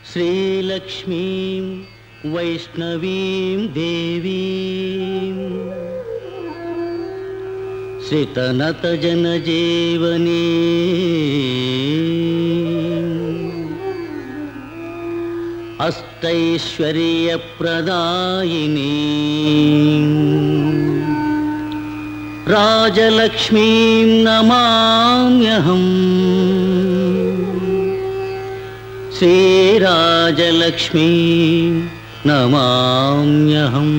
శ్రీలక్ష్మీం వైష్ణవీం దేవీం శ్రితనతజనజీవనీ అష్టైశ్వర్యప్రదాయిని రాజలక్ష్మీం నమామ్యహం శ్రీరాజలక్ష్మీ నమామ్యహం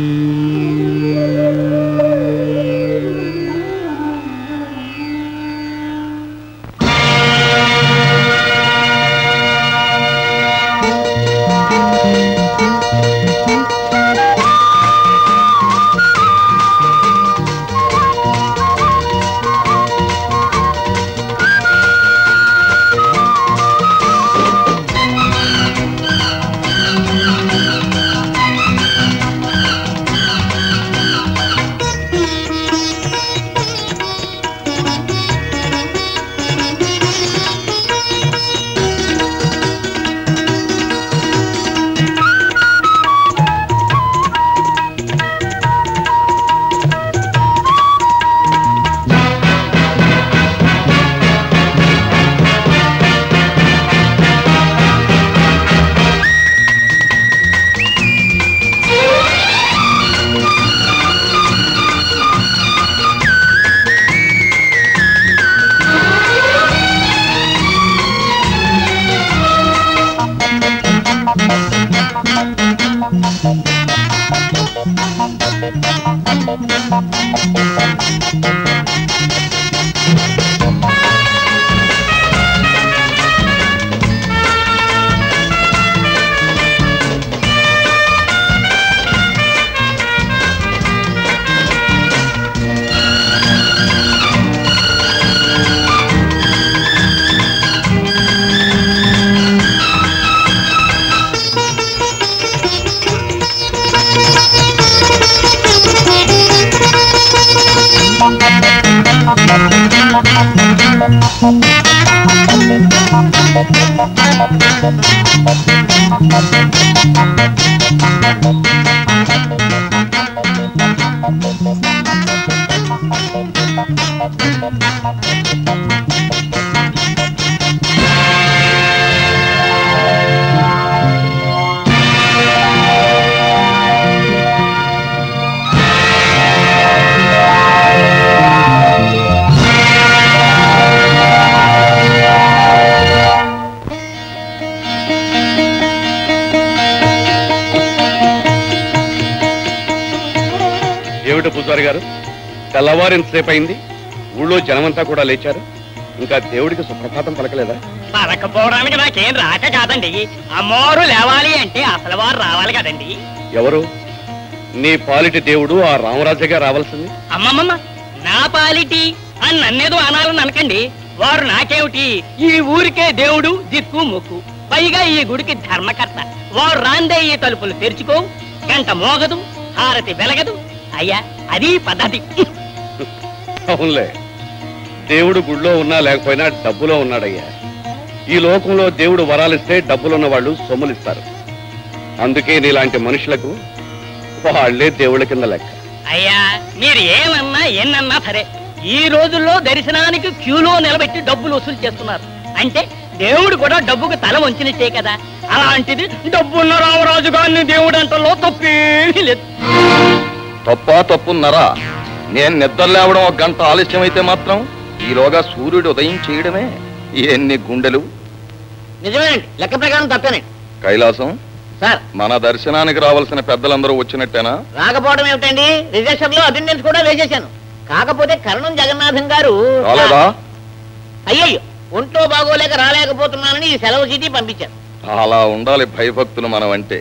ఏమిటో పూజారి గారు తెల్లవారింతసేపు అయింది ఊళ్ళో జనమంతా కూడా లేచారు ఇంకా దేవుడికి సుప్రభాతం పలకలేదా పలకపోవడానికి నాకేం రాక కాదండి అమ్మోరు లేవాలి అంటే అసలు వారు రావాలి కదండి ఎవరు నీ పాలిటి దేవుడు ఆ రామరాజుగా రావాల్సింది అమ్మమ్మమ్మ నా పాలిటి అని నన్నేదో అనాలని అనకండి వారు నాకేమిటి ఈ ఊరికే దేవుడు దిక్కు ముక్కు పైగా ఈ గుడికి ధర్మకర్త వారు రాందే ఈ తలుపులు తెరుచుకోవు గంట మోగదు హారతి వెలగదు అయ్యా అది పద్ధతి అవునులే దేవుడు గుళ్ళో ఉన్నా లేకపోయినా డబ్బులో ఉన్నాడయ్యా ఈ లోకంలో దేవుడు వరాలిస్తే డబ్బులున్న వాళ్ళు సొమ్ములిస్తారు అందుకే నీలాంటి మనుషులకు వాళ్ళే దేవుళ్ళ కింద లెక్క అయ్యా మీరు ఏమన్నా ఎన్నన్నా సరే ఈ రోజుల్లో దర్శనానికి క్యూలో నిలబెట్టి డబ్బులు వసూలు చేస్తున్నారు అంటే దేవుడు కూడా డబ్బుకు తల వంచినట్టే కదా అలాంటిది డబ్బున్న రామరాజు గారిని దేవుడు అంటలో తప్పేమీ లేదు తప్పా తప్పున్నారా నేను నిద్ర లేవడం ఒక గంట ఆలస్యం అయితే మాత్రం ఈలోగా సూర్యుడు ఉదయం చేయడమే ఎన్ని గుండెలు నిజమేనండి లెక్క ప్రకారం తప్పేనండి కైలాసం సార్ మన దర్శనానికి రావాల్సిన పెద్దలందరూ వచ్చినట్టేనా రాకపోవడం ఏమిటండి రిజర్వేషన్ లో అటెండెన్స్ కూడా వేసేశాను కాకపోతే కరణం జగన్నాథం గారు రాలేదా అయ్యయ్యో ఒంట్లో బాగోలేక రాలేకపోతున్నానని ఈ సెలవు చీటీ పంపించారు అలా ఉండాలి భయభక్తులు మనం అంటే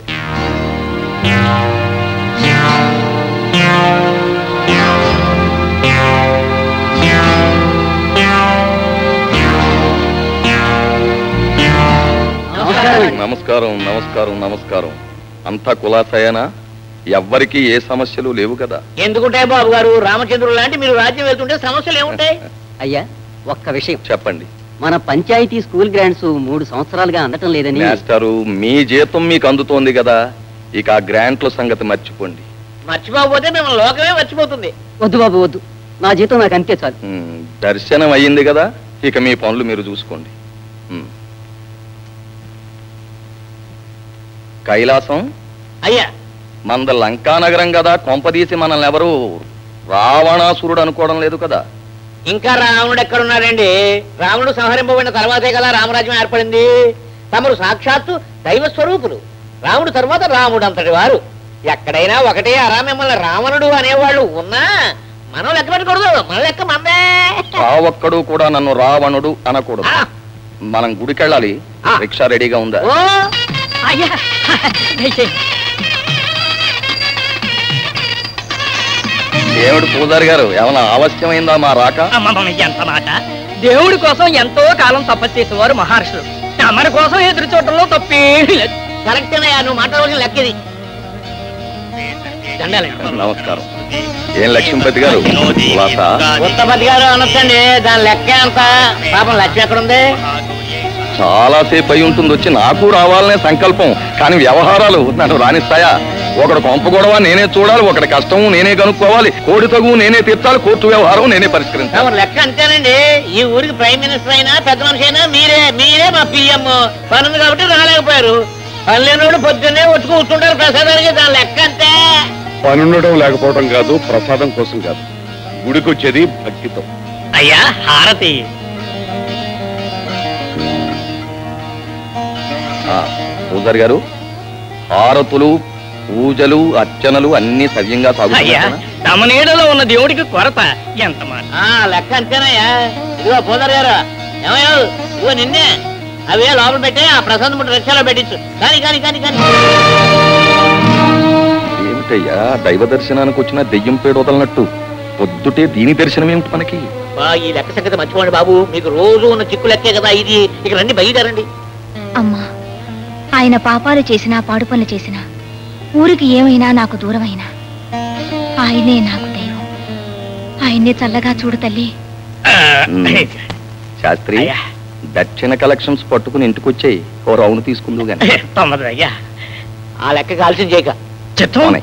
నమస్కారం నమస్కారం నమస్కారం అంతా కులాసయేనా ఎవ్వరికీ ఏ సమస్యలు లేవు కదా ఎందుకుంటాయి బాబు గారు రామచంద్రుడు లాంటి మీరు రాజ్యం వెళ్తుంటే సమస్యలు ఏముంటాయి అయ్యా ఒక్క విషయం చెప్పండి మన పంచాయతీ స్కూల్ గ్రాంట్స్ మూడు సంవత్సరాలుగా అందటం లేదని మాస్టారు మీ జీతం మీకు అందుతోంది కదా ఇక ఆ గ్రాంట్ల సంగతి మర్చిపోండి మర్చిపోకపోతే మిమ్మల్ని లోకమే మర్చిపోతుంది వద్దు బాబు వద్దు నా జీతం నాకు అంతే చాలు ఉమ్, దర్శనం అయ్యింది కదా ఇక మీ పనులు మీరు చూసుకోండి ఉమ్. కైలాసం అయ్యా మంద లంకానగరం కదా కొంపదీసి మనల్ని ఎవరు రావణాసురుడు అనుకోవడం లేదు కదా ఇంకా రావణుడు ఎక్కడున్నాడండి రావణుడు సంహరింపబడిన తర్వాతే కదా రామరాజ్యం ఏర్పడింది తమరు సాక్షాత్తు దైవ స్వరూపులు రాముడు తర్వాత రాముడు అంతటి వారు ఎక్కడైనా ఒకటే అరా మిమ్మల్ని రావణుడు అనేవాళ్ళు ఉన్నా మనం లెక్క పెట్టకూడదు మన లెక్క మందే ఆ ఒక్కడు కూడా నన్ను రావణుడు అనకూడదు ఆ, మనం గుడికెళ్ళాలి ఆ. రిక్షా రెడీగా ఉందా ఓ అయ్యా ఏమిటి పూజారి గారు ఏమైనా ఆవశ్యమైందా మా రాక అమ్మమ్మ ఎంత మాట దేవుడి కోసం ఎంతో కాలం తపస్సు చేసేవారు మహర్షులు తమరి కోసం ఎదురు చూడటంలో తప్పేమీ లేదు కరెక్టేనయ్యా నువ్వు మాట్లాడవలసిన లెక్కది దండాలండి నమస్కారం ఏం లక్ష్మీపతి గారు ఉల్లాస ఉత్తపతి గారు అనొచ్చండి దాని లెక్క ఎంత పాపం లక్ష్మి ఎక్కడుంది చాలా సేపు అయి ఉంటుంది వచ్చి నాకు రావాలనే సంకల్పం కానీ వ్యవహారాలు నన్ను రాణిస్తాయా ఒకడు కొంప గొడవ నేనే చూడాలి ఒకటి కష్టము నేనే కనుక్కోవాలి కోడి తగు నేనే తీర్చాలి కోర్టు వ్యవహారం నేనే పరిష్కరించాలి తమరు లెక్క అంతేనండి ఈ ఊరికి ప్రైమ్ మినిస్టర్ అయినా పెద్ద మనిషి అయినా మీరే మీరే మా పిఎం పని ఉంది కాబట్టి రాలేకపోయారు పని లేనోడు పొద్దున్నే వచ్చి కూర్చుంటారు ప్రసాదానికి దాని లెక్క అంతే పనుండడం లేకపోవడం కాదు ప్రసాదం కోసం కాదు గుడికి వచ్చేది భక్తితో అయ్యా హారతి ఆ, పూజారి గారు హారతులు పూజలు అర్చనలు అన్ని సవ్యంగా అయ్యా సాగుతున్నాయి తమ నీడలో ఉన్న దేవుడికి కొరత ఎంత మాట లెక్క అంతేనయ్యా ఇదిగో పోదర్ గారు ఏమయ్యో ఇదిగో నిన్నే అవే లోపల పెట్టి ఆ ప్రసాదం ముట్ట రిక్షాలో పెట్టించు కానీ కానీ కానీ కానీ ఏమిటయ్యా దైవ దర్శనానికి వచ్చిన దెయ్యం పేడు వదలనట్టు పొద్దుటే దీని దర్శనం ఏమిటి మనకి బా, ఈ లెక్క సంగతి మర్చిపోండి బాబు మీకు రోజు ఉన్న చిక్కు లెక్కే కదా ఇది ఇక రండి బయలుదేరండి అమ్మా ఆయన పాపాలు చేసినా పాడు పనులు చేసినా ఊరికి ఏమైనా నాకు దూరమైనా ఆయనే నాకు దైవం ఆయన్నే చల్లగా చూడు తల్లి ఉమ్. శాస్త్రి అయ్యా. దక్షిణ కలెక్షన్స్ పట్టుకుని ఇంటికి వచ్చాయి ఓ రౌండ్ తీసుకుందు గాని తొమ్మది అయ్యా ఆ లెక్క ఆలస్యం చేయక అవునాయి.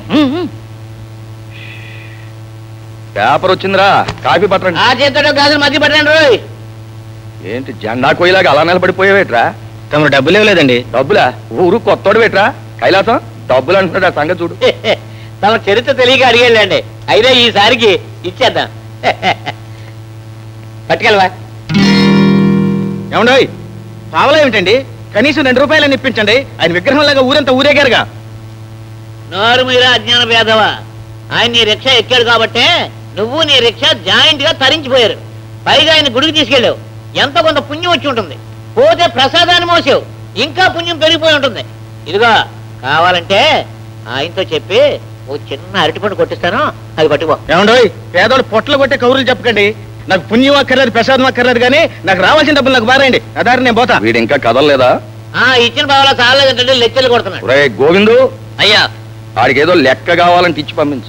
పేపర్ వచ్చిందిరా కాఫీ పట్టండి ఆ చేతితో గాజులు మధ్య పెట్టండి రోయ్ ఏంటి జెండా కోయిలాగా అలా నిలబడిపోయావేట్రా తమరు డబ్బులు ఇవ్వలేదండి డబ్బులా ఊరు కొత్తోడు వేట్రా కైలాసం డబ్బులు అంటున్నాడు ఆ సంగతి చూడు తమ చరిత్ర తెలియక అడిగేళ్ళండి అయినా ఈసారికి ఇచ్చేద్దాం పట్టుకెళ్ళవా ఏమండోయ్ పావలా ఏమిటండి కనీసం రెండు రూపాయలని ఇప్పించండి ఆయన విగ్రహంలాగా ఊరంతా ఊరేగారుగా నోరు మీరా అజ్ఞాన భేదవా ఆయన నీ రిక్షా ఎక్కాడు కాబట్టే నువ్వు నీ రిక్షా జాయింట్ గా తరించిపోయారు పైగా ఆయన గుడికి తీసుకెళ్ళావు ఎంత కొంత పుణ్యం వచ్చి ఉంటుంది పోతే ప్రసాదాన్ని మోసావు ఇంకా పుణ్యం పెరిగిపోయి ఉంటుంది ఇదిగో కావాలంటే ఆయనతో చెప్పి ఓ చిన్న అరటిపండు కొట్టిస్తాను అది పట్టుకో ఏమండోయ్ పేదోళ్ళు పొట్టలు కొట్టే కౌరులు చెప్పకండి నాకు పుణ్యం అక్కర్లేదు ప్రసాదం అక్కర్లేదు కానీ నాకు రావాల్సిన డబ్బులు నాకు బారేయండి అదారి నేను పోతా వీడు ఇంకా కదలలేదా ఆ ఇచ్చిన బావలా చాలేదంటే లెక్కలు కొడుతున్నాడు రే గోవిందు అయ్యా ఆడికి ఏదో లెక్క కావాలంటే ఇచ్చి పంపించు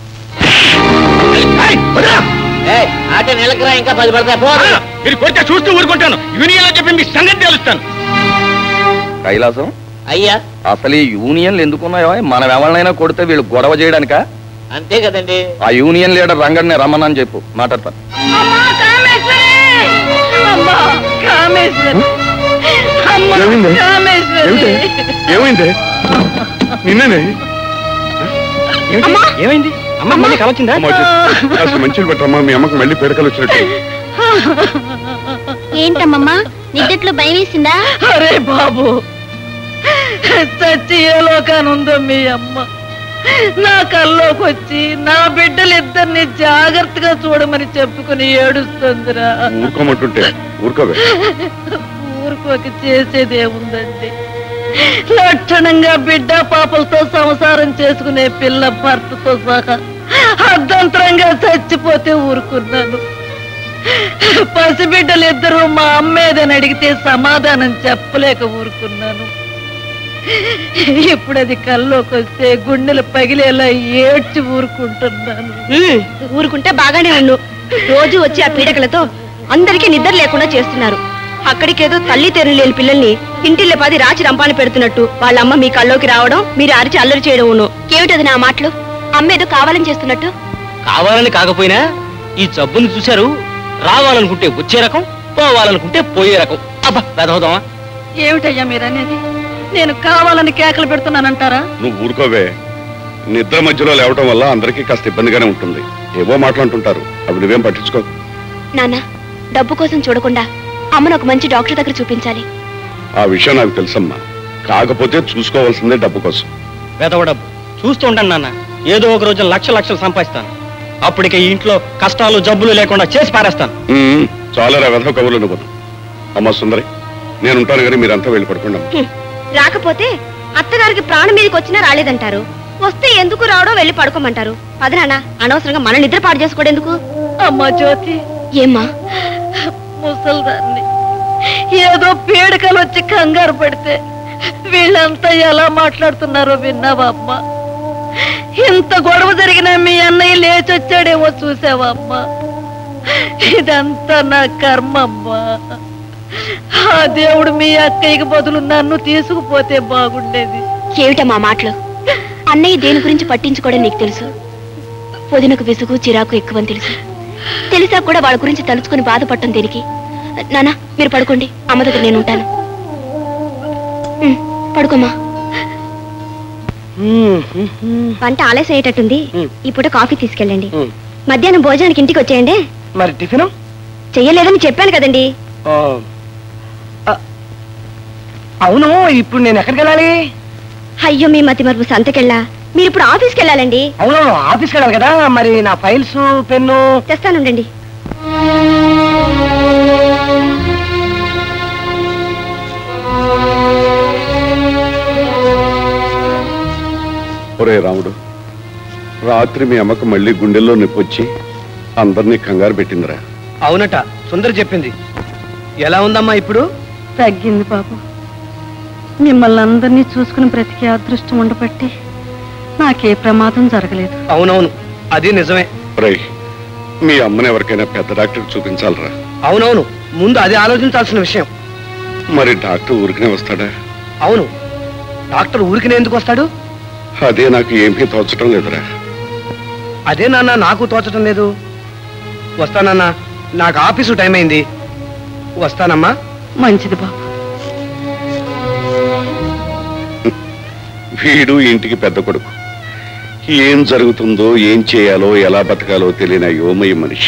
ఏ ఆట నిలకరా ఇంకా పది పడతాయి పో మీరు కొడితే చూస్తూ ఊరుకుంటాను యూనియన్ లో చెప్పి మీ సంగతి తెలుస్తాను కైలాసం అయ్యా అసలు ఈ యూనియన్లు ఎందుకున్నాయో మనం ఎవరినైనా కొడితే వీళ్ళు గొడవ చేయడానిక అంతే కదండి ఆ యూనియన్ లీడర్ రంగడిని రమ్మనని చెప్పు మాట్లాడతాను ఏమైంది నిన్ననే ఏమైంది అమ్మ మళ్ళీ కలొచ్చిందా అసలు మంచిలు పెట్టమ్మా మీ అమ్మకి మళ్ళీ పిడకలు వచ్చినట్టు ఏంటమ్మమ్మా నిద్దట్లో భయం వేసిందా అరే బాబు చచ్చి ఏ లోకానుందో మీ అమ్మ నా కల్లోకి వచ్చి నా బిడ్డలిద్దరిని జాగ్రత్తగా చూడమని చెప్పుకుని ఏడుస్తుందిరా ఊరుకోమంటుంటే ఊరుకోవే ఊరుకోక చేసేదేముందండి లక్షణంగా బిడ్డ పాపలతో సంసారం చేసుకునే పిల్ల భర్తతో సహా అర్ధంతరంగా చచ్చిపోతే ఊరుకున్నాను పసిబిడ్డలిద్దరూ మా అమ్మేదని అడిగితే సమాధానం చెప్పలేక ఊరుకున్నాను ఇప్పుడు అది కల్లోకి వస్తే గుండెలు పగిలేలా ఏడ్చి ఊరుకుంటున్నాను ఊరుకుంటే బాగానే ఉండు రోజు వచ్చి ఆ పీడకలతో అందరికీ నిద్ర లేకుండా చేస్తున్నారు అక్కడికేదో తల్లి తెరలు లేని పిల్లల్ని ఇంటిల్లే పది రాచి రంపాన్ని పెడుతున్నట్టు వాళ్ళమ్మ మీ కల్లోకి రావడం మీరు అరిచి అల్లరి చేయడం ఏమిటది నా మాటలు అమ్మ ఏదో కావాలని చేస్తున్నట్టు కావాలని కాకపోయినా ఈ జబ్బుని చూశారు రావాలనుకుంటే వచ్చే రకం పోవాలనుకుంటే పోయే రకం అబ్బా వెదవుదామా ఏమిటయ్యా మీరనేది నేను కావాలని కేకలు పెడుతున్నానంటారా నువ్వు ఊరుకోవే నిద్ర మధ్యలో లేవటం వల్ల అందరికీ కాస్త ఇబ్బందిగానే ఉంటుంది ఏవో మాట్లాడుతుంటారు అవి నువ్వేం పట్టించుకో నాన్న డబ్బు కోసం చూడకుండా అమ్మను ఒక మంచి డాక్టర్ దగ్గర చూపించాలి ఆ విషయం నాకు తెలుసమ్మా కాకపోతే చూసుకోవాల్సిందే డబ్బు కోసం వెదవ డబ్బు చూస్తూ ఉంటాను నాన్న ఏదో ఒక రోజు లక్ష లక్షలు సంపాదిస్తాను అప్పటికే ఈ ఇంట్లో కష్టాలు జబ్బులు లేకుండా చేసి పారేస్తాను ఉమ్, చాలా రా వెధవ కబుర్లు నువ్వు అమ్మా సుందరి నేను ఉంటాను కానీ మీరంతా వెళ్ళి పడుకోండి అమ్మా. రాకపోతే అత్తగారికి ప్రాణం మీదకి వచ్చినా రాలేదంటారు వస్తే ఎందుకు రావడం వెళ్ళి పడుకోమంటారు పదనాన్న అనవసరంగా మన నిద్ర పాడు చేసుకోవడం ఎందుకు అమ్మా జ్యోతి ఏమ్మా ముసల్దాన్ని ఏదో పీడకలు వచ్చి కంగారు పడితే వీళ్ళంతా ఎలా మాట్లాడుతున్నారో విన్నావా అమ్మా ఇంత గొడవ జరిగిన మీ అన్నయ్య లేచొచ్చాడేమో చూసావా అమ్మా ఇదంతా నా కర్మ అమ్మా ఆ దేవుడు మీ అక్కయ్యకి బదులు నన్ను తీసుకుపోతే బాగుండేది ఏమిటమ్మా మాటలు అన్నయ్య దేని గురించి పట్టించుకోవడం నీకు తెలుసు వదినకు విసుగు చిరాకు ఎక్కువని తెలుసు తెలిసా కూడా వాళ్ళ గురించి తలుచుకుని బాధపడటం దేనికి నానా మీరు పడుకోండి అమ్మ దగ్గర నేను ఉంటాను ఉమ్, పడుకోమ్మా వంట ఆలస్యం అయ్యేటట్టుంది ఉమ్. ఈ పూట కాఫీ తీసుకెళ్ళండి ఉమ్. మధ్యాహ్నం భోజనానికి ఇంటికి వచ్చేయండి మరి టిఫిన్ చెయ్యలేదని చెప్పాను కదండి అవును ఇప్పుడు నేను ఎక్కడికి వెళ్ళాలి అయ్యో మీ మతి మరుపు సంతకెళ్ళా మీరు ఇప్పుడు ఆఫీస్కి వెళ్ళాలండి అవును ఆఫీస్కి వెళ్ళాలి కదా మరి నా ఫైల్స్ పెన్ను తెస్తానుండండి ఒరే రాముడు రాత్రి మీ అమ్మకు మళ్ళీ గుండెల్లో నొప్పి వచ్చి అందరినీ కంగారు పెట్టిందిరా అవునట సుందరి చెప్పింది ఎలా ఉందమ్మా ఇప్పుడు తగ్గింది బాబు మిమ్మల్ని అందరినీ చూసుకుని బ్రతికే అదృష్టం ఉండబట్టి నాకే ప్రమాదం జరగలేదు అవునవును అది నిజమే రై మీ అమ్మని ఎవరికైనా పెద్ద డాక్టర్ చూపించాలరా అవునవును ముందు అది ఆలోచించాల్సిన విషయం మరి డాక్టర్ ఊరికనే వస్తాడా అవును డాక్టర్ ఊరికి ఎందుకు వస్తాడు అదే నాకు ఏమీ తోచటం లేదురా అదే నాన్న నాకు తోచటం లేదు వస్తానన్నా నాకు ఆఫీసు టైం అయింది వస్తానమ్మా మంచిది బాబు వీడు ఇంటికి పెద్ద కొడుకు ఏం జరుగుతుందో ఏం చేయాలో ఎలా బతకాలో తెలియని యోమయ మనిషి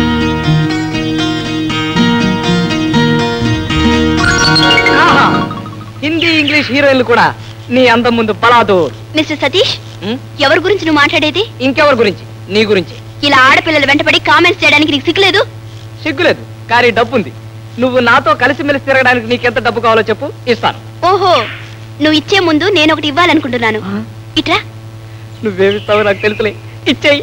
ఆహా! హిందీ ఇంగ్లీష్ హీరోయిన్లు కూడా నీ అందం ముందు పలాదు మిస్టర్ సతీష్ ఉమ్, ఎవరి గురించి నువ్వు మాట్లాడేది ఇంకెవరి గురించి నీ గురించి ఇలా ఆడపిల్లల వెంటపడి కామెంట్స్ చేయడానికి నీకు సిగ్గులేదు సిగ్గులేదు కానీ డబ్బు ఉంది నువ్వు నాతో కలిసిమెలిసి తిరగడానికి నీకెంత డబ్బు కావాలో చెప్పు ఇస్తాను ఓహో నువ్వు ఇచ్చే ముందు నేను ఒకటి ఇవ్వాలనుకుంటున్నాను ఇట్రా నువ్వేమిస్తావో నాకు తెలుసులే ఇచ్చేయి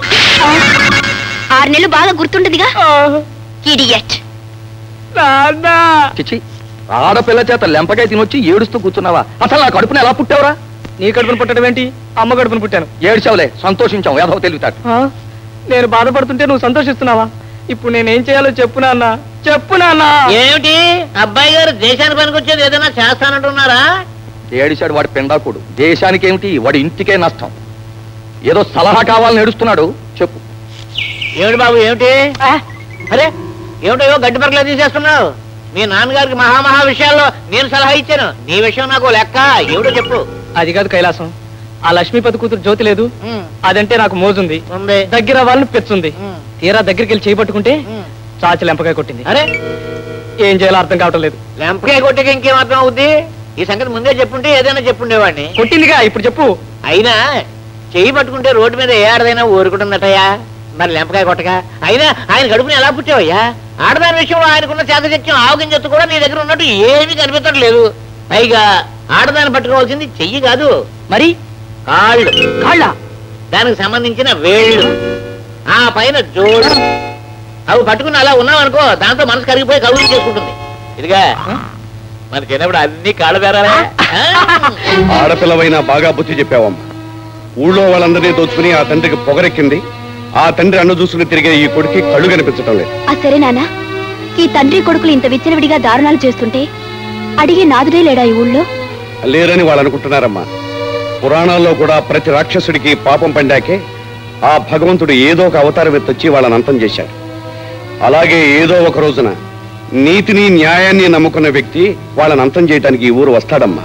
ఆరు నెలలు బాగా గుర్తుంటుందిగా ఇడియట్ నాన్నా చిచి ఆడపిల్ల చేత లెంపకాయ తినొచ్చి ఏడుస్తూ కూర్చున్నావా అసలు నా కడుపున ఎలా పుట్టావురా నీ కడుపును పుట్టడం ఏంటి అమ్మ కడుపును పుట్టాను ఏడ్చావులే సంతోషించాం ఏదో తెలివితాడు ఆ? నేను బాధపడుతుంటే నువ్వు సంతోషిస్తున్నావా ఇప్పుడు నేనేం చేయాలో చెప్పు నాన్న చెప్పు నాన్న ఏమిటి అబ్బాయి గారు దేశానికి పనికొచ్చేది ఏదైనా చేస్తానంటున్నారా ఏడిశాడు వాడి పెండాకుడు దేశానికి ఏమిటి వాడి ఇంటికే నష్టం ఏదో సలహా కావాలని ఏడుస్తున్నాడు చెప్పు ఏమిటి బాబు ఏమిటి అరే ఏమిటో గడ్డి పరకలు తీసేస్తున్నావు మీ నాన్నగారికి మహామహా విషయాల్లో నేను సలహా ఇచ్చాను నీ విషయం నాకు లెక్క ఏమిటో చెప్పు అది కాదు కైలాసం ఆ లక్ష్మీపతి కూతురు జ్యోతి లేదు ఉమ్, అదంటే నాకు మోజుంది ఉంది దగ్గర వాళ్ళని పెచ్చుంది ఉమ్, తీరా దగ్గరికి వెళ్ళి చేయబట్టుకుంటే ఉమ్. చాచి లెంపకాయ కొట్టింది అరే ఏం చేయాలో అర్థం కావటం లేదు లెంపకాయ కొట్టక ఇంకేం అర్థం అవుద్ది ఈ సంగతి ముందే చెప్పుంటే ఏదైనా చెప్పుండేవాడిని కొట్టిందిగా ఇప్పుడు చెప్పు అయినా చెయ్యి పట్టుకుంటే రోడ్డు మీద ఏ ఆడదైనా ఊరుకుంటుందటయ్యా మరి లెంపకాయ కొట్టగా అయినా ఆయన గడుపుని ఎలా పుట్టావయ్యా ఆడదాని విషయంలో ఆయనకున్న చేతచత్యం ఆవగింజత్తు కూడా నీ దగ్గర ఉన్నట్టు ఏమీ కనిపించడం లేదు పైగా ఆడదాన్ని పట్టుకోవాల్సింది చెయ్యి కాదు మరి కాళ్ళు కాళ్ళ దానికి సంబంధించిన వేళ్ళు ఆ పైన జోడు అవి పట్టుకుని అలా ఉన్నావనుకో దాంతో మనసు కరిగిపోయి కవులు చేసుకుంటుంది ఇదిగా మన చిన్నప్పుడు అన్ని కాళ్ళ బేరాలే ఆ? ఆడపిల్లవైనా బాగా బుద్ధి చెప్పావమ్మా ఊళ్ళో వాళ్ళందరినీ దోచుకుని ఆ తండ్రికి పొగరెక్కింది ఆ తండ్రి అన్ను చూసుకుని తిరిగే ఈ కొడుకు కళ్ళు కనిపించటం లేదు ఆ సరే నాన్న ఈ తండ్రి కొడుకులు ఇంత విచ్చలవిడిగా దారుణాలు చేస్తుంటే అడిగే నాదుడే లేడా ఈ ఊళ్ళో లేరని వాళ్ళు అనుకుంటున్నారమ్మా పురాణాల్లో కూడా ప్రతి రాక్షసుడికి పాపం పండాకే ఆ భగవంతుడు ఏదో ఒక అవతారం ఎత్తొచ్చి వాళ్ళని అంతం చేశాడు అలాగే ఏదో ఒక రోజున నీతిని న్యాయాన్ని నమ్ముకున్న వ్యక్తి వాళ్ళని అంతం చేయడానికి ఈ ఊరు వస్తాడమ్మా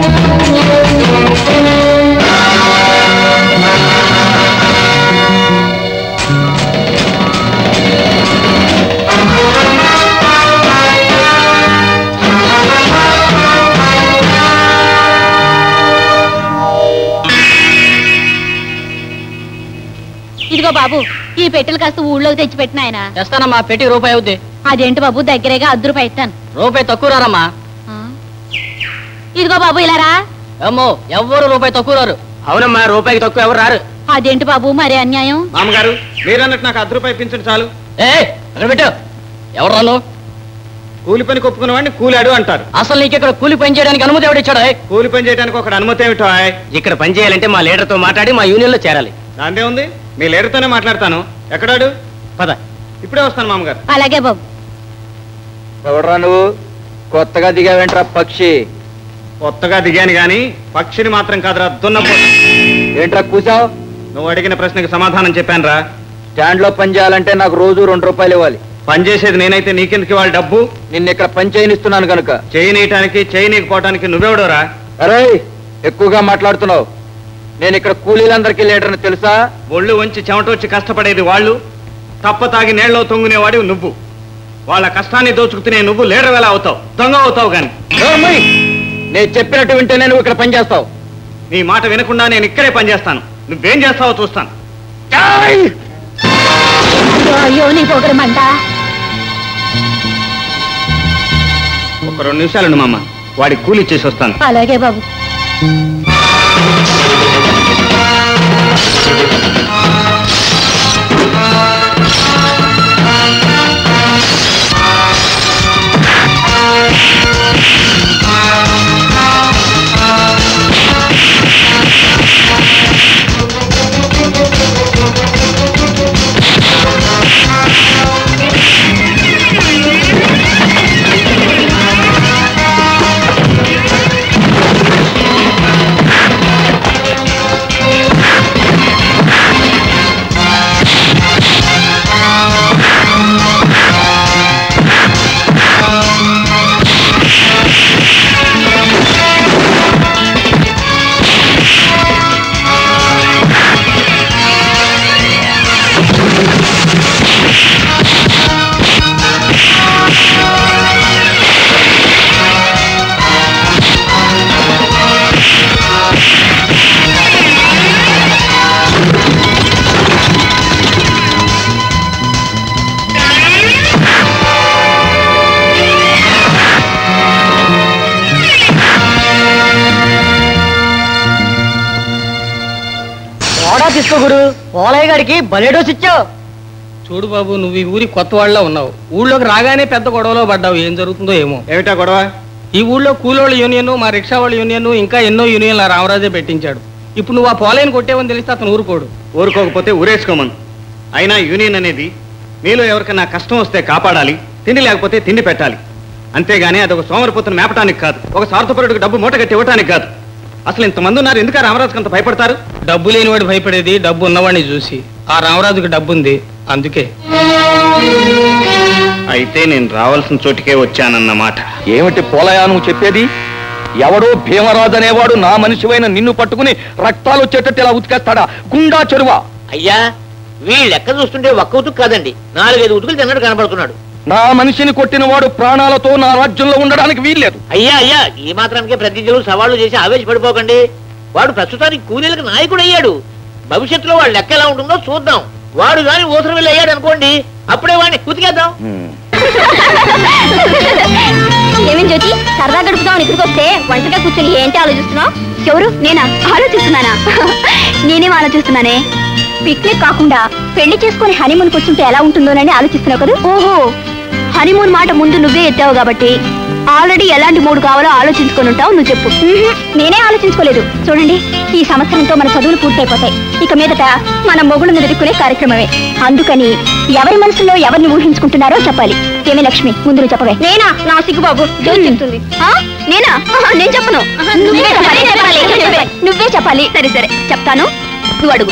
ఇదిగో బాబు ఈ పెట్టెలు కాస్త ఊళ్ళోకి తెచ్చి పెట్టిన ఆయన తెస్తానమ్మా పెట్టి రూపాయి అవుద్ది అదేంటి బాబు దగ్గరేగా అద్దు రూపాయి ఇస్తాను రూపాయి తక్కువ రారమ్మా ఇదిగో బాబు ఇలా రా అమ్మో ఎవ్వరు రూపాయి తక్కువ రారు అవునమ్మా రూపాయికి తక్కువ ఎవరు రారు అదేంటి బాబు మరి అన్యాయం మామగారు మీరన్నట్టు నాకు అర్ధ రూపాయి ఇప్పించండి చాలు ఏ అక్కడ పెట్టు ఎవరు రాను కూలి పని కొప్పుకున్న వాడిని కూలాడు అంటారు అసలు నీకు ఇక్కడ కూలి పని చేయడానికి అనుమతి ఎవడిచ్చాడు కూలి పని చేయడానికి ఒక అనుమతి ఏమిటో ఆయ్? ఇక్కడ పని చేయాలంటే మా లీడర్ తో మాట్లాడి మా యూనియన్ లో చేరాలి దాందే ఉంది మీ లీడర్తోనే మాట్లాడతాను ఎక్కడాడు పద ఇప్పుడే వస్తాను మామగారు అలాగే బాబు ఎవడరా నువ్వు కొత్తగా దిగావేంట్రా పక్షి కొత్తగా దిగాను గాని పక్షిని మాత్రం కాదురా దున్నపో ఏంట్రా కూసావు నువ్వు అడిగిన ప్రశ్నకి సమాధానం చెప్పాను రా స్టాండ్ లో పని చేయాలంటే నాకు రోజు రెండు రూపాయలు ఇవ్వాలి పని చేసేది నేనైతే నీకెందుకు వాళ్ళ డబ్బు నిన్న ఇక్కడ పని చేయనిస్తున్నాను కనుక చేయనీయటానికి చేయనీయకపోవటానికి నువ్వెవడోరా అరే ఎక్కువగా మాట్లాడుతున్నావు నేను ఇక్కడ కూలీలందరికీ లీడర్ని తెలుసా ఒళ్ళు వంచి చెమట వచ్చి కష్టపడేది వాళ్ళు తప్ప తాగి నీళ్ళలో తొంగునేవాడివి నువ్వు వాళ్ళ కష్టాన్ని దోచుకుతునే నువ్వు లీడర్ ఎలా అవుతావు దొంగ అవుతావు గాని నోర్మయ్! నేను చెప్పినట్టు వింటేనే నువ్వు ఇక్కడ పని చేస్తావు నీ మాట వినకుండా నేను ఇక్కడే పని చేస్తాను నువ్వేం చేస్తావో చూస్తాను అయ్యో నీ పొగరు మంట ఒక రెండు నిమిషాలు మామ వాడి కూలి ఇచ్చేసి వస్తాను అలాగే బాబు సోడా తీసుకో గురు పోలయ్య గారికి భలే డోస్ ఇచ్చావు చూడు బాబు నువ్వు ఈ ఊరి కొత్త వాళ్ళ ఉన్నావు ఊళ్ళోకి రాగానే పెద్ద గొడవలో పడ్డావు ఏం జరుగుతుందో ఏమో ఏమిటా గొడవ ఈ ఊళ్ళో కూలోళ్ళ యూనియన్ మా రిక్షా వాళ్ళ యూనియన్ ఇంకా ఎన్నో యూనియన్లు ఆ రామరాజే పెట్టించాడు ఇప్పుడు నువ్వు ఆ పోలైన కొట్టేవని తెలిస్తే అతను ఊరుకోడు ఊరుకోకపోతే ఊరేసుకోమను అయినా యూనియన్ అనేది మీలో ఎవరికైనా కష్టం వస్తే కాపాడాలి తిండి లేకపోతే తిండి పెట్టాలి అంతేగాని అది ఒక సోమరిపోతును మేపటానికి కాదు ఒక స్వార్థపరుడికి డబ్బు మూట కట్టి ఇవ్వటానికి కాదు అసలు ఇంతమంది ఉన్నారు ఎందుకు ఆ రామరాజుకి అంత భయపడతారు డబ్బు లేనివాడు భయపడేది డబ్బు ఉన్నవాడిని చూసి ఆ రామరాజుకి డబ్బు ఉంది అందుకే అయితే నేను రావాల్సిన చోటికే వచ్చానన్నమాట ఏమిటి పోలయా నువ్వు చెప్పేది ఎవడో భీమరాజు అనేవాడు నా మనిషివైన నిన్ను పట్టుకుని రక్తాలు వచ్చేటట్టు ఇలా ఉతికేస్తాడా గుండా చెరువా అయ్యా వీళ్ళు లెక్క చూస్తుంటే ఒక్క ఉతుకు కాదండి నాలుగైదు ఉతుకులు తిన్నట్టు కనబడుతున్నాడు నా మనిషిని కొట్టిన వాడు ప్రాణాలతో నా రాజ్యంలో ఉండడానికి వీల్లేదు అయ్యా అయ్యా ఈ మాత్రానికే ప్రతిజ్ఞలు సవాళ్లు చేసి ఆవేశపడిపోకండి వాడు ప్రస్తుతానికి కూలీలకు నాయకుడు అయ్యాడు భవిష్యత్తులో వాడు లెక్క ఎలా ఉంటుందో చూద్దాం వాడు గాని ఊసర వెళ్ళి అయ్యాడు అనుకోండి అప్పుడే వాడిని ఉతికేద్దాం ఏమేం జ్యోతి సరదా గడుపుదాం ఇక్కడికి వస్తే వంటగా కూర్చొని ఏంటి ఆలోచిస్తున్నావు ఎవరు నేనా ఆలోచిస్తున్నానా నేనేం ఆలోచిస్తున్నానే పిక్నిక్ కాకుండా పెళ్లి చేసుకుని హనీమూన్ కూర్చుంటే ఎలా ఉంటుందోనని ఆలోచిస్తున్నావు కదా ఓహో హనీమూన్ మాట ముందు నువ్వే ఎత్తావు కాబట్టి ఆల్రెడీ ఎలాంటి మూడు కావాలో ఆలోచించుకొని ఉంటావు నువ్వు చెప్పు ఉహుం, నేనే ఆలోచించుకోలేదు చూడండి ఈ సంవత్సరంతో మన చదువులు పూర్తయిపోతాయి ఇక మీదట మన మొగుడు నిలుపుకునే కార్యక్రమమే అందుకని ఎవరి మనసులో ఎవరిని ఊహించుకుంటున్నారో చెప్పాలి ఏమే లక్ష్మి ముందు నువ్వు చెప్పవే నేనా నా సిగ్గు బాబు చెప్తుంది నేనా ఆహా, నేను చెప్పను నువ్వే చెప్పాలి చెప్పాలి. నువ్వే చెప్పాలి సరే సరే చెప్తాను నువ్వు అడుగు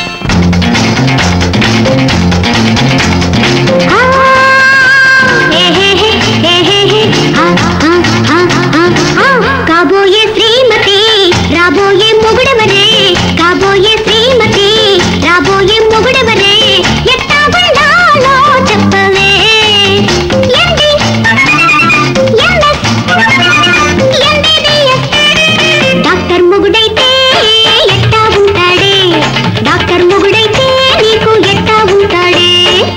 కాబోయే శ్రీమతి రాబోయే మొగుడవరే కాబోయే శ్రీమతి రాబోయే మొగుడవరే ఎట్టా ఉండాలో చెప్పవే ఎండి ఎంఎస్ ఎంబీబీఎస్ డాక్టర్ మొగుడైతే ఎట్టా ఉంటాడే డాక్టర్ మొగుడైతే నీకు ఎట్టా ఉంటాడే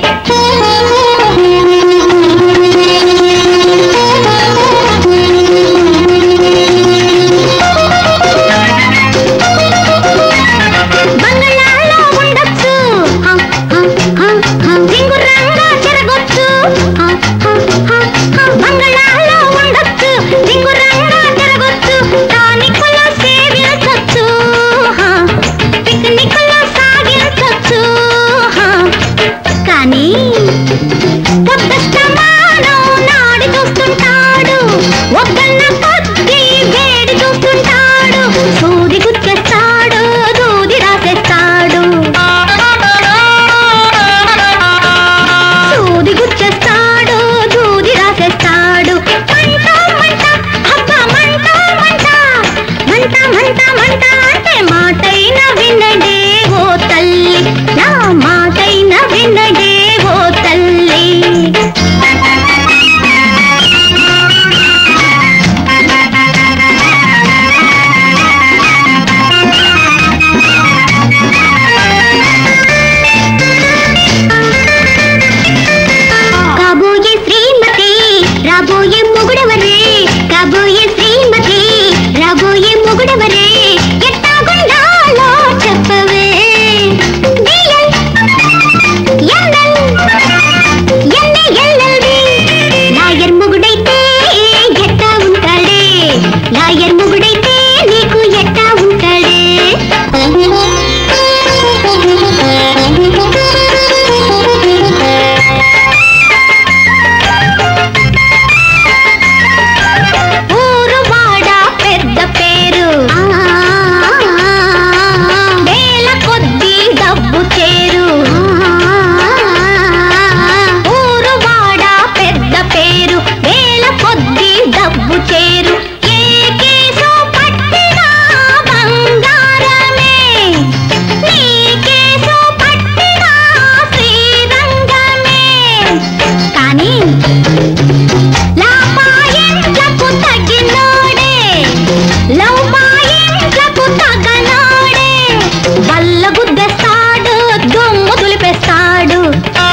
బంగాళాలో ఉండొచ్చు హ, హ, హ, హ. రింగురంగా తిరగొచ్చు హ, హ, హ, హ. బంగాళాలో ఉండొచ్చు రింగురంగా తిరగొచ్చు టానికులో సేవించొచ్చు హ. పిక్నిక్లో సాగించొచ్చు హ. కానీ పొద్దస్తమానం నాడి చూస్తుంటాడు వద్దన్న కొద్ది వేడి చూస్తుంటాడు సూది గుచ్చేస్తాడు దూది రాసేస్తాడు సూది గుచ్చేస్తాడు దూది రాసేస్తాడు మంట మంట అబ్బ మంట మంట మంట మంట మంట అంటే మాటైన వినడే ఓ తల్లి నా మాటైన వినడే ఓ తల్లి కాబోయే శ్రీమతి రాబోయే మొగుడవరే కాబోయే శ్రీమతి రాబోయే మొగుడవరే ఎట్టాగుండాలో చెప్పవే DL ML MA LLB lawyer మొగుడైతే ఎట్టా ఉంటాడే లాయర్ మొగుడైతే నీకు ఎట్టా ఉంటాడే ఊరు వాడ పెద్ద పేరు వేల కొద్ది డబ్బు చేరు ఊరు వాడ పెద్ద పేరు వేల కొద్ది డబ్బు చేరు ఏ కేసు పట్టినా బంగారమే నీ కేసు పట్టినా శ్రీరంగమే కానీ లాపాయింట్లకు తగ్గినోడే లౌపాయింట్లకు తగ్గనోడే వల్ల గుద్దేస్తాడు దుమ్ము దులిపేస్తాడు ఆ,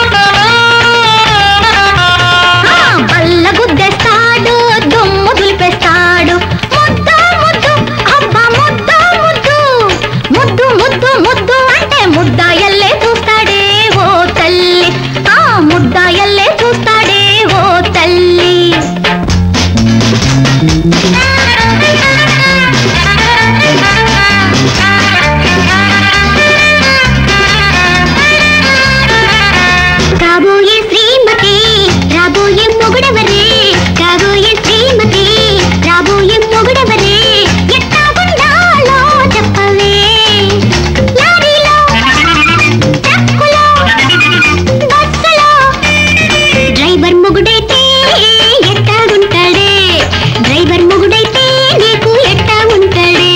వల్ల గుద్దేస్తాడు దుమ్ము దులిపేస్తాడు ముద్దు ముద్దు అబ్బా ముద్దు ముద్దు ముద్దు ముద్దు ముద్దు అంటే ముద్దాయల్లే చూస్తాడే ఓ తల్లి ఆ ముద్దాయల్లే చూస్తాడే ఓ తల్లి కాబోయే శ్రీమతి రాబోయే మొగుడవరే కాబోయే శ్రీమతి రాబోయే మొగుడవరే ఎట్టా ఉండాలో చెప్పవే లారీలో ట్రక్కులో బస్సులో డ్రైవర్ మొగుడైతే ఎట్టాగుంటాడే డ్రైవర్ మొగుడైతే నీకు ఎట్టా ఉంటాడే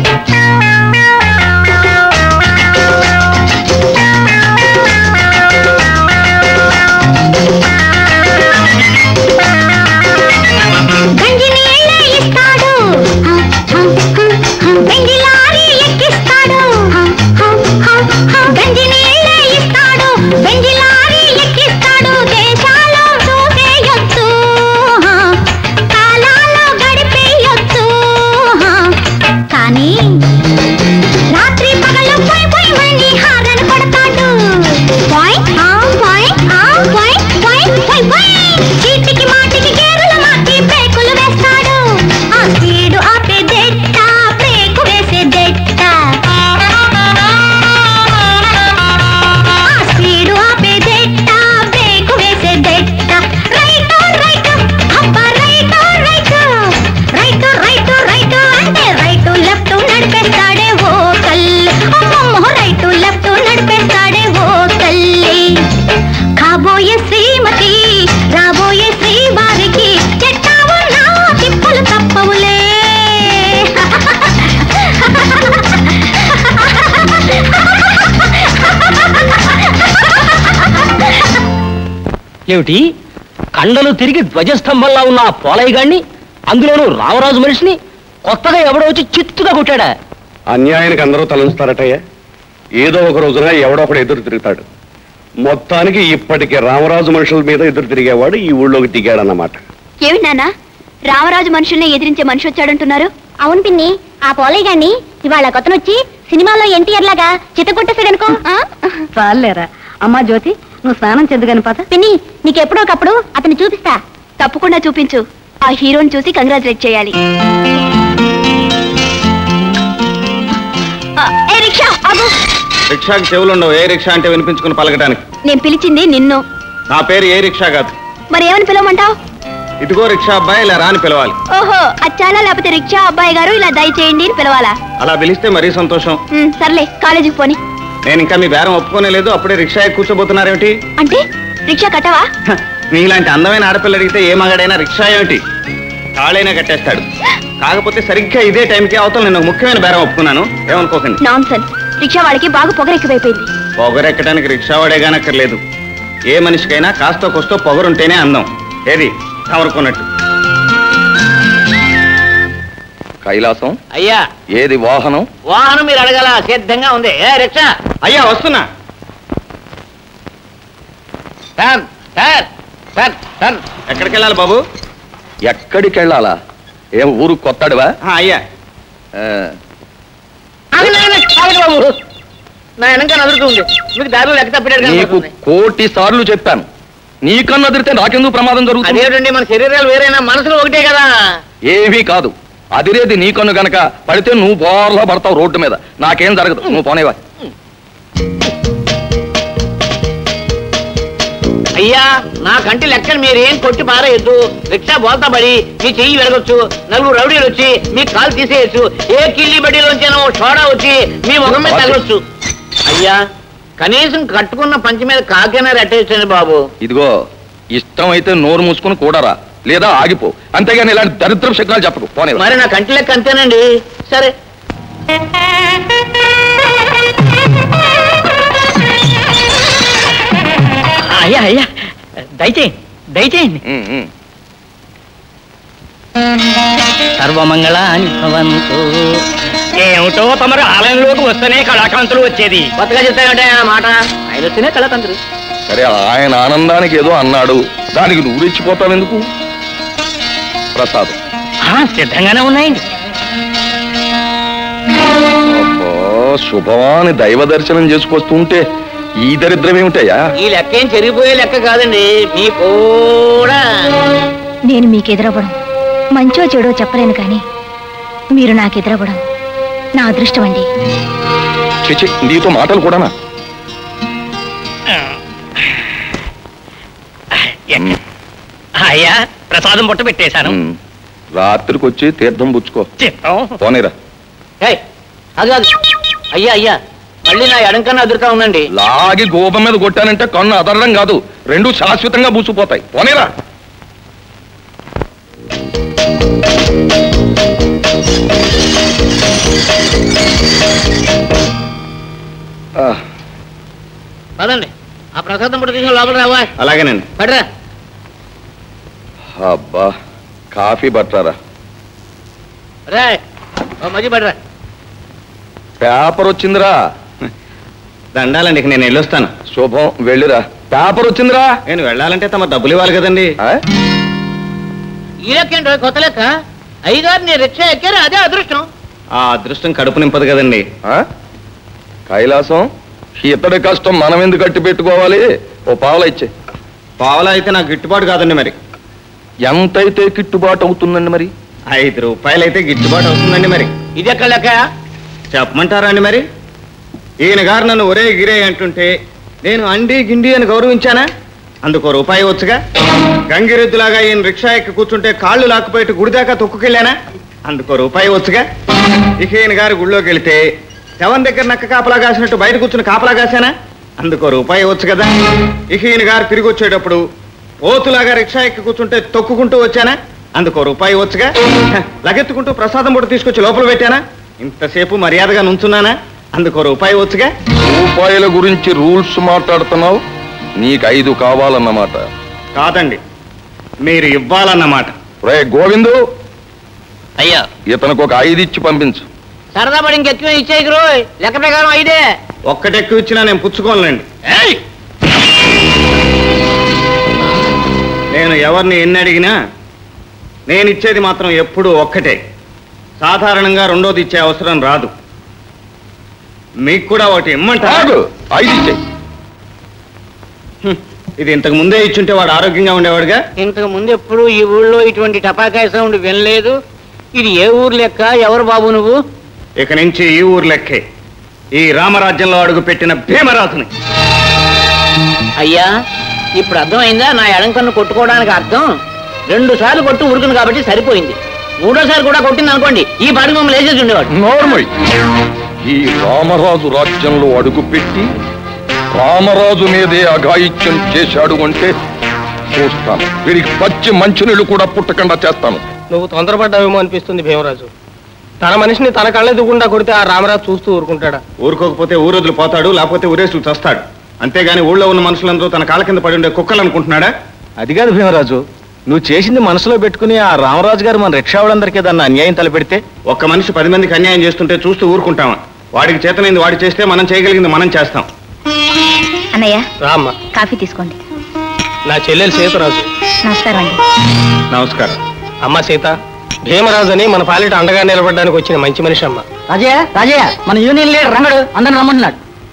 గంజి నీళ్ళే ఇస్తాడు హ, హ, హ, హ. వెండి లారీ ఎక్కిస్తాడు హ, హ, హ, హ. గంజి నీళ్ళే ఇస్తాడు వెండి లారీ ఎక్కిస్తాడు దేశాలో చూసేయొచ్చు హ. కాలాల్లో గడిపేయొచ్చు హ. కానీ రాత్రి పగలు పోయి పోయి మళ్ళీ హారన్ కొడతాడు పోయ్, ఆ, పోయ్, ఆ, పోయ్, పోయ్, పోయ్, పోయ్. చీటికి మాటికి గేరుల మాకి బ్రేకులు వేస్తాడు ఆ స్పీడు ఆపేదెట్ట బ్రేకు వేసేదెట్ట ఆ స్పీడు ఆపేదెట్ట ఏమిటి కండలు తిరిగి ధ్వజస్తంభంలా ఉన్న ఆ పోలయ్య గాడిని అందులోనూ రామరాజు మనిషిని కొత్తగా ఎవడో వచ్చి చిత్తుగా కొట్టాడా అన్యాయానికి అందరూ తలంచుతారటయ్య ఏదో ఒక రోజున ఎవడో ఒకడు ఎదురు తిరుగుతాడు మొత్తానికి ఇప్పటికి రామరాజు మనుషుల మీద ఎదురు తిరిగేవాడు ఈ ఊళ్ళోకి దిగాడన్నమాట ఏమిటి నాన్న రామరాజు మనుషుల్ని ఎదిరించే మనిషి వచ్చాడంటున్నారు అవును పిన్ని ఆ పోలయ్య గాని ఇవాళ కొత్తనొచ్చి సినిమాలో ఎన్టీఆర్ లాగా చిత్తకొట్టేసాడనుకో చాలేరా అమ్మా జ్యోతి నువ్వు స్నానం చెందుగాని పద పిన్ని నీకెప్పుడోకప్పుడు అతన్ని చూపిస్తా తప్పకుండా చూపించు ఆ హీరోని చూసి కంగ్రాచులేట్ చేయాలి ఆ, ఏ రిక్షా ఆగు రిక్షాకి చెవులుండవు ఏ రిక్షా అంటే వినిపించుకుని పలకటానికి నేను పిలిచింది నిన్ను నా పేరు ఏ రిక్షా కాదు మరి ఏమని పిలవమంటావు ఇదిగో రిక్షా అబ్బాయి ఇలా రాని పిలవాలి ఓహో అచ్చాలా లేకపోతే రిక్షా అబ్బాయి గారు ఇలా దయచేయండి అని పిలవాలా అలా పిలిస్తే మరీ సంతోషం ఉమ్, సర్లే కాలేజీకి పోని నేను ఇంకా మీ బేరం ఒప్పుకోనే లేదు అప్పుడే రిక్షా ఎక్కి కూర్చోబోతున్నారేమిటి అంటే రిక్షా కట్టవా హ, మీలాంటి అందమైన ఆడపిల్ల అడిగితే ఏ మగాడైనా రిక్షా ఏమిటి తాళైనా కట్టేస్తాడు కాకపోతే సరిగ్గా ఇదే టైంకి అవతల నేను ఒక ముఖ్యమైన బేరం ఒప్పుకున్నాను ఏమనుకోకండి నాన్ రిక్షా వాళ్ళకి బాగా పొగరెక్కిపోయింది పొగరెక్కడానికి రిక్షా వాడే గానక్కర్లేదు ఏ మనిషికైనా కాస్త కొస్తో పొగరుంటేనే అందం ఏది తమరుకున్నట్టు కైలాసం అయ్యా ఏది వాహనం వాహనం మీరు అడగల సిద్ధంగా ఉంది ఏ రిక్షా అయ్యా వస్తున్నా సార్ సార్ సార్ సార్ ఎక్కడికి వెళ్ళాలి బాబు ఎక్కడికి వెళ్ళాలా ఏ ఊరు కొత్తడివా ఆ, అయ్యా ఆగండి, ఆగండి, ఆగండి బాబు నా వెనక నదురుతుంది మీకు దారిలో లెక్క తప్పినట్టు నీకు కనపడుతుంది. కోటి సార్లు చెప్పాను నీకన్నా అదిరితే నాకెందుకు ప్రమాదం జరుగుతుంది అదేమిటండి మన శరీరాలు వేరైనా మనసులు ఒకటే కదా ఏమీ కాదు అదిరేది నీకన్ను గనక పడితే నువ్వు బోర్లా పడతావు రోడ్డు మీద నాకేం జరగదు నువ్వు పోనేవా అయ్యా నా కంటి లెక్కలు మీరేం కొట్టి పారేయద్దు రిక్షా బోల్తా పడి మీ చెయ్యి విరగొచ్చు నలుగురు రౌడీలు వచ్చి మీ కాలు తీసేయచ్చు ఏ కిల్లి బడిలోంచైనా ఓ సోడా వచ్చి మీ ముఖం మీద తగలొచ్చు అయ్యా కనీసం కట్టుకున్న పంచి మీద కాకైనా రెట్టేయచ్చండి బాబు ఇదిగో ఇష్టం అయితే నోరు మూసుకుని కూడరా లేదా ఆగిపో అంతేగాని ఇలాంటి దరిద్రపు శకునాలు చెప్పకు పోనే మరి నా కంటి లెక్క అంతేనండి సరే అయ్యా అయ్యా దయచేయండి దయచేయండి సర్వమంగళాని భవంతు ఏమిటో తమరు ఆలయంలోకి వస్తేనే కళాకాంతులు వచ్చేది కొత్తగా చెప్తానంటే ఆ మాట ఆయన వస్తేనే కళాకంతులు సరే ఆయన ఆనందానికి ఏదో అన్నాడు దానికి నువ్వు రెచ్చిపోతావు ఎందుకు ప్రసాదం ఆ, సిద్ధంగానే ఉన్నాయండి అబ్బా శుభమాని దైవ దర్శనం చేసుకొస్తుంటే ఈ దరిద్రం ఏమిటయ్యా ఈ లెక్క ఏం చెరిగిపోయే లెక్క కాదండి మీ కూడా నేను మీకు ఎదురవ్వడం మంచో చెడో చెప్పలేను కానీ మీరు నాకు ఎదురవ్వడం నా అదృష్టం అండి చిచి నీతో మాటలు కూడానా అయ్యా ప్రసాదం పొట్ట పెట్టేశాను ఉమ్. రాత్రికి వచ్చి తీర్థం పుచ్చుకో చిత్తం పోనీరా ఏయ్, అది కాదు అయ్యా అయ్యా మళ్ళీ నా ఎడంకన్నా అదురుతా ఉందండి లాగి గోపం మీద కొట్టానంటే కన్ను అదరడం కాదు రెండు శాశ్వతంగా బూసిపోతాయి పోనీరా ఆ, పదండి ఆ ప్రసాదం పుట్ట తీసుకుని లోపల రావా అలాగేనండి పడరా అబ్బా కాఫీ పట్టారా రే ఓ మధ్య పడరా పేపర్ వచ్చిందిరా దండాలండి ఇక నేను వెళ్ళొస్తాను శుభం వెళ్ళిరా పేపర్ వచ్చిందిరా నేను వెళ్ళాలంటే తమ డబ్బులు ఇవ్వాలి కదండి ఈ లెక్క ఏంటో కొత్త లెక్క అయ్యగారు నేను రిక్షా ఎక్కారు అదే అదృష్టం ఆ అదృష్టం కడుపు నింపదు కదండి ఆ? కైలాసం ఇతడి కష్టం మనం ఎందుకు కట్టి పెట్టుకోవాలి ఓ పావుల ఇచ్చే పావలా అయితే నాకు గిట్టుబాటు కాదండి మరి ఎంతైతే గిట్టుబాటు అవుతుందండి మరి ఐదు రూపాయలు అయితే గిట్టుబాటు అవుతుందండి మరి ఇది ఎక్కడ లెక్క చెప్పమంటారా అండి మరి ఈయన గారు నన్ను ఒరే గిరే అంటుంటే నేను అండి గిండి అని గౌరవించానా అందుకో రూపాయి వచ్చుగా గంగిరెద్దులాగా ఈయన రిక్షా ఎక్కి కూర్చుంటే కాళ్ళు లాక్కుపోయి గుడిదాకా తొక్కుకెళ్ళానా అందుకో రూపాయి వచ్చుగా ఇక ఈయన గారు గుళ్ళోకి వెళితే శవం దగ్గర నక్క కాపలా కాసినట్టు బయట కూర్చుని కాపలా కాసానా అందుకో రూపాయి వచ్చు కదా ఇక ఈయన గారు తిరిగి వచ్చేటప్పుడు ఓతులాగా రిక్షా ఎక్కి కూర్చుంటే తొక్కుకుంటూ వచ్చానా అందుకో రూపాయి వచ్చుగా హ, లగెత్తుకుంటూ ప్రసాదం కూడా తీసుకొచ్చి లోపల పెట్టానా ఇంతసేపు మర్యాదగా నుంచున్నానా అందుకో రూపాయి వచ్చుగా రూపాయల గురించి రూల్స్ మాట్లాడుతున్నావు నీకు ఐదు కావాలన్నమాట కాదండి మీరు ఇవ్వాలన్నమాట రే గోవిందు అయ్యా ఇతనికి ఒక ఐదు ఇచ్చి పంపించు సరదా పడి ఇంకెక్కువ ఇచ్చేయకురు లెక్క ప్రకారం ఐదే ఒక్కటెక్కువ ఇచ్చినా నేను పుచ్చుకోనులేండి నేను ఎవరిని ఎన్ని అడిగినా నేను ఇచ్చేది మాత్రం ఎప్పుడూ ఒక్కటే సాధారణంగా రెండోది ఇచ్చే అవసరం రాదు మీకు కూడా ఒకటి ఇమ్మంటారు ఐదు ఇచ్చాయి ఇది ఇంతకు ముందే ఇచ్చుంటే వాడు ఆరోగ్యంగా ఉండేవాడుగా ఇంతకు ముందు ఎప్పుడు ఈ ఊళ్ళో ఇటువంటి టపాకాయ సౌండ్ వినలేదు ఇది ఏ ఊరు లెక్క ఎవరు బాబు నువ్వు ఇక నుంచి ఈ ఊరు లెక్కే ఈ రామరాజ్యంలో అడుగు పెట్టిన భీమరాజుని అయ్యా ఇప్పుడు అర్థమైందా నా ఎడం కన్ను కొట్టుకోవడానికి అర్థం రెండు సార్లు కొట్టు ఉరుకును కాబట్టి సరిపోయింది మూడోసారి కూడా కొట్టింది అనుకోండి ఈ పాటికి మమ్మల్ని వేసేసి ఉండేవాడు నోర్మయ్ ఈ రామరాజు రాజ్యంలో అడుగుపెట్టి రామరాజు మీదే అఘాయిత్యం చేశాడు అంటే చూస్తాను వీడికి పచ్చి మంచినీళ్ళు కూడా పుట్టకుండా చేస్తాను నువ్వు తొందరపడ్డావేమో అనిపిస్తుంది భీమరాజు తన మనిషిని తన కళ్ళెదుకుండా కొడితే ఆ రామరాజు చూస్తూ ఊరుకుంటాడా ఊరుకోకపోతే ఊరొదిలి పోతాడు లేకపోతే ఊరేసులు చస్తాడు అంతేగాని ఊళ్ళో ఉన్న మనుషులందరూ తన కాళ్ళ కింద పడి ఉండే కుక్కలు అనుకుంటున్నాడా అది కాదు భీమరాజు నువ్వు చేసింది మనసులో పెట్టుకుని ఆ రామరాజు గారు మన రిక్షా వాళ్ళందరికీ దాన్ని అన్యాయం తలపెడితే ఒక్క మనిషి పది మందికి అన్యాయం చేస్తుంటే చూస్తూ ఊరుకుంటామా వాడికి చేతనైంది వాడు చేస్తే మనం చేయగలిగింది మనం చేస్తాం అన్నయ్య రామ్మ కాఫీ తీసుకోండి నా చెల్లెలు సీతరాజు నమస్కారం అండి నమస్కారం అమ్మ సీత భీమరాజు అని మన పాలిట అండగా నిలబడడానికి వచ్చిన మంచి మనిషి అమ్మ రాజయ్య రాజయ్య మన యూనియన్ లీడర్ రంగడు అందరిని రమ్మంటున్నాడు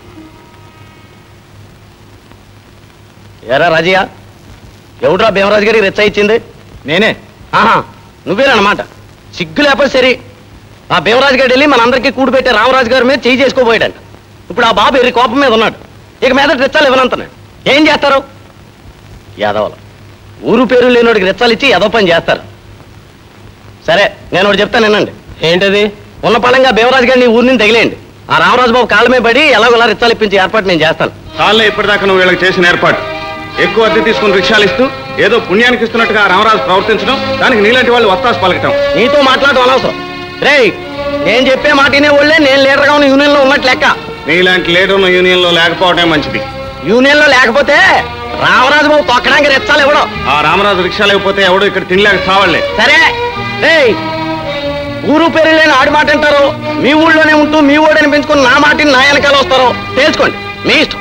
ఎరా రాజయ్య ఎవడ్రా భీమరాజు గారికి రెచ్చ ఇచ్చింది నేనే ఆహా నువ్వేనమాట సిగ్గు లేకపోతే సరే ఆ భీమరాజు గారు వెళ్ళి మనందరికీ కూడి పెట్టే రామరాజు గారి మీద చేయి చేసుకోబోయాడంట ఇప్పుడు ఆ బాబు ఎర్రి కోపం మీద ఉన్నాడు ఇక మీద రెచ్చాలు ఇవ్వనంతనే ఏం చేస్తారు యాదవలు ఊరు పేరు లేనోడికి రెచ్చాలు ఇచ్చి ఎదవ పని చేస్తారు సరే నేను ఒకటి చెప్తాను వినండి ఏంటది ఉన్న పళంగా భీమరాజు గారిని ఊరి నుంచి తగిలేయండి ఆ రామరాజు బాబు కాళ్ళ మీద పడి ఎలాగోలా రిచ్చాలు ఇప్పించి ఏర్పాటు నేను చేస్తాను చాలే ఇప్పటిదాకా నువ్వు వీళ్ళకి చేసిన ఏర్పాటు ఎక్కువ అద్దె తీసుకుని రిక్షాలు ఇస్తూ ఏదో పుణ్యానికి ఇస్తున్నట్టుగా ఆ రామరాజు ప్రవర్తించడం దానికి నీలాంటి వాళ్ళు వత్తాసు పలకటం నీతో మాట్లాడటం అనవసరం రే నేను చెప్పే మాట వినేవాళ్ళే నేను లీడర్గా ఉన్న యూనియన్లో ఉన్నట్టు లెక్క నీలాంటి లీడర్ యూనియన్ లో లేకపోవడమే మంచిది యూనియన్లో లేకపోతే రామరాజు బాబు తొక్కడానికి రెచ్చాలు ఇవ్వడం ఆ రామరాజు రిక్షా లేకపోతే ఎవడు ఇక్కడ తినలేక చావాళ్లే సరే రేయ్ ఊరు పేరు లేని ఆడి మాట అంటారు మీ ఊళ్ళోనే ఉంటూ మీ ఊడని పెంచుకుని నా మాటిని నా వెనకాల వస్తారో తేల్చుకోండి మీ ఇష్టం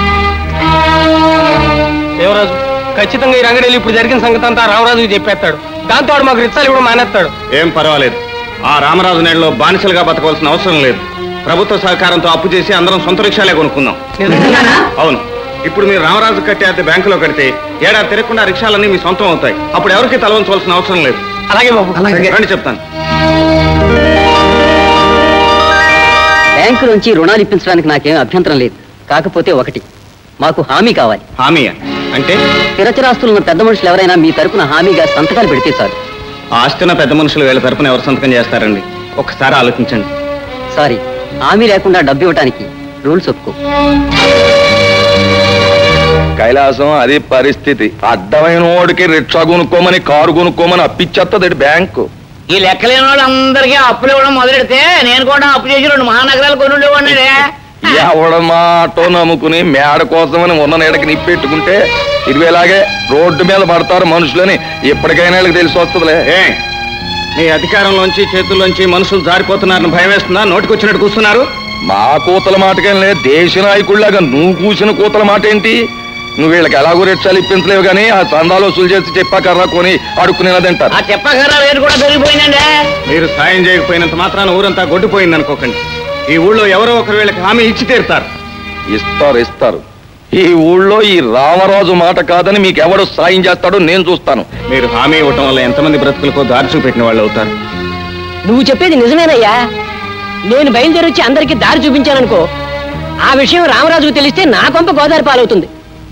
దేవరాజు ఖచ్చితంగా ఈ రంగడెళ్ళి ఇప్పుడు జరిగిన సంగతి అంతా రామరాజుకి చెప్పేస్తాడు దాంతో వాడు మాకు రిచ్చాలు ఇవ్వడం మానేస్తాడు ఏం పర్వాలేదు ఆ రామరాజు నేలలో బానిసలుగా బతకవలసిన అవసరం లేదు ప్రభుత్వ సహకారంతో అప్పు చేసి అందరం సొంత రిక్షాలే కొనుక్కుందాం అవును ఇప్పుడు మీరు రామరాజు కట్టే అద్దె బ్యాంకులో కడితే ఏడాది తిరగకుండా రిక్షాలన్నీ మీ సొంతం అవుతాయి అప్పుడు ఎవరికి తలవంచవలసిన అవసరం లేదు అలాగే బాబు రండి చెప్తాను బ్యాంకు నుంచి రుణాలు ఇప్పించడానికి నాకేం అభ్యంతరం లేదు కాకపోతే ఒకటి మాకు హామీ కావాలి హామీ అంటే స్థిరచరాస్తులు ఉన్న పెద్ద మనుషులు ఎవరైనా మీ తరపున హామీగా సంతకాలు పెడితే చాలు ఆస్తిన పెద్ద మనుషులు వీళ్ళ తరపున ఎవరు సంతకం చేస్తారండి ఒక్కసారి ఆలోచించండి సారీ హామీ లేకుండా డబ్బు ఇవ్వడానికి రూల్స్ ఒప్పుకో కైలాసం అది పరిస్థితి అడ్డమైన వాడికి రిక్షా కొనుక్కోమని కారు కొనుక్కోమని అప్పిచ్చేస్తుంది బ్యాంకు ఈ లెక్కలేని వాళ్ళు అందరికీ అప్పులు ఇవ్వడం మొదలెడితే నేను కూడా అప్పు చేసి రెండు మహానగరాలు కొని ఉండేవాడిని ఎవడ మాటో నమ్ముకుని మేడ కోసమని ఉన్న నీడకి నిప్పెట్టుకుంటే ఇదివేలాగే రోడ్డు మీద పడతారు మనుషులని ఎప్పటికైనా వీళ్ళకి తెలిసి వస్తుందిలే ఏ మీ అధికారంలోంచి చేతుల్లోంచి మనుషులు జారిపోతున్నారని భయం వేస్తుందా నోటికొచ్చినట్టు కూస్తున్నారు మా కూతల మాటకేం లేదు దేశ నాయకుడిలాగా నువ్వు కూసిన కూతల మాట ఏంటి నువ్వు వీళ్ళకి ఎలాగో రిక్షాలు ఇప్పించలేవు కానీ ఆ చందాలు వసూలు చేసి చెప్పాకర్రా కొని అడుక్కునేదంటారు ఆ చెప్పగల రేటు కూడా పెరిగిపోయిందండి మీరు సాయం చేయకపోయినంత మాత్రాన ఊరంతా గొడ్డుపోయింది అనుకోకండి ఈ ఊళ్ళో ఎవరో ఒకరు వీళ్ళకి హామీ ఇచ్చి తీరుతారు ఇస్తారు ఇస్తారు ఈ ఊళ్ళో ఈ రామరాజు మాట కాదని మీకు ఎవడు సాయం చేస్తాడో నేను చూస్తాను మీరు హామీ ఇవ్వటం వల్ల ఎంతమంది బ్రతుకులకో దారి చూపెట్టిన వాళ్ళు అవుతారు నువ్వు చెప్పేది నిజమేనయ్యా నేను బయలుదేరి వచ్చి అందరికీ దారి చూపించాననుకో ఆ విషయం రామరాజుకు తెలిస్తే నా కొంప గోదావరి పాలవుతుంది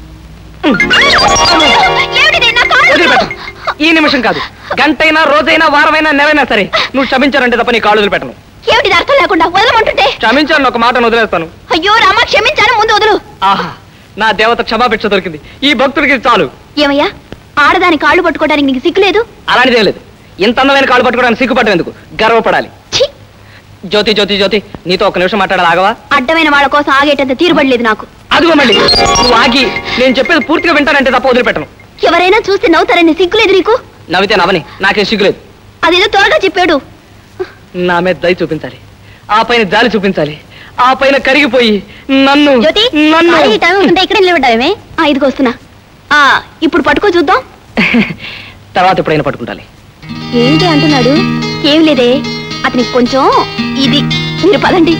వదిలిపెట్టు. ఈ నిమిషం కాదు గంటైనా రోజైనా వారమైనా నెలైనా సరే నువ్వు క్షమించారంటే తప్ప నీ కాళ్ళు వదిలిపెట్టను ఏమిటి అర్థం లేకుండా వదలమంటుంటే క్షమించాను ఒక మాట వదిలేస్తాను అయ్యో రామా క్షమించాను ముందు వదులు ఆహా నా దేవత క్షమాభిక్ష దొరికింది ఈ భక్తుడికి ఇది చాలు ఏమయ్యా ఆడదాని కాళ్ళు పట్టుకోవడానికి నీకు సిగ్గులేదు అలాంటిదే లేదు ఇంత అందమైన కాళ్ళు పట్టుకోవడానికి సిగ్గుపడడం ఎందుకు గర్వపడాలి జ్యోతి జ్యోతి జ్యోతి నీతో ఒక నిమిషం మాట్లాడాలి ఆగవా అడ్డమైన వాళ్ళ కోసం ఆగేటంత తీరుబడలేదు నాకు అదిగో మళ్ళీ నువ్వు ఆగి నేను చెప్పేది పూర్తిగా వింటానంటే తప్ప వదిలిపెట్టను ఎవరైనా చూస్తే నవ్వుతారని సిగ్గులేదు నీకు నవ్వితే నవ్వని నాకేం సిగ్గులేదు అదేదో త్వరగా చెప్పాడు నా మీద దయ చూపించాలి ఆ పైన జాలి చూపించాలి ఆ పైన కరిగిపోయి నన్ను జ్యోతి నన్ను ఖాళీ టైం ఉంటే ఇక్కడ నిలబడ్డావేమే ఆ ఇదిగో వస్తున్నా ఆ ఇప్పుడు పట్టుకో చూద్దాం తర్వాత ఎప్పుడైనా పట్టుకుంటాలి ఏంటి అంటున్నాడు ఏం లేదే అతనికి కొంచెం ఇది మీరు పదండి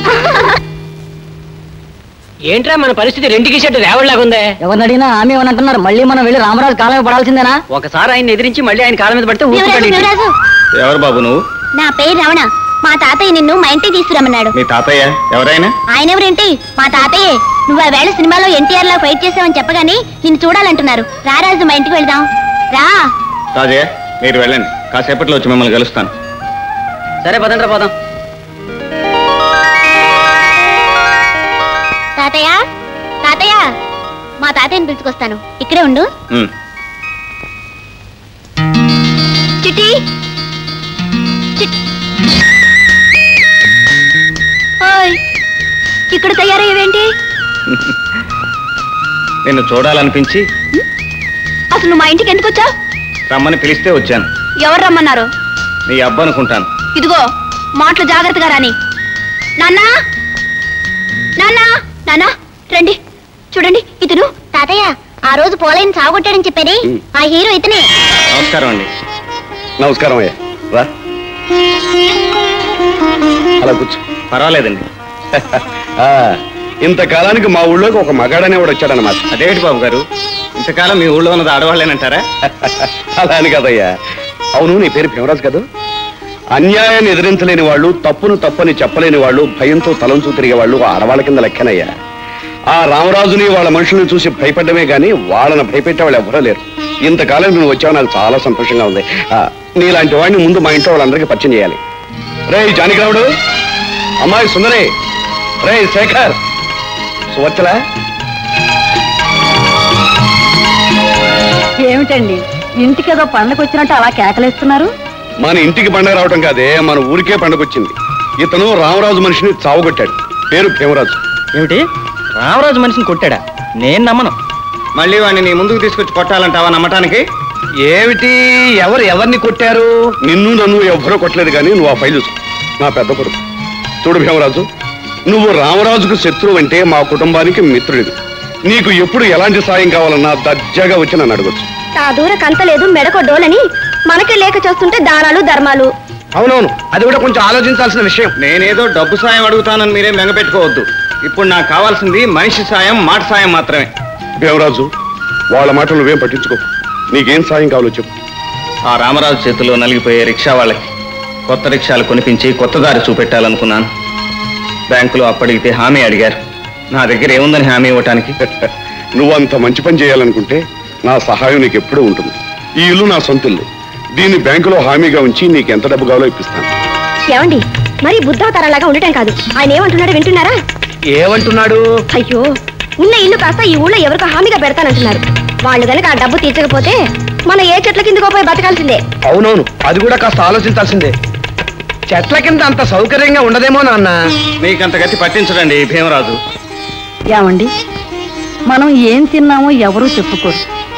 ఏంట్రా మన పరిస్థితి రెండుకి షెడ్ రేవడిలాగా ఉందే ఎవరిని అడిగినా ఆమె ఏమని అంటున్నారు మళ్ళీ మనం వెళ్ళి రామరాజు కాలం మీద పడాల్సిందేనా ఒకసారి ఆయన ఎదిరించి మళ్ళీ ఆయన కాళ్ళ మీద పడితే యువరాజు, ఊరుకోకండి. యువరాజు, ఎవరు బాబు నువ్వు నా పేరు రమణ మా తాతయ్య నిన్ను మా ఇంటికి తీసుకురమ్మన్నాడు మీ తాతయ్య ఎవరైనా ఆయన ఎవరేంటి మా తాతయ్యే నువ్వు ఆ వేళ సినిమాలో ఎన్టీఆర్ లా ఫైట్ చేసావని చెప్పగానే నిన్ను చూడాలంటున్నారు రా రాజు మా ఇంటికి వెళ్దాం రా రాజయ్య మీరు వెళ్ళండి కాసేపట్లో వచ్చి మిమ్మల్ని కలుస్తాను సరే పదండ్రా పోదాం తాతయ్య తాతయ్య మా తాతయ్యని పిలుచుకొస్తాను ఇక్కడే ఉండు ఉమ్. చిట్టి చిట్- ఓయ్ ఇక్కడ తయారయ్యేవేంటి నిన్ను చూడాలనిపించి అసలు నువ్వు మా ఇంటికి ఎందుకు వచ్చావు రమ్మని పిలిస్తే వచ్చాను ఎవరు రమ్మన్నారు నీ అబ్బ అనుకుంటాను ఇదిగో మాటలు జాగ్రత్తగా రాని నాన్నా నాన్నా నాన్నా రండి చూడండి ఇతను తాతయ్య ఆ రోజు పోలైన సాగొట్టాడని చెప్పేది ఆ హీరో ఇతనే నమస్కారం అండి నమస్కారం అయ్యా రా అలా కూర్చో పర్వాలేదండి ఆ, ఇంతకాలానికి మా ఊళ్ళోకి ఒక మగాడనే వాడు వచ్చాడనమాట అదేమిటి బాబు గారు ఇంతకాలం మీ ఊళ్ళో ఉన్నది ఆడవాళ్ళేనంటారా అలా అని కదయ్యా అవును నీ పేరు భీమరాజు కదా అన్యాయాన్ని ఎదిరించలేని వాళ్ళు తప్పును తప్పని చెప్పలేని వాళ్ళు భయంతో తలంచు తిరిగే వాళ్ళు ఆడవాళ్ళ కింద లెక్కనయ్యా ఆ రామరాజుని వాళ్ళ మనుషుల్ని చూసి భయపడమే గాని వాళ్ళని భయపెట్టే వాళ్ళు ఎవరూ లేరు ఇంతకాలం నువ్వు వచ్చావు నాకు చాలా సంతోషంగా ఉంది ఆ, నీలాంటి వాడిని ముందు మా ఇంట్లో వాళ్ళందరికీ పరిచయం చేయాలి రే జానకిరావుడు అమ్మాయి సుందరే రే శేఖర్ సువచ్చలా ఏమిటండి ఇంటికేదో పండగ వచ్చినట్టు అలా కేకలేస్తున్నారు మన ఇంటికి పండగ రావటం కాదే మన ఊరికే పండగ వచ్చింది ఇతను రామరాజు మనిషిని చావుగొట్టాడు పేరు భీమరాజు ఏమిటి రామరాజు మనిషిని కొట్టాడా నేను నమ్మను మళ్ళీ వాడిని నీ ముందుకు తీసుకొచ్చి కొట్టాలంటావా నమ్మటానికి ఏమిటి ఎవరు ఎవరిని కొట్టారు నిన్ను నన్ను ఎవ్వరూ కొట్టలేదు కానీ నువ్వు ఆ ఫైల్ చూసుకో నా పెద్ద కొడుకు చూడు భీమరాజు నువ్వు రామరాజుకు శత్రువు అంటే మా కుటుంబానికి మిత్రుడివి నీకు ఎప్పుడు ఎలాంటి సాయం కావాలన్నా దర్జాగా వచ్చి నన్ను అడగొచ్చు ఆ దూర కంతలేదు మెడకో డోలని మనకే లేక చేస్తుంటే దానాలు ధర్మాలు అవునవును అది కూడా కొంచెం ఆలోచించాల్సిన విషయం నేనేదో డబ్బు సాయం అడుగుతానని మీరేం బెంగపెట్టుకోవద్దు ఇప్పుడు నాకు కావాల్సింది మనిషి సాయం మాట సాయం మాత్రమే భీమరాజు వాళ్ళ మాటలు నువ్వేం పట్టించుకో నీకేం సాయం కావాలో చెప్పు ఆ రామరాజు చేతిలో నలిగిపోయే రిక్షా వాళ్ళకి కొత్త రిక్షాలు కొనిపించి కొత్త దారి చూపెట్టాలనుకున్నాను బ్యాంకులో అప్పడిగితే హామీ అడిగారు నా దగ్గర ఏముందని హామీ ఇవ్వటానికి నువ్వు అంత మంచి పని చేయాలనుకుంటే నా సహాయం నీకు ఎప్పుడూ ఉంటుంది ఈ ఇల్లు నా సొంత ఇల్లు దీన్ని బ్యాంకులో హామీగా ఉంచి నీకు ఎంత డబ్బు కావాలో ఇప్పిస్తాను ఏమండి మరి బుద్ధావతారాలాగా ఉండటం కాదు ఆయన ఏమంటున్నాడో వింటున్నారా ఏమంటున్నాడు అయ్యో ఉన్న ఇల్లు కాస్త ఈ ఊళ్ళో ఎవరికో హామీగా పెడతానంటున్నారు వాళ్ళు కనుక ఆ డబ్బు తీర్చకపోతే మన ఏ చెట్ల కిందకో పోయి బతకాల్సిందే అవునవును అది కూడా కాస్త ఆలోచించాల్సిందే చెట్ల కింద అంత సౌకర్యంగా ఉండదేమో నాన్న మీకంత గతి పట్టించడండి భీమరాజు ఏమండి మనం ఏం తిన్నామో ఎవరూ చెప్పుకోరు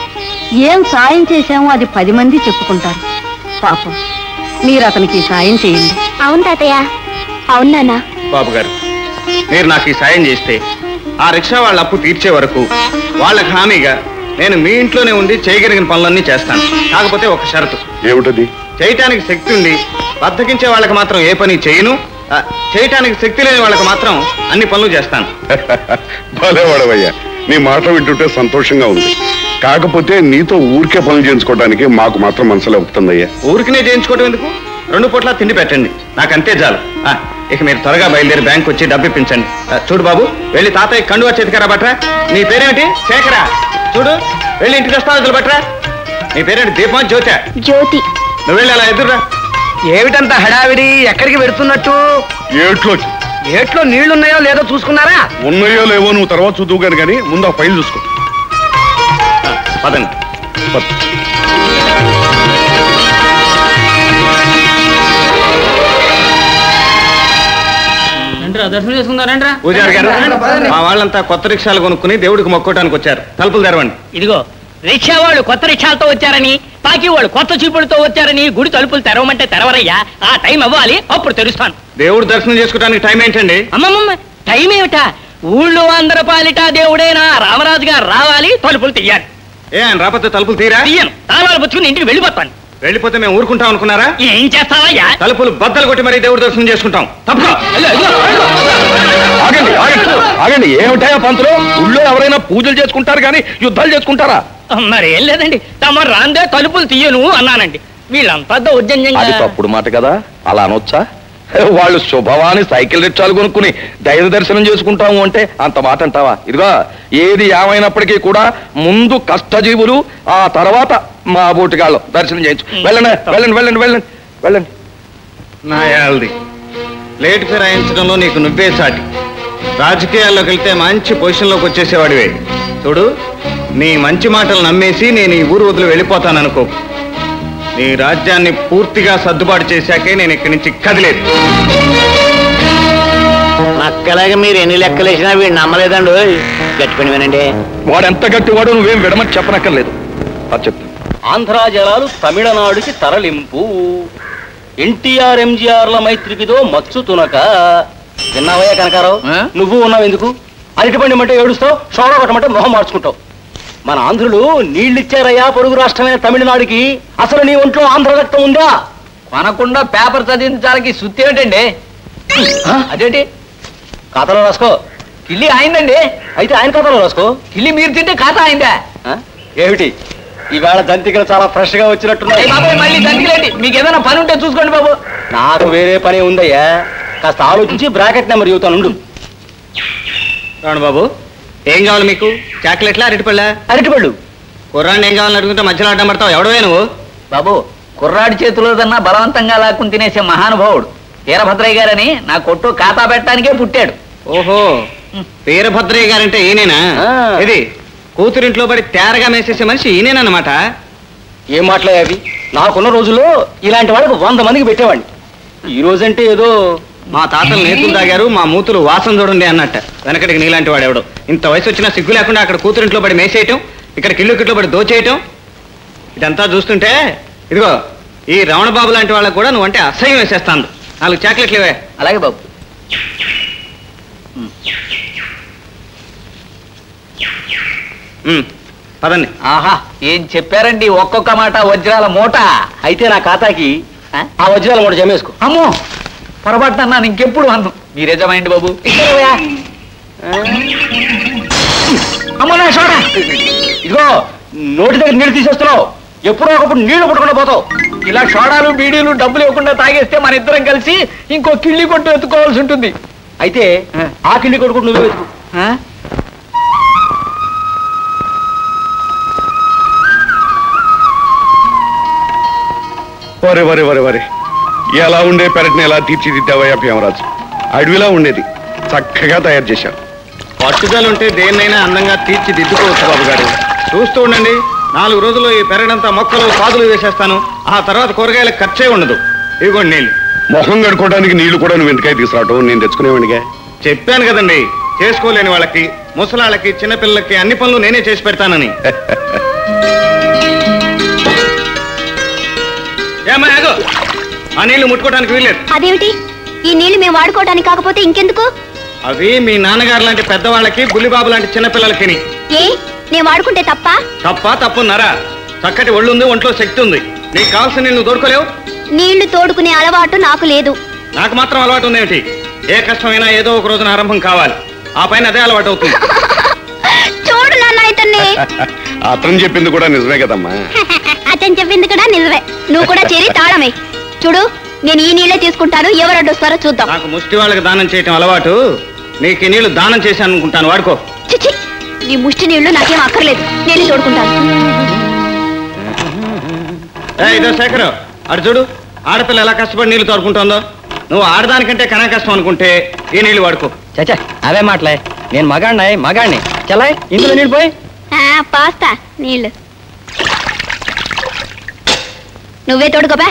ఏం సాయం చేశామో అది పది మంది చెప్పుకుంటారు పాపం మీరు అతనికి సాయం చేయండి అవును తాతయ్య అవును నాన్న బాబు గారు మీరు నాకు ఈ సాయం చేస్తే ఆ రిక్షా వాళ్ళ అప్పు తీర్చే వరకు వాళ్ళకి హామీగా నేను మీ ఇంట్లోనే ఉండి చేయగలిగిన పనులన్నీ చేస్తాను కాకపోతే ఒక షరతు ఏమిటది చేయటానికి శక్తి ఉండి బద్దకించే వాళ్ళకి మాత్రం ఏ పని చేయను ఆ, చేయటానికి శక్తి లేని వాళ్ళకి మాత్రం అన్ని పనులు చేస్తాను భలేవాడవయ్యా నీ మాట వింటుంటే సంతోషంగా ఉంది కాకపోతే నీతో ఊరికే పనులు చేయించుకోవడానికి మాకు మాత్రం మనసులో ఒప్పుతుందయ్యా ఊరికినే చేయించుకోవడం ఎందుకు రెండు పూట్ల తిండి పెట్టండి నాకు అంతే చాలు ఆ, ఇక మీరు త్వరగా బయలుదేరి బ్యాంక్ వచ్చి డబ్బు ఇప్పించండి ఆ, చూడు బాబు వెళ్ళి తాతయ్య కండువా చేతికరా బట్రా నీ పేరేమిటి శేఖరా చూడు వెళ్ళి ఇంటికి దస్తావేజులు బట్రా నీ పేరేంటి దీపమా జ్యోతి జ్యోతి నువ్వు వెళ్ళి అలా ఎదురురా ఏమిటంత హడావిడి ఎక్కడికి పెడుతున్నట్టు ఏట్లోకి ఏట్లో నీళ్లున్నాయో లేదో చూసుకున్నారా ఉన్నాయో లేవో నువ్వు తర్వాత చూద్దుగాను కానీ ముందు ఆ ఫైల్ చూసుకో పదండి దర్శనం చేసుకుందారంట్రా పూజారి గారు మా వాళ్ళంతా కొత్త రిక్షాలు కొనుక్కుని దేవుడికి మొక్కోటానికి వచ్చారు తలుపులు తెరవండి ఇదిగో రిక్షా వాళ్ళు కొత్త రిక్షాలతో వచ్చారని పాకి వాళ్ళు కొత్త చూపులతో వచ్చారని గుడి తలుపులు తెరవమంటే తెరవరయ్యా ఆ టైం అవ్వాలి అప్పుడు తెరుస్తాను దేవుడు దర్శనం చేసుకోవడానికి టైం ఏంటండి అమ్మమ్మమ్మ టైం ఏమిటా ఊళ్ళో అందరి పాలిట దేవుడైనా రామరాజు గారు రావాలి తలుపులు తీయాలి ఏ ఆయన రాకపోతే తలుపులు తీరా తీయను తాళాలు పుచ్చుకుని ఇంటికి వెళ్ళిపోతాను వెళ్ళిపోతే మేము ఊరుకుంటాం అనుకున్నారా ఏం చేస్తావయ్యా తలుపులు బద్దలు కొట్టి మరీ దేవుడు దర్శనం చేసుకుంటాం తప్ప ఆగండి ఆగండి ఆగండి ఏమిటాయా పంతులు ఊళ్ళో ఎవరైనా పూజలు చేసుకుంటారు కానీ యుద్ధాలు చేసుకుంటారా మరి ఏం లేదండి తమ రాందే తలుపులు తీయను అన్నానండి వీళ్ళంతా అది దౌర్జన్యంగా తప్పుడు మాట కదా అలా అనొచ్చా వాళ్ళు శుభవాని సైకిల్ రిక్షాలు కొనుక్కుని దైవ దర్శనం చేసుకుంటాము అంటే అంత మాట అంటావా ఇదిగో ఏది ఏమైనప్పటికీ కూడా ముందు కష్టజీవులు ఆ తర్వాత మా బోటిగాళ్ళు దర్శనం చేయించు వెళ్ళండి వెళ్ళండి వెళ్ళండి వెళ్ళండి వెళ్ళండి నా యాల్ది ప్లేట్ ఫిరాయించడంలో నీకు నువ్వే సాటి రాజకీయాల్లోకి వెళ్తే మంచి పొజిషన్లోకి వచ్చేసేవాడివే చూడు నీ మంచి మాటలు నమ్మేసి నేను ఈ ఊరు వదిలి వెళ్ళిపోతాననుకో నీ రాజ్యాన్ని పూర్తిగా సర్దుబాటు చేశాకే నేను ఇక్కడి నుంచి కదిలేదు నక్కలాగా మీరు ఎన్ని లెక్కలేసినా వీడు నమ్మలేదండి ఓయ్. గట్టి పని వినండి వాడు ఎంత గట్టివాడో నువ్వేం విడమని చెప్పనక్కర్లేదు అది చెప్తాను ఆంధ్రా జలాలు తమిళనాడుకి తరలింపు ఎన్టీఆర్ ఎంజీఆర్ల మైత్రికిదో మచ్చు తునక విన్నావయ్యా కనకారావు నువ్వు ఉన్నావు ఎందుకు అరటిపండి మంటే ఏడుస్తావు షోడ కొట్టమంటే మొహం మార్చుకుంటావు మన ఆంధ్రులు నీళ్ళిచ్చారయ్యా పొరుగు రాష్ట్రమైన తమిళనాడుకి అసలు నీ ఒంట్లో ఆంధ్ర రక్తం ఉందా కొనకుండా పేపర్ చదివించడానికి సుత్తి ఏమిటండి అదేంటి ఖాతాలో రాసుకో కిల్లి అయిందండి అయితే ఆయన ఖాతాలో రాసుకో కిల్లి మీరు తింటే ఖాతా అయిందా ఆ? ఏమిటి ఈవేళ దంతికలు చాలా ఫ్రెష్ గా వచ్చినట్టున్నాయి అయ్య బాబాయ్ మళ్ళీ దంతిలేండి మీకు ఏదైనా పని ఉంటే చూసుకోండి బాబు నాకు వేరే పని ఉందయ్యా కాస్త ఆలోచించి బ్రాకెట్ నెంబర్ చెబుతాను ఉండు రాణు బాబు ఏం కావాలి మీకు చాక్లెట్లా అరటిపళ్ళా అరటిపళ్ళు కుర్రాన్ని ఏం కావాలని అడుగుతుంటే మధ్యలో అడ్డం పడతావు ఎవడవే నువ్వు బాబు కుర్రాడి చేతిలోదన్నా బలవంతంగా లాక్కుని తినేసే మహానుభావుడు వీరభద్రయ్య గారని నా కొట్టు ఖాతా పెట్టడానికే పుట్టాడు ఓహో వీరభద్రయ్య గారంటే ఈయనేనా ఆ. ఇది కూతురింట్లో పడి తేరగా మేసేసే మనిషి ఈయనేనమాట ఏం మాటలే అవి నాకున్న రోజుల్లో ఇలాంటి వాళ్ళకు వంద మందికి పెట్టేవాడిని ఈ రోజంటే ఏదో మా తాతలు నేతులు తాగారు మా మూతులు వాసన చూడండి అన్నట్ట వెనకటికి నీలాంటి వాడు ఎవడు ఇంత వయసు వచ్చినా సిగ్గు లేకుండా అక్కడ కూతురింట్లో పడి మేసేయటం ఇక్కడ కిల్లు కిట్లో పడి దోచేయటం ఇదంతా చూస్తుంటే ఇదిగో ఈ రమణబాబు లాంటి వాళ్ళకు కూడా నువ్వంటే అసహ్యం వేసేస్తాను నాలుగు చాక్లెట్లు ఇవే అలాగే బాబు ఉమ్, పదండి ఆహా ఏం చెప్పారండి ఒక్కొక్క మాట వజ్రాల మూట అయితే నా ఖాతాకి ఆ వజ్రాల మూట జమేసుకో అమ్మో పొరపాటున అన్నాను ఇంకెప్పుడు అన్ను మీరే జమైండి బాబు ఇక్కడవయ్యా. అమ్మో నా షోడ ఇదిగో నోటి దగ్గర నీళ్ళు తీసేస్తున్నావు ఎప్పుడో ఒకప్పుడు నీళ్లు పట్టుకుండా పోతావు ఇలా షోడాలు బీడీలు డబ్బులు ఇవ్వకుండా తాగేస్తే మన ఇద్దరం కలిసి ఇంకో కిళ్ళి కొట్టు ఎత్తుకోవాల్సి ఉంటుంది అయితే ఆ కిండి కొడుకు నువ్వే వెతుకు ఆ? వరే వరే వరే వరే ఎలా ఉండే పెరటిని ఎలా తీర్చిదిద్దావయ్యా భీమరాజు అడవిలా ఉండేది చక్కగా తయారు చేశావు పట్టుదల ఉంటే దేన్నైనా అందంగా తీర్చిదిద్దుకోవచ్చు బాబు గారు చూస్తూ ఉండండి నాలుగు రోజుల్లో ఈ పెరగడంతా మొక్కలు పాదులు వేసేస్తాను ఆ తర్వాత కూరగాయలకు ఖర్చే ఉండదు ఇదిగోండి నీళ్ళు మొహం కడుక్కోవడానికి నీళ్లు కూడా నువ్వు ఎందుకై తీసుకురావటం నేను తెచ్చుకునేవాడిగా చెప్పాను కదండి చేసుకోలేని వాళ్ళకి ముసలాళ్ళకి చిన్నపిల్లలకి అన్ని పనులు నేనే చేసి పెడతానని ఏమ్మా ఆగు. ఆ నీళ్లు ముట్టుకోవడానికి వీల్లేదు అదేమిటి ఈ నీళ్లు మేము వాడుకోవడానికి కాకపోతే ఇంకెందుకు అవి మీ నాన్నగారు లాంటి పెద్దవాళ్ళకి బుల్లిబాబు లాంటి చిన్నపిల్లలకి ఏ నేను వాడుకుంటే తప్ప తప్ప తప్పున్నారా చక్కటి ఒళ్ళు ఉంది ఒంట్లో శక్తి ఉంది నీకు కావాల్సిన నీళ్ళు దొరకలేవు నీళ్లు తోడుకునే అలవాటు నాకు లేదు నాకు మాత్రం అలవాటు ఉందేమిటి ఏ కష్టమైనా ఏదో ఒక రోజున ఆరంభం కావాలి ఆ పైన అదే అలవాటు అవుతుంది చూడు నాన్న ఇతన్ని అతను చెప్పింది కూడా నిజమే కదమ్మా అతను చెప్పింది కూడా నిజమే నువ్వు కూడా చేరి తాళమే చూడు నేను ఈ నీళ్ళే తీసుకుంటాను ఎవరు అడ్డొస్తారో చూద్దాం నాకు ముష్టి వాళ్ళకి దానం చేయటం అలవాటు నీకు ఈ నీళ్లు దానం చేశాను అనుకుంటాను వాడుకో చిచి నీ ముష్టి నీళ్లు నాకేం అక్కర్లేదు నేను తోడుకుంటాను ఏ ఇదో శేఖర్ అటు చూడు ఆడపిల్ల ఎలా కష్టపడి నీళ్లు తోడుకుంటుందో నువ్వు ఆడదానికంటే కనా కష్టం అనుకుంటే ఈ నీళ్లు వాడుకో చచ్చా అవే మాటలే నేను మగాడినాయి మగాడిని చలాయ్ ఇందులో నీళ్ళు పోయి ఆ, పాస్తా నీళ్లు నువ్వే తోడుకోబా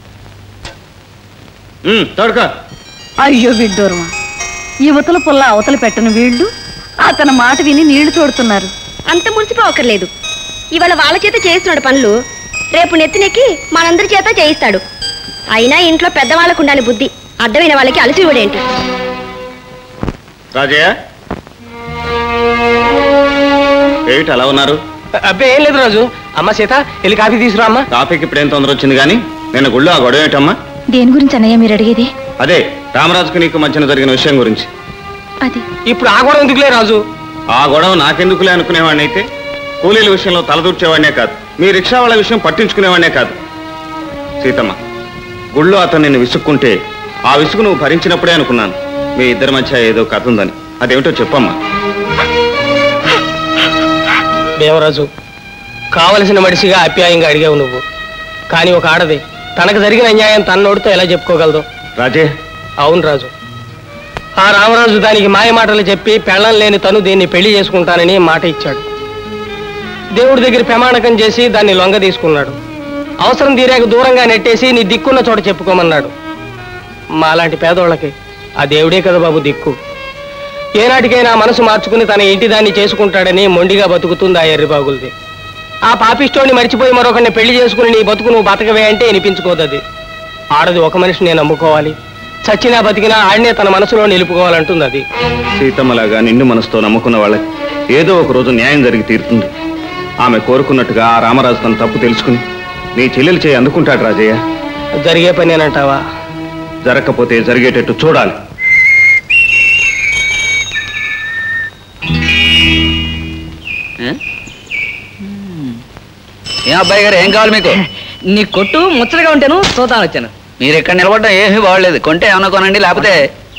ఉమ్, తోడుకో అయ్యో విడ్డూరమా యువతల పుల్ల అవతల పెట్టని వీళ్ళు అతని మాట విని నీళ్లు తోడుతున్నారు అంత మురిసిపోకర్లేదు ఇవాళ వాళ్ళ చేత చేయిస్తున్నాడు పనులు రేపు నెత్తినెక్కి మనందరి చేత చేయిస్తాడు అయినా ఇంట్లో పెద్దవాళ్ళకు ఉండాలి బుద్ధి అడ్డమైన వాళ్ళకి అలసి ఏంటి రాజయ్య ఏమిటి అలా ఉన్నారు అబ్బే ఏం లేదు రాజు అమ్మ సీత వెళ్ళి కాఫీ తీసుకురా అమ్మా కాఫీకి ఇప్పుడేం తొందర వచ్చింది కానీ నిన్న గుళ్ళో ఆ గొడవ ఏమిటమ్మా దేని గురించి అన్నయ్య మీరు అడిగేది అదే రామరాజుకు నీకు మధ్యన జరిగిన విషయం గురించి అది ఇప్పుడు ఆ గొడవ ఎందుకులే రాజు ఆ గొడవ నాకెందుకులే అనుకునేవాడిని అయితే కూలీల విషయంలో తలదూర్చేవాడినే కాదు మీ రిక్షా వాళ్ళ విషయం పట్టించుకునేవాడినే కాదు సీతమ్మ గుళ్ళో అతను నిన్ను విసుక్కుంటే ఆ విసుగు నువ్వు భరించినప్పుడే అనుకున్నాను మీ ఇద్దరి మధ్య ఏదో కథ ఉందని అదేమిటో చెప్పమ్మా దేవరాజు కావలసిన మనిషిగా ఆప్యాయంగా అడిగావు నువ్వు కానీ ఒక ఆడది తనకు జరిగిన అన్యాయం తన నోటితో ఎలా చెప్పుకోగలదు రాజే అవును రాజు ఆ రామరాజు దానికి మాయ మాటలు చెప్పి పెళ్ళం లేని తను దీన్ని పెళ్లి చేసుకుంటానని మాట ఇచ్చాడు దేవుడి దగ్గర ప్రమాణకం చేసి దాన్ని లొంగ తీసుకున్నాడు అవసరం తీరాక దూరంగా నెట్టేసి నీ దిక్కున్న చోట చెప్పుకోమన్నాడు మాలాంటి పేదోళ్ళకి ఆ దేవుడే కదా బాబు దిక్కు ఏనాటికైనా మనసు మార్చుకుని తన ఇంటి దాన్ని చేసుకుంటాడని మొండిగా బతుకుతుంది ఆ ఎర్రిబాగులది ఆ పాపిష్టోని మర్చిపోయి మరొకరిని పెళ్లి చేసుకుని నీ బతుకు నువ్వు బతకవే అంటే వినిపించుకోదు అది ఆడది ఒక మనిషిని నేను నమ్ముకోవాలి చచ్చినా బతికినా ఆడినే తన మనసులో నిలుపుకోవాలంటుంది అది సీతమ్మలాగా నిండు మనసుతో నమ్ముకున్న వాళ్ళకి ఏదో ఒక రోజు న్యాయం జరిగి తీరుతుంది ఆమె కోరుకున్నట్టుగా ఆ రామరాజు తన తప్పు తెలుసుకుని నీ చెల్లెలు చేయి అందుకుంటాడు రాజయ్య జరిగే పనేనంటావా జరగకపోతే జరిగేటట్టు చూడాలి ఏం అబ్బాయి గారు ఏం కావాలి మీకు నీ కొట్టు ముచ్చటగా ఉంటేను చూద్దాం వచ్చాను మీరు ఇక్కడ నిలబడడం ఏమీ బాగలేదు కొంటే ఏమన్నా కొనండి లేకపోతే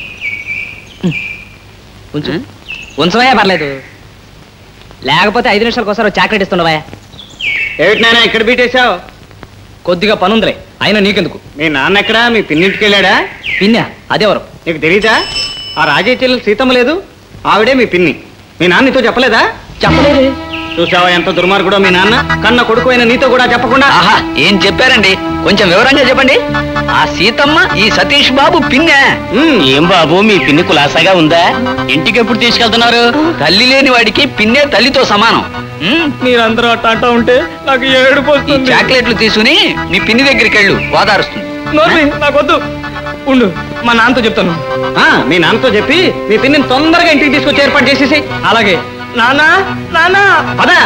ఉంచు ఉంచవయ్యా పర్లేదు లేకపోతే ఐదు నిమిషాలకు ఒకసారి చాక్లెట్ ఇస్తుండవా ఏమిటి నాయన ఇక్కడ బీటేశావు కొద్దిగా పనుందిలే అయినా నీకెందుకు మీ నాన్న ఎక్కడా మీ పిన్నింటికి వెళ్ళాడా పిన్నా అదెవరు నీకు తెలీదా ఆ రాజయ్య చెల్లెలు సీతమ్మ లేదు ఆవిడే మీ పిన్ని మీ నాన్న నీతో చెప్పలేదా చెప్పలేదు చూసావా ఎంత దుర్మార్గుడో మీ నాన్న కన్న కొడుకు అయిన నీతో కూడా చెప్పకుండా ఆహా ఏం చెప్పారండి కొంచెం వివరంగా చెప్పండి ఆ సీతమ్మ ఈ సతీష్ బాబు పిన్నె ఏం బాబు మీ పిన్ని కులాసాగా ఉందా ఇంటికి ఎప్పుడు తీసుకెళ్తున్నారు తల్లి లేని వాడికి పిన్నే తల్లితో సమానం ఉమ్, మీరందరూ అట్ట అంటా ఉంటే నాకు ఏడుపు ఈ వస్తుంది చాక్లెట్లు తీసుకుని మీ పిన్ని దగ్గరికి వెళ్ళు ఓదారుస్తుంది నోర్మి, నాకొద్దు ఉండు మా నాన్నతో చెప్తాను ఆ, మీ నాన్నతో చెప్పి మీ పిన్నిని తొందరగా ఇంటికి తీసుకొచ్చి ఏర్పాటు చేసేసి అలాగే నానా నానా పదా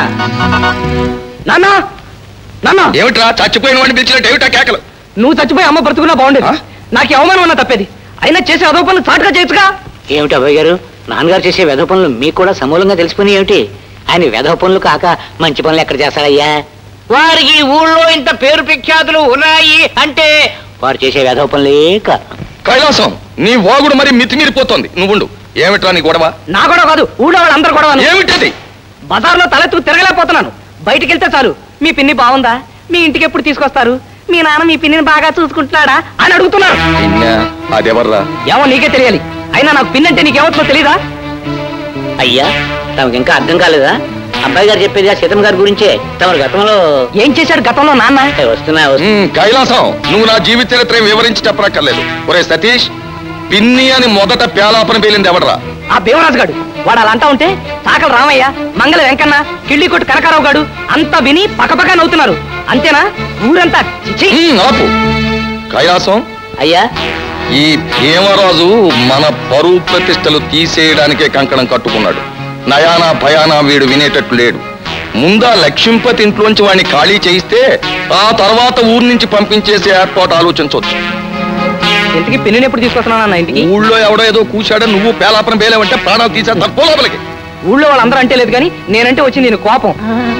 నానా నాన్న ఏమిట్రా చచ్చిపోయిన వాడిని పిలిచినట్టు ఏమిటా కేకలు నువ్వు చచ్చిపోయి అమ్మ బ్రతుకున్నా బాగుండేది నాకు ఈ అవమానం అన్నా తప్పేది అయినా చేసే అదో పనులు చాటుగా చేయొచ్చుగా ఏమిటి అబ్బాయి గారు నాన్నగారు చేసే వెధవ పనులు మీకు కూడా సమూలంగా తెలిసిపోయినాయి ఏమిటి ఆయన వెధవ పనులు కాక మంచి పనులు ఎక్కడ చేస్తారయ్యా వారికి ఊళ్ళో ఇంత పేరు ప్రఖ్యాతులు ఉన్నాయి అంటే వారు చేసే వెధవ పనులే కాదు కైలాసం నీ వాగుడు మరి మితిమీరిపోతోంది నువ్వుండు ఏమిట్రా నీ గొడవ నా గొడవ కాదు ఊళ్ళో వాళ్ళందరూ గొడవ ఏమిటది బజార్లో తలెత్తు తిరగలేకపోతున్నాను బయటికి వెళ్తే చాలు మీ పిన్ని బాగుందా మీ ఇంటికి ఎప్పుడు తీసుకొస్తారు మీ నాన్న మీ పిన్నిని బాగా చూసుకుంటున్నాడా అని అడుగుతున్నారు నిన్న అదెవర్రా ఏమో నీకే తెలియాలి అయినా నాకు పిన్ అంటే నీకేమవుతుందో తెలీదా అయ్యా తమకు ఇంకా అర్థం కాలేదా అబ్బాయి గారు చెప్పేది ఆ సీతమ్మ గారి గురించే తమరు గతంలో ఏం చేశాడు గతంలో నాన్న వస్తున్నా ఉమ్, కైలాసం నువ్వు నా జీవిత చరిత్ర వివరించి చెప్పనక్కర్లేదు ఒరే సతీష్ పిన్ని అని మొదట పేలాపన పేలింది ఎవడరా ఆ భీమరాజు గాడు వాడు అలా అంటా ఉంటే చాకల రామయ్య మంగళ వెంకన్న కిళ్ళి కొట్టు కనకారావు గాడు అంతా విని పక్కపక్క నవ్వుతున్నారు అంతేనా ఊరంతా చిచి. ఉమ్, ఆపు కైలాసం అయ్యా ఈ భీమరాజు మన పరువు ప్రతిష్టలు తీసేయడానికే కంకణం కట్టుకున్నాడు నయానా భయానా వీడు వినేటట్టు లేడు ముందా లక్ష్మీపతి ఇంట్లోంచి వాడిని ఖాళీ చేయిస్తే ఆ తర్వాత ఊరి నుంచి పంపించేసే ఏర్పాటు ఆలోచించవచ్చు ఇంటికి పిన్నిని ఎప్పుడు తీసుకొస్తున్నావు అన్న ఇంటికి ఊళ్ళో ఎవడో ఏదో కూర్చాడో నువ్వు పేలాపన పేలేవంటే ప్రాణాలు తీసేస్తారు పో లోపలికి ఊళ్ళో వాళ్ళందరూ అంటే లేదు కానీ నేనంటే వచ్చింది నేను కోపం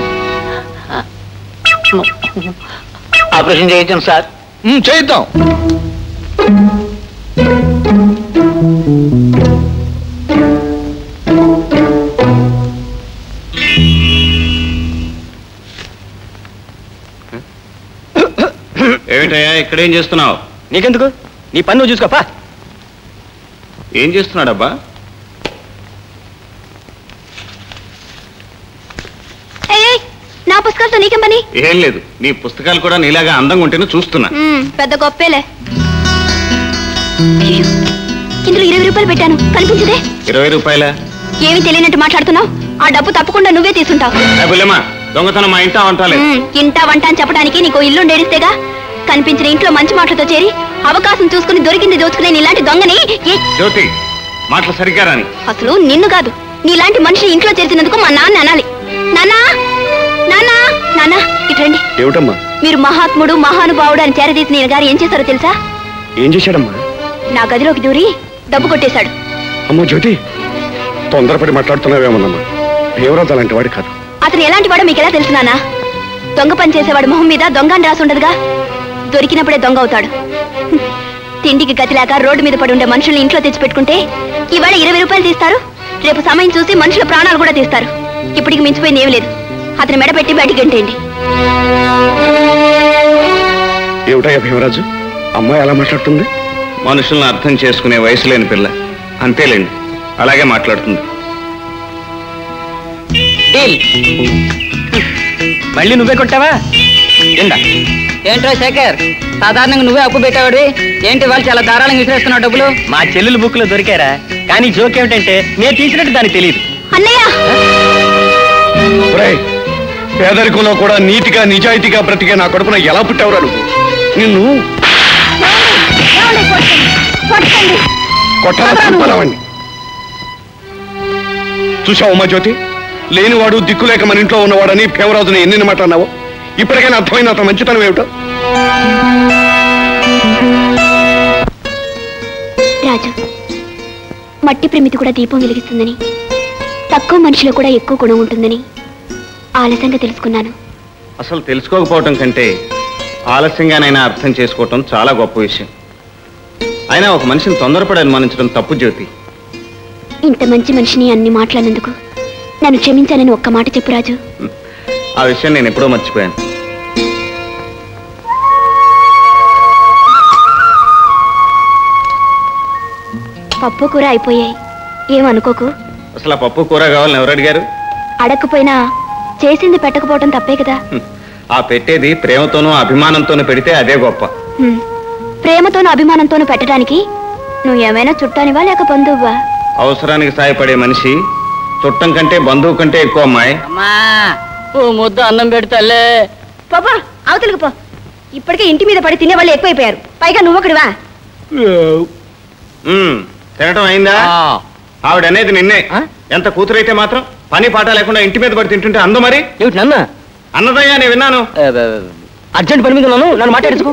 ఆపరేషన్ చేయించాం సార్ ఉమ్, చేయిద్దాం ఏమిటయ్యా ఇక్కడేం చేస్తున్నావు నీకెందుకు నీ పని నువ్వు చూసుకోపా ఏం చేస్తున్నాడబ్బా ఏయ్, ఏయ్, నా పుస్తకాలతో నీకేం పని ఏం లేదు నీ పుస్తకాలు కూడా నీలాగా అందంగా ఉంటేనే చూస్తున్నా మ్మ్, పెద్ద గొప్పేలే అయ్యో, ఇందులో ఇరవై రూపాయలు పెట్టాను కనిపించదే ఇరవై రూపాయల ఏమీ తెలియనట్టు మాట్లాడుతున్నావు ఆ డబ్బు తప్పకుండా నువ్వే తీసుంటావు బుల్లెమ్మా దొంగతనం మా ఇంటా వంటలేదు ఉమ్, ఇంటా వంట అని చెప్పడానికి నీకు ఇల్లు నేడిస్తేగా కనిపించిన ఇంట్లో మంచి మాటలతో చేరి అవకాశం చూసుకుని దొరికింది దోచుకునే నీలాంటి దొంగని ఏ- జ్యోతి మాటలు సరిగ్గా రాని అసలు నిన్ను కాదు నీలాంటి మనిషిని ఇంట్లో చేర్చినందుకు మా నాన్న అనాలి నాన్నా నాన్నా నాన్నా ఇటు రండి ఏమిటమ్మా మీరు మహాత్ముడు మహానుభావుడు అని చేరదీసి నేను గారు ఏం చేశారో తెలుసా ఏం చేశాడమ్మా నా గదిలోకి దూరి డబ్బు కొట్టేశాడు అమ్మో జ్యోతి తొందరపడి మాట్లాడుతున్నావేమోనమ్మా దేవరాజు అలాంటి వాడి కాదు అతను ఎలాంటి వాడో మీకు ఎలా తెలుసు నాన్నా దొంగ పని చేసేవాడు మొహం మీద దొంగ అని రాసి ఉండదుగా దొరికినప్పుడే దొంగ అవుతాడు హ్మ్. తిండికి గతి లేక రోడ్డు మీద పడి ఉండే మనుషుల్ని ఇంట్లో తెచ్చి పెట్టుకుంటే ఇవాళ ఇరవై రూపాయలు తీస్తారు రేపు సమయం చూసి మనుషుల ప్రాణాలు కూడా తీస్తారు ఇప్పటికి మించిపోయింది ఏమీ లేదు అతను మెడ పెట్టి బయటికి గంటేయండి ఏమిటయ్యా భీమరాజు అమ్మాయి ఎలా మాట్లాడుతుంది మనుషులను అర్థం చేసుకునే వయసు లేని పిల్ల అంతేలేండి అలాగే మాట్లాడుతుంది మళ్ళీ నువ్వే కొట్టావా ఏంటో శేఖర్ సాధారణంగా నువ్వే అప్పు పెట్టావాడు ఏంటి వాళ్ళు చాలా ధారాళంగా విసిరేస్తున్నావు డబ్బులు మా చెల్లెలు బుక్ లో దొరికారా కానీ జోక్ ఏమిటంటే నేను తీసినట్టు దానికి తెలియదు అన్నయ్య ఒరేయ్, పేదరికంలో కూడా నీతిగా నిజాయితీగా బ్రతికే నా కడుపున ఎలా పుట్టావురా నువ్వు నిన్ను కొట్టాలా చంపాలవండి చూసావు ఉమా జ్యోతి లేనివాడు దిక్కులేక మన ఇంట్లో ఉన్నవాడని భీమరాజుని ఎన్ని మాట అన్నావు ఇప్పటికైనా అర్థమైంది అతను మంచితనం ఏమిటో రాజు మట్టి ప్రమితి కూడా దీపం వెలిగిస్తుందని తక్కువ మనిషిలో కూడా ఎక్కువ గుణం ఉంటుందని ఆలస్యంగా తెలుసుకున్నాను అసలు తెలుసుకోకపోవటం కంటే ఆలస్యంగానైనా అర్థం చేసుకోవటం చాలా గొప్ప విషయం అయినా ఒక మనిషిని తొందరపడి అనుమానించడం తప్పు జ్యోతి ఇంత మంచి మనిషిని అన్ని మాట్లాడినందుకు నన్ను క్షమించానని ఒక్క మాట చెప్పు రాజు ఆ విషయం నేను ఎప్పుడో మర్చిపోయాను పప్పు కూర అయిపోయాయి ఏమనుకోకు అసలు ఆ పప్పు కూర కావాలని ఎవరు అడిగారు అడగకపోయినా చేసింది పెట్టకపోవటం తప్పే కదా ఆ పెట్టేది ప్రేమతోనూ అభిమానంతోనూ పెడితే అదే గొప్ప హ్మ్. ప్రేమతోనూ అభిమానంతోనూ పెట్టడానికి నువ్వు ఏమైనా చుట్టానివా లేక బంధువువా అవసరానికి సాయపడే మనిషి చుట్టం కంటే బంధువు కంటే ఎక్కువ అమ్మాయి అమ్మా ఓ ముద్ద అన్నం పెడతలే పాపా అవతలికి పో ఇప్పటికే ఇంటి మీద పడి తినే వాళ్ళు ఎక్కువైపోయారు పైగా నువ్వు ఒకటివా ఉమ్, తినటం అయిందా ఆవిడ అనేది నిన్నే ఎంత కూతురైతే మాత్రం పని పాట లేకుండా ఇంటి మీద పడి తింటుంటే అందు మరి ఏమిటి నన్న అన్నదయ్యా నేను విన్నాను అర్జెంట్ పని మీద ఉన్నాను నన్ను మాట్లాడించుకో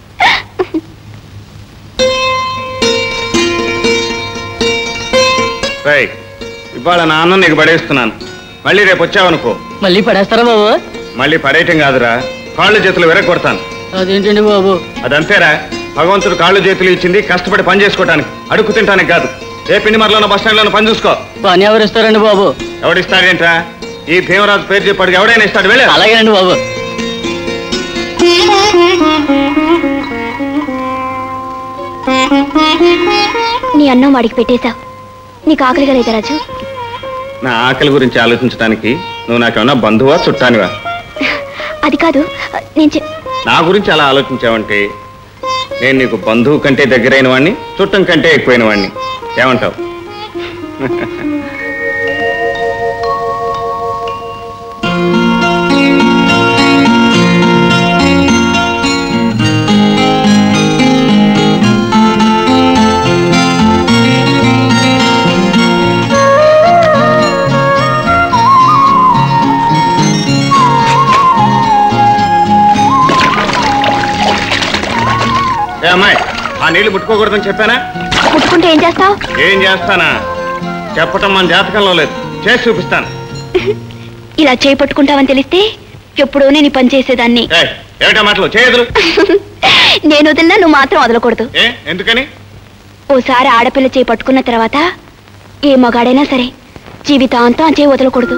రేయ్, ఇవాళ నా అన్నం నీకు పడేస్తున్నాను మళ్ళీ రేపు వచ్చావనుకో మళ్ళీ పడేస్తారా బాబు మళ్ళీ పడేయటం కాదురా కాళ్ళు చేతులు విరగొడతాను అదేంటండి బాబు అదంతేరా భగవంతుడు కాళ్ళు చేతులు ఇచ్చింది కష్టపడి పని చేసుకోవటానికి అడుగు తింటానికి కాదు ఏ పిండి మరలోనో బస్ స్టాండ్లోనో పని చూసుకో పని ఎవరు ఇస్తారండి బాబు ఎవడిస్తాడేంట్రా ఈ భీమరాజు పేరు చెప్పాడు ఎవడైనా ఇస్తాడు వెళ్ళే అలాగేనండి బాబు నీ అన్నం వాడికి పెట్టేశావు నీకు ఆకలిగా లేదా రాజు నా ఆకలి గురించి ఆలోచించడానికి నువ్వు నాకేమన్నా బంధువా చుట్టానివా అది కాదు నేను చె- నా గురించి అలా ఆలోచించావంటే నేను నీకు బంధువు కంటే దగ్గరైన వాడిని చుట్టం కంటే ఎక్కువైన వాడిని ఏమంటావు ఏ అమ్మాయి ఆ నీళ్లు ముట్టుకోకూడదని చెప్పానా ముట్టుకుంటే ఏం చేస్తావు ఏం చేస్తానా చెప్పటం మన జాతకంలో లేదు చేసి చూపిస్తాను ఇలా చేయి పట్టుకుంటావని తెలిస్తే ఎప్పుడో నేను ఈ పని చేసేదాన్ని ఏయ్, ఏమిటా మాటలు చేయదులు నేను వదిలినా నువ్వు మాత్రం వదలకూడదు ఏ ఎందుకని ఓసారి ఆడపిల్ల చేయి పట్టుకున్న తర్వాత ఏ మగాడైనా సరే జీవితాంతం ఆ చేయి వదలకూడదు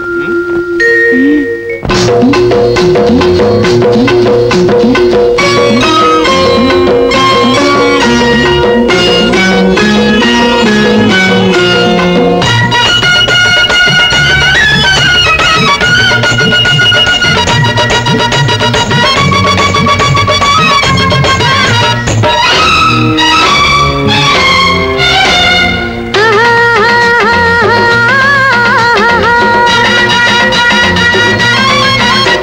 ఆ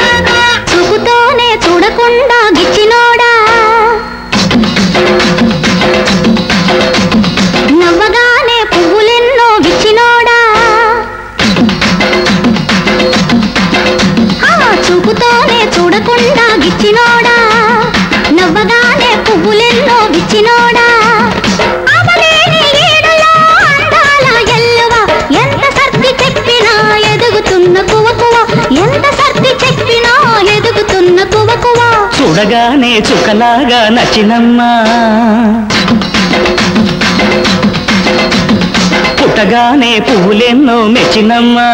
చూపుతోనే చూడకుండా గిచ్చినోడా నవ్వగానే పువ్వులెన్నో విచ్చినోడా ఆపలేని ఈడులో అందాల ఎల్లువ ఎంత సర్ది చెప్పినా ఎదుగుతున్న కువకువ ఎంత సర్ది చెప్పినా ఎదుగుతున్న కువకువ చూడగానే చుక్కలాగా నచ్చినమ్మా పుట్టగానే పువ్వులెన్నో మెచ్చినమ్మా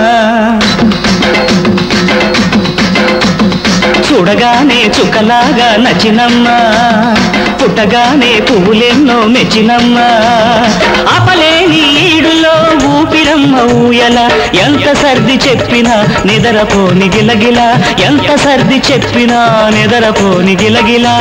చూడగానే చుక్కలాగా నచ్చినమ్మా పుట్టగానే పువ్వులెన్నో మెచ్చినమ్మా ఆపలేని ఈడులో ఊపిరమ్మ ఊయల ఎంత సర్ది చెప్పినా నిదరపోని గిలగిల ఎంత సర్ది చెప్పినా నిదరపోని గిలగిలా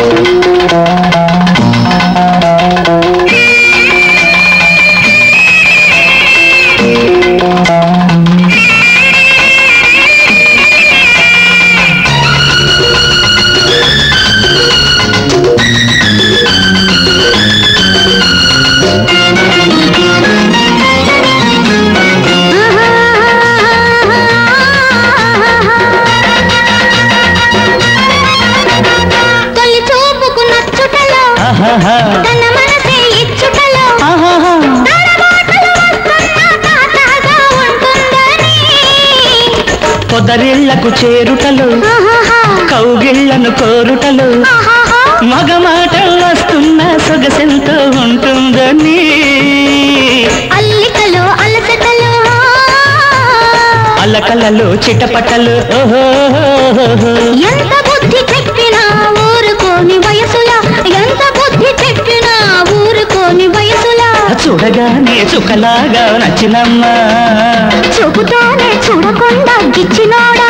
తొలి చూపుకు నచ్చుటలో తన మనసే ఇచ్చుటలో తడబాటులు వస్తున్నా తాతాగా ఉంటుందని పొదరిళ్లకు చేరుటలు కౌగిళ్లను కోరుటలు మగమాట వస్తున్న సొగసెంతో ఉంటుందని అల్లికలో అలసటలో అలకలలో చిటపటలు ఓహో ఎంత బుద్ధి చెప్పినా ఊరుకోని వయసులా ఎంత బుద్ధి చెప్పినా ఊరుకోని వయసులా చూడగానే చుక్కలాగా నచ్చినమ్మా చూపుతోనే చూడకుండా గిచ్చినోడా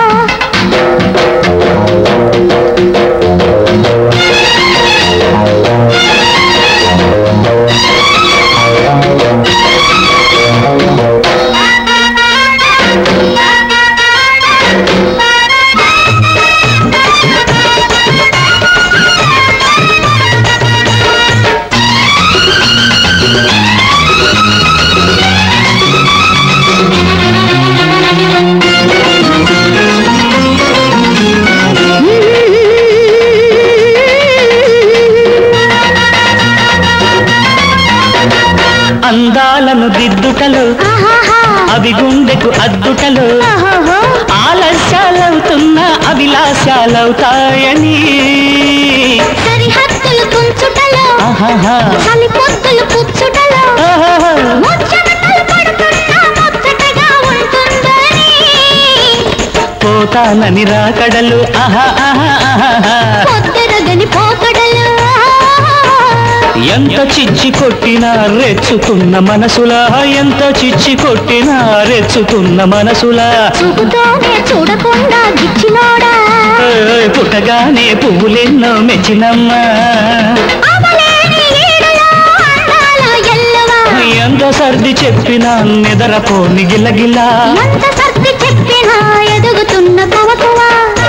అందాలను దిద్దుటలు అవి గుండెకు అద్దుటలు ఆలస్యాలవుతున్న అభిలాషాలవుతాయని సరిహద్దులు కుంచుటలో ఆహాహా. చలి పొద్దులు పుచ్చుటలో ఆహాహా. ముచ్చమటలు పడుతున్నా ముచ్చటగా ఉంటుందని పోతానని రాకడలు ఆహా ఆహా ఆహా. పొద్దరగని పోకడలు ఎంత చిచ్చి కొట్టినా రెచ్చుతున్న మనసులా ఎంత చిచ్చి కొట్టినా రెచ్చుతున్న మనసులా చూపుతోనే చూడకుండా గిచ్చినోడా ఓయ్ పుట్టగానే పువ్వులెన్నో మెచ్చినమ్మా అవలేని ఈడులో అందాల ఎల్లవా ఎంత సర్ది చెప్పినా నిదరపోని గిల్లగిల్లా ఎంత సర్ది చెప్పినా ఎదుగుతున్న కవకువా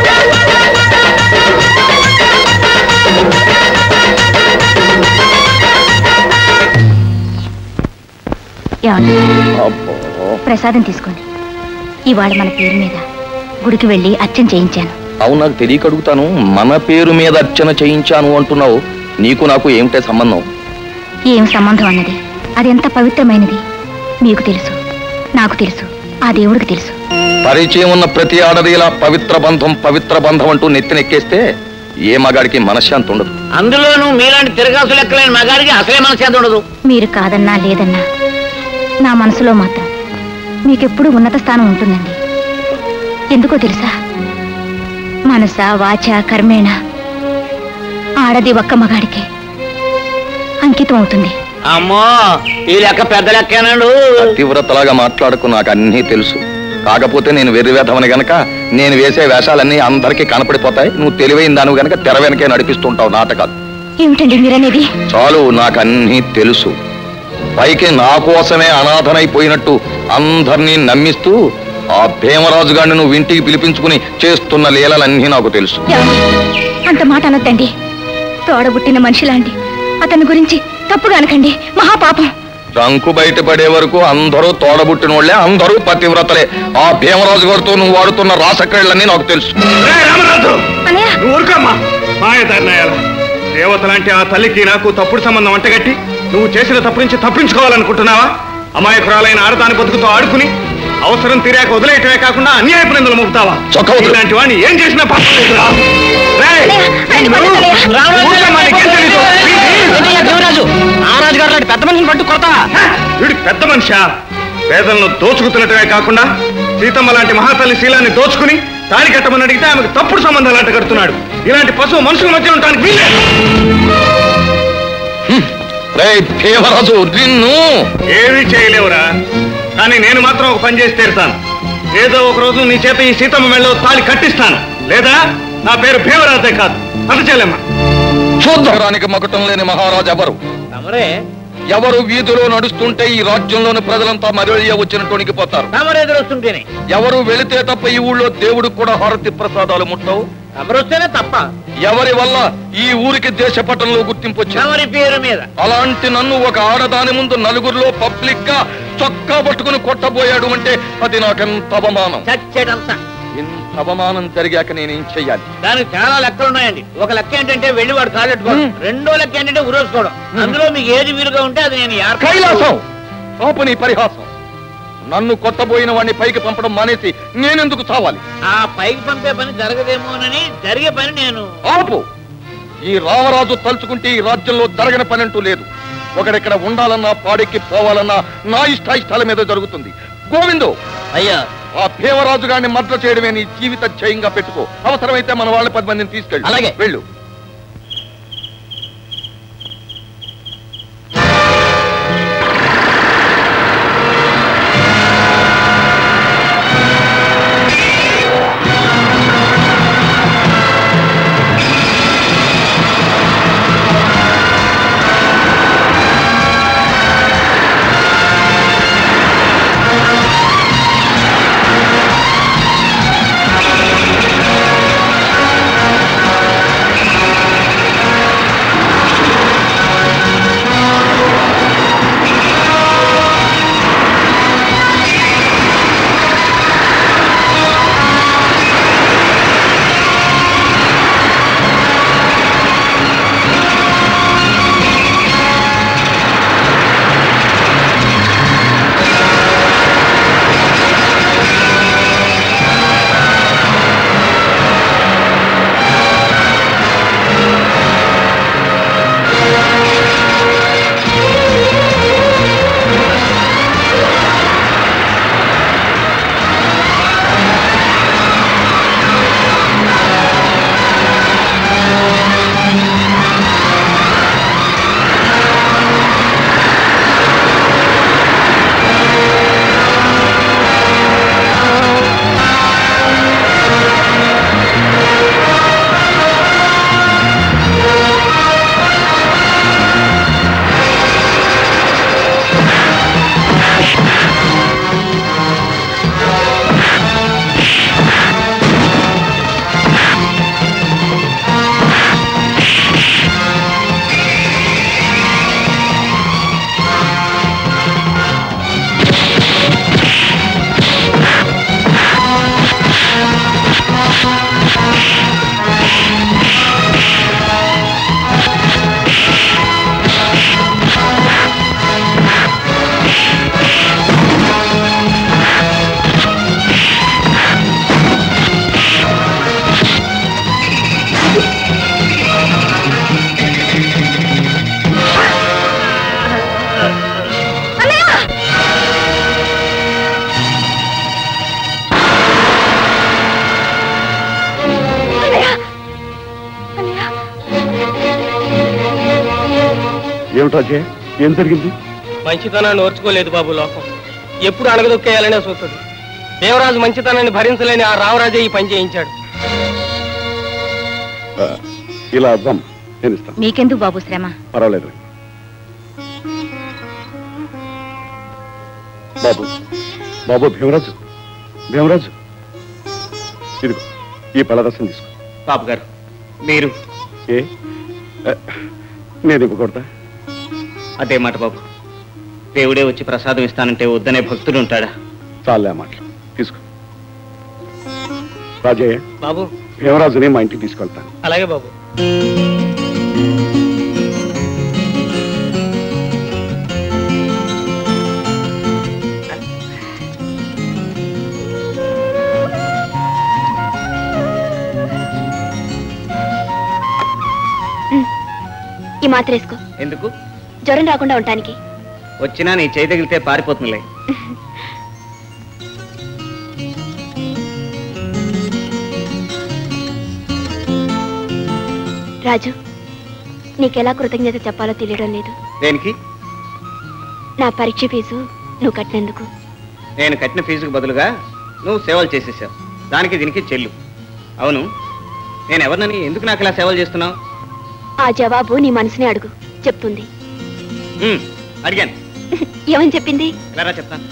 ఏమండి ప్రసాదం తీసుకోండి ఇవాళ మన పేరు మీద గుడికి వెళ్ళి అర్చన చేయించాను అవును నాకు తెలియక అడుగుతాను మన పేరు మీద అర్చన చేయించాను అంటున్నావు నీకు నాకు ఏమిటే సంబంధం ఏం సంబంధం అన్నది అది ఎంత పవిత్రమైనది మీకు తెలుసు నాకు తెలుసు ఆ దేవుడికి తెలుసు పరిచయం ఉన్న ప్రతి ఆడది ఇలా పవిత్ర బంధం పవిత్ర బంధం అంటూ నెత్తినెక్కేస్తే ఏ మగాడికి మనశ్శాంతి ఉండదు అందులోనూ మీలాంటి తిరగాసు లెక్కలేని మగాడికి అసలే మనశ్శాంతి ఉండదు మీరు కాదన్నా లేదన్నా నా మనసులో మాత్రం మీకెప్పుడు ఉన్నత స్థానం ఉంటుందండి ఎందుకో తెలుసా మనస వాచ కర్మేణ ఆడది ఒక్క మగాడికే అంకితం అవుతుంది అమ్మో ఈ లెక్క పెద్ద లెక్కేనాడు తీవ్రతలాగా మాట్లాడకు నాకు అన్నీ తెలుసు కాకపోతే నేను వెర్రివేధమని గనక నేను వేసే వేషాలన్నీ అందరికీ కనపడిపోతాయి నువ్వు తెలివైన దానివి గనక తెర వెనకే నడిపిస్తుంటావు నాటకాలు ఏమిటండి మీరనేది చాలు నాకు అన్నీ తెలుసు పైకి నా కోసమే అనాథనైపోయినట్టు అందరినీ నమ్మిస్తూ ఆ భీమరాజు గారిని నువ్వు ఇంటికి పిలిపించుకుని చేస్తున్న లీలలన్నీ నాకు తెలుసు ఏమండి? అంత మాట అనొద్దండి తోడబుట్టిన మనిషి లాంటి అతని గురించి తప్పుగా అనకండి మహాపాపం జంకు బయటపడే వరకు అందరూ తోడబుట్టిన వాళ్ళే అందరూ పతివ్రతలే ఆ భీమరాజు గారితో నువ్వు వాడుతున్న రాసక్రీళ్ళన్నీ నాకు తెలుసు నువ్వు ఊరుకోమ్మా మాయదారినాయాల దేవత లాంటి ఆ తల్లికి నాకు తప్పుడు సంబంధం అంటగట్టి నువ్వు చేసిన తప్పు నుంచి తప్పించుకోవాలనుకుంటున్నావా అమాయకురాలైన ఆడదాని బతుకుతో ఆడుకుని అవసరం తీరాక వదిలేయటమే కాకుండా అన్యాయపు నిందలు మోపుతావా ఇలాంటి వాడిని ఏం చేసినా పాపం లేదురా. రేయ్, నిన్ను- ఊరుకోమ్మా, నీకేం తెలీదు? దేవరాజు ఆ రాజు గారు లాంటి పెద్ద మనిషిని పట్టు కొడతా వీడు పెద్ద మనిషా పేదలను దోచుకుతున్నట్టుగా కాకుండా సీతమ్మ లాంటి మహాతల్లి శీలాన్ని దోచుకుని తాళి కట్టమని అడిగితే ఆమెకు తప్పుడు సంబంధాలు అంట కడుతున్నాడు ఇలాంటి పశువు మనుషుల మధ్య ఉండడానికి వీల్లేదు రే భీమరాజు నిన్ను ఏమీ చేయలేవురా కానీ నేను మాత్రం ఒక పని చేసి తీరుతాను ఏదో ఒక రోజు నీ చేత ఈ సీతమ్మ మెళ్ళలో తాళి కట్టిస్తాను లేదా నా పేరు భీమరాజే కాదు అది చెల్లెమ్మ చూద్దరానికి మకటం లేని మహారాజు ఎవరు తమరే ఎవరు వీధిలో నడుస్తుంటే ఈ రాజ్యంలోని ప్రజలంతా మరలియ వచ్చినట్టు పోతారు తమరు ఎదురొస్తుంటేనే ఎవరు వెళితే తప్ప ఈ ఊళ్ళో దేవుడికి కూడా హారతి ప్రసాదాలు ముట్టవు తమరొస్తేనే తప్ప ఎవరి వల్ల ఈ ఊరికి దేశపటంలో గుర్తింపు వచ్చింది తమరి పేరు మీద అలాంటి నన్ను ఒక ఆడదాని ముందు నలుగురిలో పబ్లిక్ గా చొక్కా పట్టుకుని కొట్టబోయాడు అంటే అది నాకెంత అవమానం చచ్చేటంతా ఇంత అవమానం జరిగాక నేనేం చెయ్యాలి దానికి చాలా లెక్కలు ఉన్నాయండి ఒక లెక్క ఏంటంటే వెళ్ళి వాడు కాలెట్టుకోవడం రెండో లెక్క ఏంటంటే ఉరేసుకోవడం అందులో మీకు ఏది వీలుగా ఉంటే అది నేను ఏర్పాటు కైలాసం ఆపు నీ పరిహాసం నన్ను కొట్టబోయిన వాడిని పైకి పంపడం మానేసి నేనెందుకు చావాలి ఆ పైకి పంపే పని జరగదేమోనని జరిగే పని నేను ఆపు ఈ రామరాజు తలుచుకుంటే ఈ రాజ్యంలో జరగని పని అంటూ లేదు ఒకడెక్కడ ఉండాలన్నా పాడెక్కి పోవాలన్నా నా ఇష్టాయిష్టాల మీద జరుగుతుంది గోవిందు అయ్యా ఆ భీమరాజు గారిని మద్ర చేయడమే నీ జీవిత జయంగా పెట్టుకో అవసరమైతే మన వాళ్ళ పది మందిని తీసుకెళ్ళి అలాగే. వెళ్ళు ఏమిటో అజయ్ ఏం జరిగింది మంచితనాన్ని ఓర్చుకోలేదు బాబు లోకం ఎప్పుడు అణగదొక్కేయాలనే చూస్తుంది దేవరాజు మంచితనాన్ని భరించలేని ఆ రామరాజే ఈ పని చేయించాడు ఆ, ఇలా అర్థం నేను ఇస్తాను మీకెందుకు బాబు శ్రమ పర్వాలేదు బాబు బాబు భీమరాజు భీమరాజు ఇదిగో ఈ పళ్ళరసం తీసుకో బాబు గారు మీరు ఏ ఆ, నేను ఇవ్వకూడదా అదే మాట బాబు దేవుడే వచ్చి ప్రసాదం ఇస్తానంటే వద్దనే భక్తుడు ఉంటాడా చాలే ఆ మాటలు తీసుకో రాజయ్య బాబు దేవరాజుని మా ఇంటికి తీసుకెళ్తాను అలాగే బాబు ఈ మాత్ర వేసుకో ఎందుకు జ్వరం రాకుండా ఉండటానికి వచ్చినా నీ చేయి తగిలితే పారిపోతుందిలే రాజు నీకెలా కృతజ్ఞత చెప్పాలో తెలియడం లేదు దేనికి నా పరీక్ష ఫీజు నువ్వు కట్టినందుకు నేను కట్టిన ఫీజుకు బదులుగా నువ్వు సేవలు చేసేసావు దానికి దీనికి చెల్లు అవును నేను ఎవరినని ఎందుకు నాకు ఇలా సేవలు చేస్తున్నావు ఆ జవాబు నీ మనసునే అడుగు చెప్తుంది ఉమ్, అడిగాను ఏమని చెప్పింది ఎలా రా చెప్తాను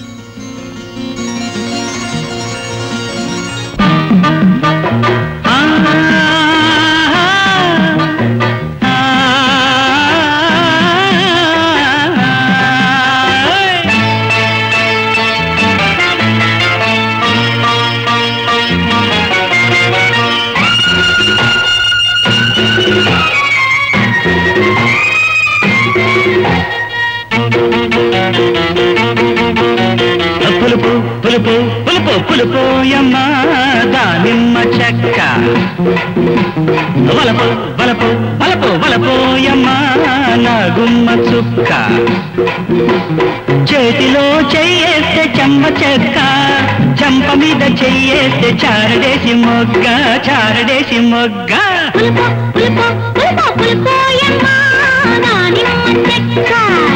పులుపు పులుపు పులుపు పులుపోయమ్మ దానిమ్మ చెక్క వలపు వలపు వలపు వలపోయమ్మ నా గుమ్మ చుక్క చేతిలో చెయ్యేస్తే చెమ్మ చెక్క చంప మీద చెయ్యేస్తే చారడేసి మొగ్గ చారడేసి మొగ్గ పులుపు పులుపు పులుపు పులుపోయమ్మ దానిమ్మ చెక్క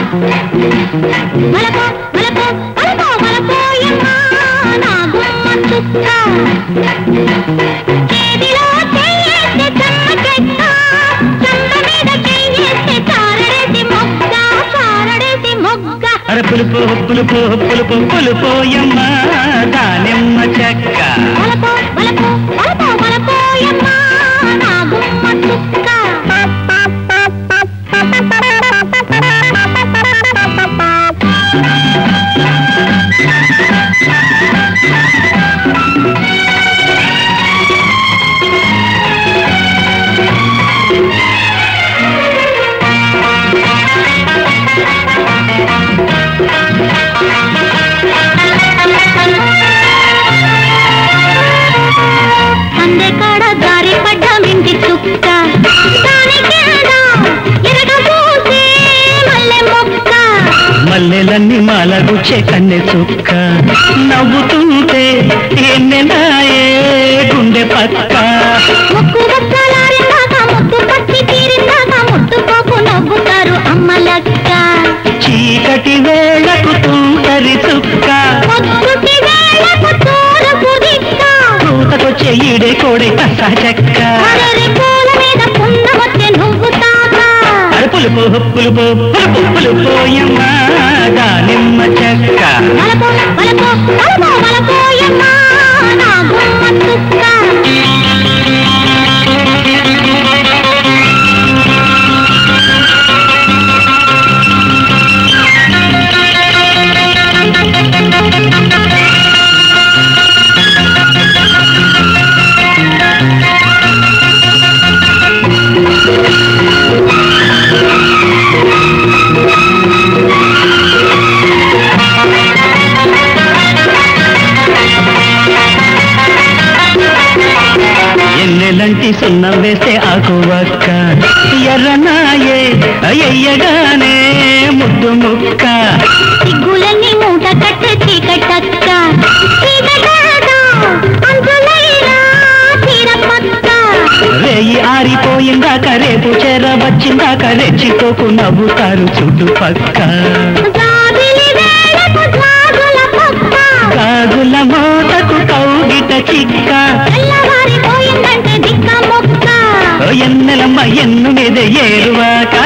వలపు వలపు వలపు వలపోయమ్మ నా గుమ్మ చుక్క చేతిలో చెయ్యేస్తే చెమ్మ చెక్క చెమ్మ మీద చెయ్యేస్తే చారడేసి మొగ్గ చారడేసి మొగ్గ అర పులుపు పులుపు పులుపు పులుపోయమ్మ దానిమ్మ చెక్క వలపు వలపు వలపు వలపోయమ్మ నా గుమ్మ చుక్క అందే కాడ దారి పడ్డ మింటి చుక్క దానికి ఎరగబోసే మల్లె మొక్క మల్లెలన్నీ మాలగుచ్చే కన్నె చుక్క నవ్వుతుంటే ఎన్నెలాయే గుండె పక్క ముక్కు వక్కలారిందాక ముద్దు పచ్చి తీరిందాక ముట్టుకోకు నవ్వుతారు అమ్మలక్క చీకటి వేళకు తూటరి చుక్క పొద్దుటి వేళకు తూరపు దిక్క కూతకొచ్చే ఈడే కోడే కసా చెక్క అరరి పూల మీద పున్న వచ్చే నువ్వు తాక అరే పులుపు పులుపు పులుపు పులుపోయమ్మ దానిమ్మ చెక్క వలపు వలపు వలపు వలపోయమ్మ నా గుమ్మ చుక్క ఎన్నెలంటి సున్నం వేస్తే ఆకు వక్క ఎర్రనాయే అయ్యగానే ముద్దు ముక్క సిగ్గులన్నీ మూట కట్టే చీకటక్క చీకటాగా అంతులైనా తీర పక్క రేయి ఆరిపోయిందాక రేపు చెర వచ్చిందాక రెచ్చిపోకు నవ్వుతారు చుట్టుపక్క జాబిలి వేళకు జాగుల పక్క కాగుల మోతకు కౌగిట చిక్క తెల్లవారిపోయిందంటే దిక్క మొక్క ఓ ఎన్నెలమ్మ ఎన్ను మీద ఏరువాక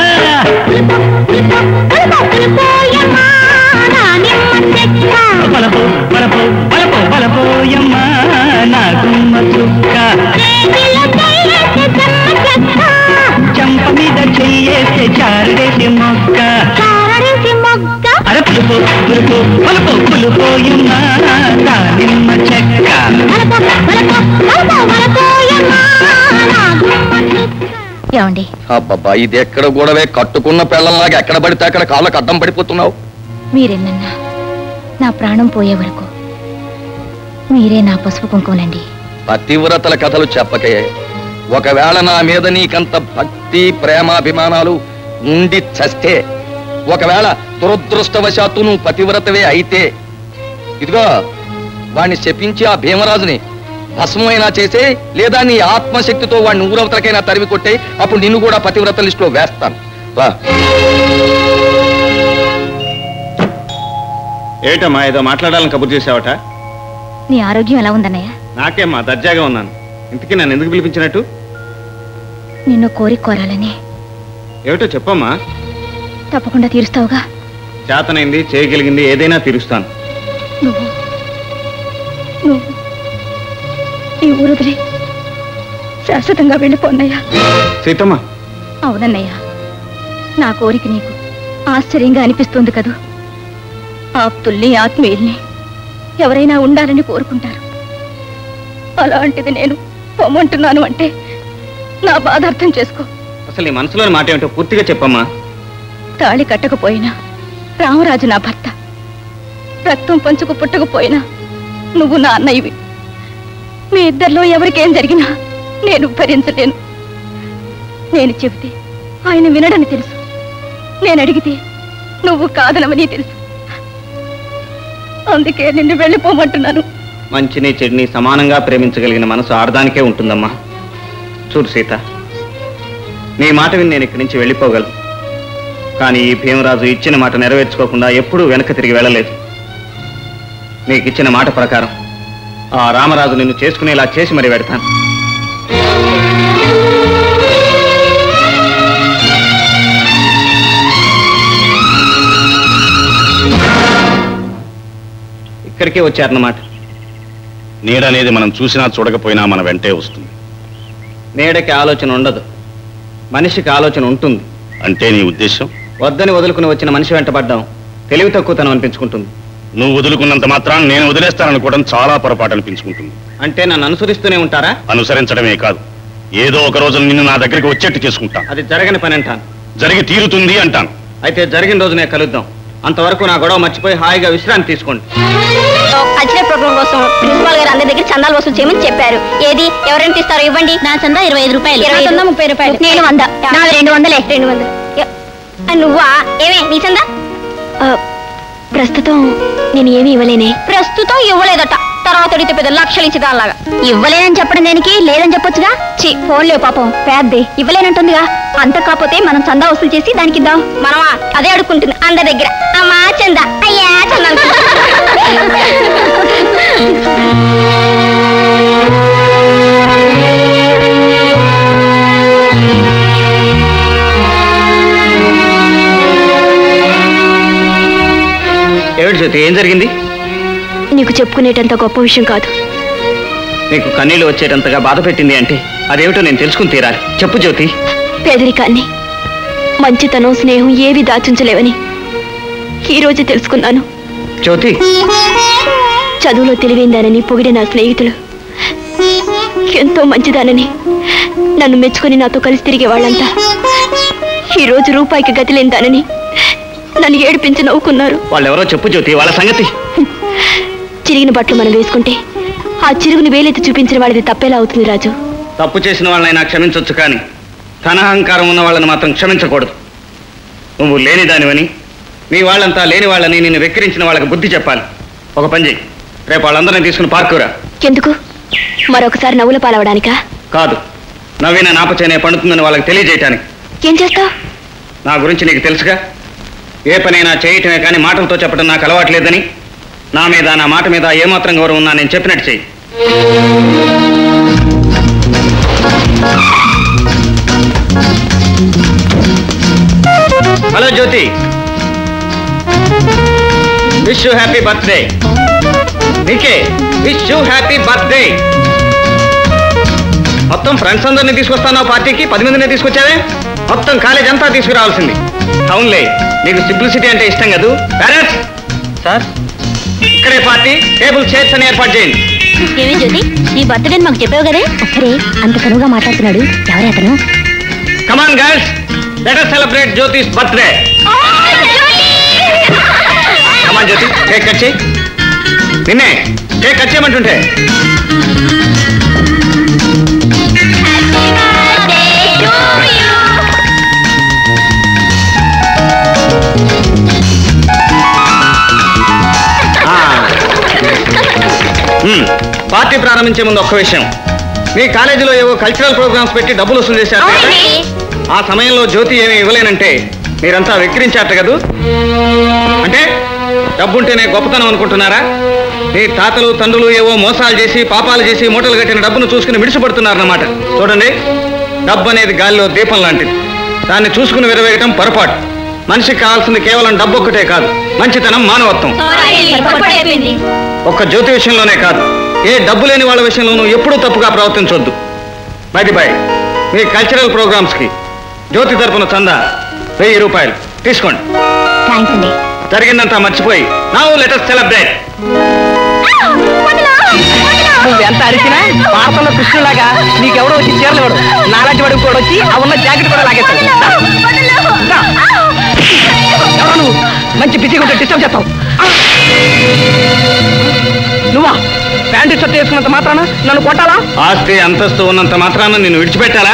పులిపోయమ్మ దానిమ్మ చెక్క బలపో బలపో బలపో బలపోయమ్మ నా గుమ్మ చుక్క చేతిలో చెయ్యేసి చెమ్మ చెక్క చంప మీద చెయ్యేస్తే చారడేసి మొక్క చారడేసి మొగ్గ అరే పులుపు పులుపు పులుపు పులుపు పులుపోయున్న దానిమ్మ చెక్క ఏమండి అబ్బబ్బా ఇది ఎక్కడ గొడవే కట్టుకున్న పెళ్ళంలాగా ఎక్కడ పడితే అక్కడ కాళ్ళకు అడ్డం పడిపోతున్నావు మీరెన్నన్నా నా ప్రాణం పోయే వరకు మీరే నా పసుపు కుంకుమలండి పతివ్రతల కథలు చెప్పకే ఒకవేళ నా మీద నీకంత భక్తి ప్రేమాభిమానాలు ఉండి చస్తే ఒకవేళ దురదృష్టవశాత్తు నువ్వు పతివ్రతవే అయితే ఇదిగో వాణ్ణి శపించి ఆ భీమరాజుని భస్మైనా చేసే లేదా నీ ఆత్మశక్తితో వాడిని ఊరవతలకైనా తరిమి కొట్టే అప్పుడు నిన్ను కూడా పతివ్రత లిస్టులో వేస్తాను రా ఏటమ్మా ఏదో మాట్లాడాలని కబుర్ చేసావట నీ ఆరోగ్యం ఎలా ఉందన్నయ్య నాకేమ్మా దర్జాగా ఉన్నాను ఇంతకీ నన్ను ఎందుకు పిలిపించినట్టు నిన్ను కోరి కోరాలని ఏమిటో చెప్పమ్మా తప్పకుండా తీరుస్తావుగా చేతనైంది చేయగలిగింది ఏదైనా తీరుస్తాను నువ్వు నువ్వు ఈ ఊరు వదిలి శాశ్వతంగా వెళ్ళిపోన్నయ్యా సీతమ్మ అవునన్నయ్య నా కోరిక నీకు ఆశ్చర్యంగా అనిపిస్తుంది కదూ ఆప్తుల్ని ఆత్మీయుల్ని ఎవరైనా ఉండాలని కోరుకుంటారు అలాంటిది నేను పొమ్మంటున్నాను అంటే నా బాధ అర్థం చేసుకో అసలు నీ మనసులోని మాట ఏమిటో పూర్తిగా చెప్పమ్మా తాళి కట్టకపోయినా రామరాజు నా భర్త రక్తం పంచుకు పుట్టకపోయినా నువ్వు నా అన్నయ్యవి మీ ఇద్దరిలో ఎవరికేం జరిగినా నేను భరించలేను నేను చెబితే ఆయన వినడని తెలుసు నేను అడిగితే నువ్వు కాదనమని తెలుసు అందుకే నిన్ను వెళ్ళిపోమంటున్నాను మంచిని చెడుని సమానంగా ప్రేమించగలిగిన మనసు ఆడదానికే ఉంటుందమ్మా చూడు సీత నీ మాట విని నేను ఇక్కడి నుంచి వెళ్ళిపోగలను కానీ ఈ భీమరాజు ఇచ్చిన మాట నెరవేర్చుకోకుండా ఎప్పుడూ వెనక తిరిగి వెళ్ళలేదు నీకు ఇచ్చిన మాట ప్రకారం ఆ రామరాజు నిన్ను చేసుకునేలా చేసి మరి పెడతాను ఇక్కడికే వచ్చారన్నమాట నీడనేది మనం చూసినా చూడకపోయినా మన వెంటే వస్తుంది నీడకి ఆలోచన ఉండదు మనిషికి ఆలోచన ఉంటుంది అంటే నీ ఉద్దేశం వద్దని వదులుకుని వచ్చిన మనిషి వెంటబడ్డాం తెలివి తక్కువతనం అనిపించుకుంటుంది నువ్వు వదులుకున్నంత మాత్రాన్ని నేను వదిలేస్తాననుకోవడం చాలా పొరపాటు అనిపించుకుంటుంది అంటే నన్ను అనుసరిస్తూనే ఉంటారా అనుసరించడమే కాదు ఏదో ఒక రోజు నిన్ను నా దగ్గరికి వచ్చేట్టు చేసుకుంటా అది జరగని పని అంటాను జరిగి తీరుతుంది అంటాను అయితే జరిగిన రోజునే కలుద్దాం అంతవరకు నా గొడవ మర్చిపోయి హాయిగా విశ్రాంతి తీసుకోండి కల్చరల్ ప్రోగ్రామ్ కోసం ప్రిన్సిపాల్ గారు అందరి దగ్గర చందాలు వసూలు చేయమని చెప్పారు ఏది ఎవరెంత ఇస్తారో ఇవ్వండి నా చందా ఇరవై ఐదు రూపాయలు ఇరవై చందా ముప్పై రూపాయలు నేను వంద నాది రెండు వందలే రెండు వందలు ఎ- ఆ, నువ్వా ఏమే నీ చందా ప్రస్తుతం నేను ఏమీ ఇవ్వలేనే ప్రస్తుతం ఇవ్వలేదట తర్వాత అడిగితే పెద్ద లక్షలు ఇచ్చి దానిలాగా ఇవ్వలేనని చెప్పడం దేనికి లేదని చెప్పొచ్చుగా చి ఫోన్లే పాపం పేద్దే ఇవ్వలేనంటుందిగా అంత కాకపోతే మనం చందా వసూలు చేసి దానికి ఇద్దాం మనమా అదే అడుక్కుంటుంది అందరి దగ్గర అమ్మా చందా అయ్యా చందా ఏమిటి జ్యోతి ఏం జరిగింది నీకు చెప్పుకునేటంత గొప్ప విషయం కాదు నీకు కన్నీళ్లు వచ్చేటంతగా బాధ పెట్టింది అంటే అదేమిటో నేను తెలుసుకుని తీరాలి చెప్పు జ్యోతి పేదరికాన్ని మంచితనం స్నేహం ఏవి దాచుంచలేవని ఈ రోజు తెలుసుకున్నాను జ్యోతి చదువులో తెలివైందానని పొగిడే నా స్నేహితులు ఎంతో మంచిదానని నన్ను మెచ్చుకొని నాతో కలిసి తిరిగే వాళ్ళంతా ఈ రోజు రూపాయికి గతి లేనిదానని నన్ను ఏడిపించి నవ్వుకున్నారు వాళ్ళెవరో చెప్పు జ్యోతి వాళ్ళ సంగతి చిరిగిన బట్టలు మనం వేసుకుంటే ఆ చిరుగుని వేలెత్తి చూపించిన వాడిది తప్పేలా అవుతుంది రాజు తప్పు చేసిన వాళ్ళనైనా క్షమించొచ్చు కానీ ధనహంకారం ఉన్న వాళ్ళని మాత్రం క్షమించకూడదు నువ్వు లేని దానివని మీ వాళ్ళంతా లేని వాళ్ళని నిన్ను వెక్కిరించిన వాళ్ళకి బుద్ధి చెప్పాలి ఒక పని చెయ్యి రేపు వాళ్ళందరినీ తీసుకుని పార్కురా ఎందుకు మరొకసారి నవ్వుల పాలవడానికా కాదు నవీన నాపచేనే పండుతుందని వాళ్ళకి తెలియజేయటానికి ఏం చేస్తావు నా గురించి నీకు తెలుసుగా ఏ పనైనా చేయటమే కానీ మాటలతో చెప్పడం నాకు అలవాట్లేదని నా మీద నా మాట మీద ఏమాత్రం గౌరవం ఉన్నా నేను చెప్పినట్టు చెయ్యి hello Jyothi wish you happy birthday నీకే విష్ యూ హ్యాపీ బర్త్డే మొత్తం ఫ్రెండ్స్ అందరినీ తీసుకొస్తాను పార్టీకి పది మందిని తీసుకొచ్చావే మొత్తం కాలేజ్ అంతా తీసుకురావాల్సింది అవునులే నీకు సింప్లిసిటీ అంటే ఇష్టం కదూ పేరెంట్స్ సార్ ఇక్కడే పార్టీ టేబుల్ చైర్స్ అని ఏర్పాటు చేయండి ఏమి జ్యోతి నీ బర్త్డే మాకు చెప్పావు కదే అరే అంత కనువుగా మాట్లాడుతున్నాడు ఎవరే అతను come on girls let us celebrate Jyothi's birthday come on Jyothi cake cut చేయి నిన్నే కేక్ కట్ చేయమంటుంటే ఆ. మ్మ్. పార్టీ ప్రారంభించే ముందు ఒక్క విషయం మీ కాలేజీలో ఏవో కల్చరల్ ప్రోగ్రామ్స్ పెట్టి డబ్బులు వసూలు చేశారు కదా? ఆ సమయంలో జ్యోతి ఏమి ఇవ్వలేనంటే మీరంతా వెక్కిరించారట కదూ అంటే డబ్బుంటేనే గొప్పతనం అనుకుంటున్నారా మీ తాతలు తండ్రులు ఏవో మోసాలు చేసి పాపాలు చేసి మూటలు కట్టిన డబ్బును చూసుకుని విడిచిపడుతున్నారన్నమాట చూడండి డబ్బు అనేది గాలిలో దీపం లాంటిది దాన్ని చూసుకుని విరవేయటం పొరపాటు మనిషికి కావాల్సింది కేవలం డబ్బు ఒక్కటే కాదు మంచితనం మానవత్వం ఒక్క జ్యోతి విషయంలోనే కాదు ఏ డబ్బు లేని వాళ్ళ విషయంలోనూ ఎప్పుడూ తప్పుగా ప్రవర్తించొద్దు బయటి బాయ్ మీ కల్చరల్ ప్రోగ్రామ్స్ కి జ్యోతి తరపున చందా వెయ్యి రూపాయలు తీసుకోండి థ్యాంక్స్ అండి జరిగిందంతా మర్చిపోయి నా లెటెస్ట్ సెలబ్రేట్ నువ్వు ఎంత అరిచినా పాపంలో కృష్ణులాగా నీకెవడో వచ్చి చీరలు ఇవ్వడు నాలాంటి వాడికి కూడా వచ్చి ఆ ఉన్న జాకెట్ కూడా లాగేస్తాడు రా. ఎవరో నువ్వు మంచి బిజీగా ఉంటే డిస్టర్బ్ చేస్తావు నువ్వా ప్యాంటు షర్ట్ వేసుకున్నంత మాత్రాన నన్ను కొట్టాలా ఆస్తి అంతస్తు ఉన్నంత మాత్రాన నిన్ను విడిచిపెట్టాలా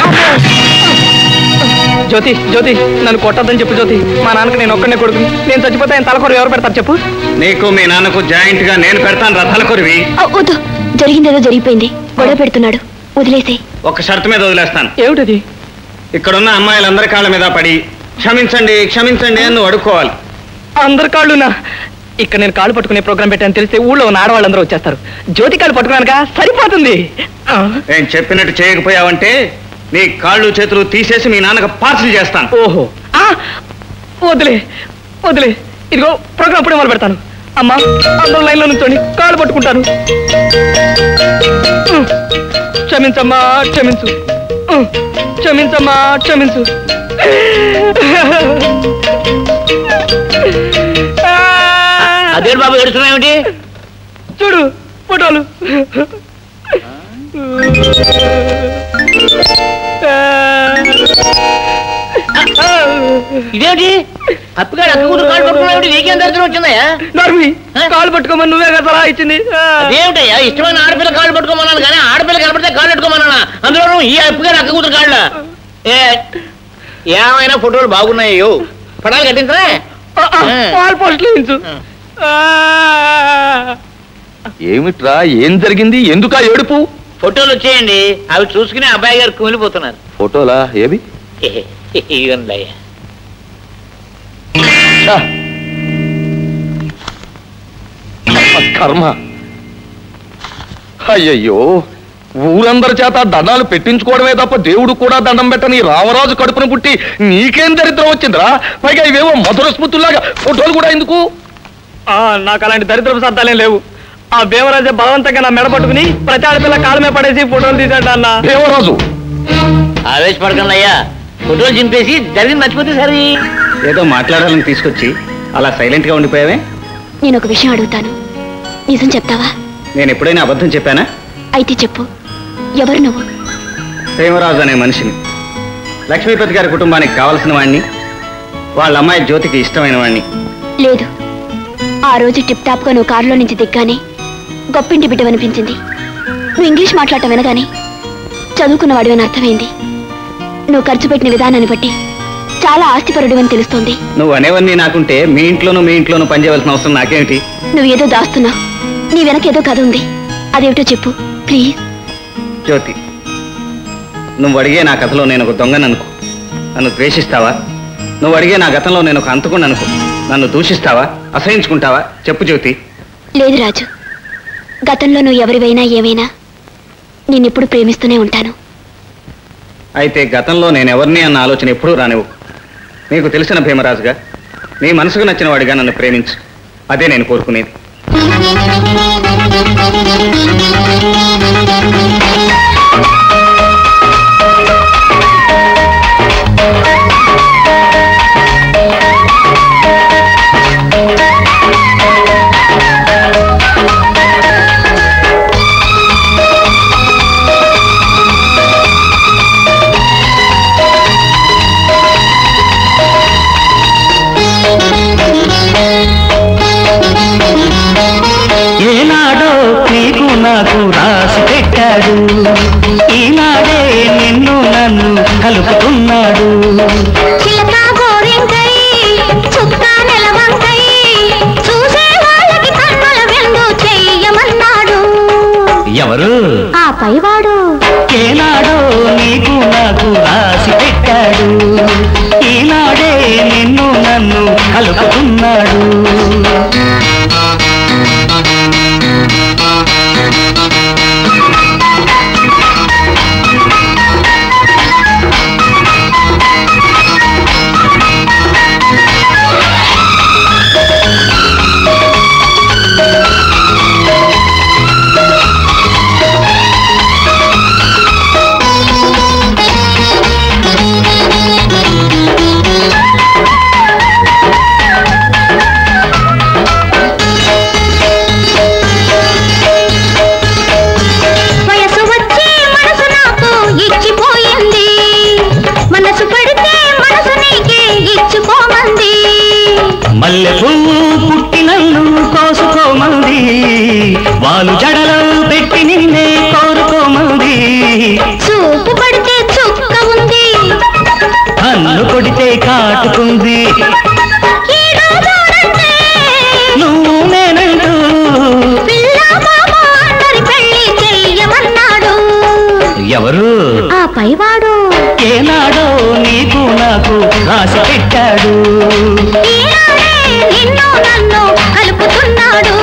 జ్యోతి జ్యోతి నన్ను కొట్టద్దని చెప్పు జ్యోతి మా నాన్నకి నేను ఒక్కనే కొడుకు నేను చచ్చిపోతే ఆయన తలకొర ఎవరు పెడతారు చెప్పు నీకు మీ నాన్నకు జాయింట్ గా నేను పెడతాను రథాల కొరివి ఆ, వద్దు జరిగిందేదో జరిగిపోయింది గొడవ పెడుతున్నాడు వదిలేసే ఒక షరతు మీద వదిలేస్తాను ఏమిటది ఇక్కడున్న అమ్మాయిలందరి కాళ్ళ మీద పడి క్షమించండి క్షమించండి అని నువ్వు అడుక్కోవాలి అందరు కాళ్ళునా ఇక్కడ నేను కాళ్ళు పట్టుకునే ప్రోగ్రామ్ పెట్టాను తెలిస్తే ఊళ్ళో ఉన్న ఆడవాళ్ళందరూ వచ్చేస్తారు జ్యోతి కాళ్ళు పట్టుకున్నానుక సరిపోతుంది ఆ. నేను చెప్పినట్టు చేయకపోయావంటే నీ కాళ్ళు చేతులు తీసేసి మీ నాన్నకు పార్సిల్ చేస్తాను ఓహో ఆ, వదిలే వదిలే ఇదిగో ప్రోగ్రామ్ అప్పుడే మొదలు పెడతాను అమ్మా అందరూ లైన్లో నుంచోండి కాళ్ళు పట్టుకుంటాను ఉమ్, క్షమించమ్మా క్షమించు ఉమ్, క్షమించమ్మా క్షమించు అదేంటి బాబు ఏడుస్తున్నాయేమిటి చూడు ఫోటోలు ఇదేంటి అప్పగాడు అక్క కూతురు కాళ్ళు పట్టుకున్నావు నీకేం దరిద్రం వచ్చిందయ్యా నర్మి కాళ్ళు పట్టుకోమని నువ్వే కదా సలహా ఇచ్చింది అదేమిటయ్యా ఇష్టమైన ఆడపిల్ల కాళ్ళు పట్టుకోమన్నాను కానీ ఆడపిల్ల కనపడితే కాళ్ళు పెట్టుకోమన్నానా అందులోనూ ఈ అప్పగాడు అక్క కూతురు కాళ్ళ ఏ ఏమైనా ఫోటోలు బాగున్నాయో పడాలు కట్టించరా వాల్ పోస్టులు వేయించు ఏమిట్రా ఏం జరిగింది ఎందుకా ఏడుపు ఫోటోలు వచ్చేయండి అవి చూసుకుని అబ్బాయి గారు కుమిలిపోతున్నారు ఫోటోలా ఏవి ఇవ్వండియ్యా ఛ! కర్మ, కర్మ అయ్యయ్యో ఊరందరి చేత దండాలు పెట్టించుకోవడమే తప్ప దేవుడు కూడా దండం పెట్టని ఈ రామరాజు కడుపున పుట్టి నీకేం దరిద్రం వచ్చిందిరా పైగా ఇవేవో మధుర స్మృతుల్లాగా ఫోటోలు కూడా ఎందుకు ఆ, నాకు అలాంటి దరిద్రపు సత్తాలేం లేవు ఆ భీమరాజు బలవంతంగా నా మెడ పట్టుకుని ప్రతి ఆడపిల్ల కాళ్ళ మీద పడేసి ఫోటోలు తీసాడు అన్న భీమరాజు ఆవేశపడకండి అయ్యా ఫోటోలు చింపేసి జరిగింది మర్చిపోతే సరే ఏదో మాట్లాడాలని తీసుకొచ్చి అలా సైలెంట్ గా ఉండిపోయావే నేను ఒక విషయం అడుగుతాను నిజం చెప్తావా నేను ఎప్పుడైనా అబద్ధం చెప్పానా అయితే చెప్పు ఎవరు నువ్వు ప్రేమరాజు అనే మనిషిని లక్ష్మీపతి గారి కుటుంబానికి కావలసిన వాణ్ణి వాళ్ళ అమ్మాయి జ్యోతికి ఇష్టమైన వాణ్ణి లేదు ఆ రోజు టిప్ టాప్ గా నువ్వు కారులో నుంచి దిగ్గానే గొప్పింటి బిడ్డవనిపించింది నువ్వు ఇంగ్లీష్ మాట్లాడటం వినగానే చదువుకున్నవాడివని అర్థమైంది నువ్వు ఖర్చు పెట్టిన విధానాన్ని బట్టి చాలా ఆస్తిపరుడు అని తెలుస్తోంది నువ్వు అనేవన్నీ నాకుంటే మీ ఇంట్లోనూ మీ ఇంట్లోనూ పనిచేయవలసిన అవసరం నాకేమిటి నువ్వు ఏదో దాస్తున్నావు నీ వెనక ఏదో కథ ఉంది అదేమిటో చెప్పు ప్లీజ్ జ్యోతి నువ్వు అడిగే నా కథలో నేను ఒక దొంగను అనుకో నన్ను ద్వేషిస్తావా నువ్వు అడిగే నా గతంలో నేను ఒక అంతకుండా అనుకో నన్ను దూషిస్తావా అసహించుకుంటావా చెప్పు జ్యోతి లేదు రాజు గతంలో నువ్వు ఎవరివైనా ఏమైనా నిన్నెప్పుడు ప్రేమిస్తూనే ఉంటాను అయితే గతంలో నేను ఎవరిని అన్న ఆలోచన ఎప్పుడూ రానివ్వు నీకు తెలిసిన భీమరాజుగా నీ మనసుకు నచ్చిన వాడిగా నన్ను ప్రేమించు అదే నేను కోరుకునేది కలుపుతున్నాడు చిలక గోరింకై చుక్క నెలవంకై చూసే వాళ్ళకి కన్నుల వెండు చెయ్యమన్నాడు ఎవరు ఆ పైవాడు ఏనాడో నీకు నాకు రాసి పెట్టాడు ఈనాడే నిన్ను నన్ను కలుపుతున్నాడు వయసు వచ్చి మనసు నాకు ఇచ్చిపోయింది మనసు పడితే మనసు నీకే ఇచ్చుకోమంది మల్లె పువ్వు పుట్టి నన్ను కోసుకోమంది వాళ్ళు జడలో పెట్టి నిన్నే కోరుకోమంది చూపు పడితే చుక్క ఉంది కన్ను కొడితే కాటుకుంది ఈడు చూడండి నువ్వు నేనంటూ పిల్ల మామ అందరి పెళ్లి చెయ్యమన్నాడు ఎవరు ఆ పైవాడు ఏనాడో నీకు నాకు రాసి పెట్టాడు ఈనాడే నిన్ను నన్ను కలుపుతున్నాడు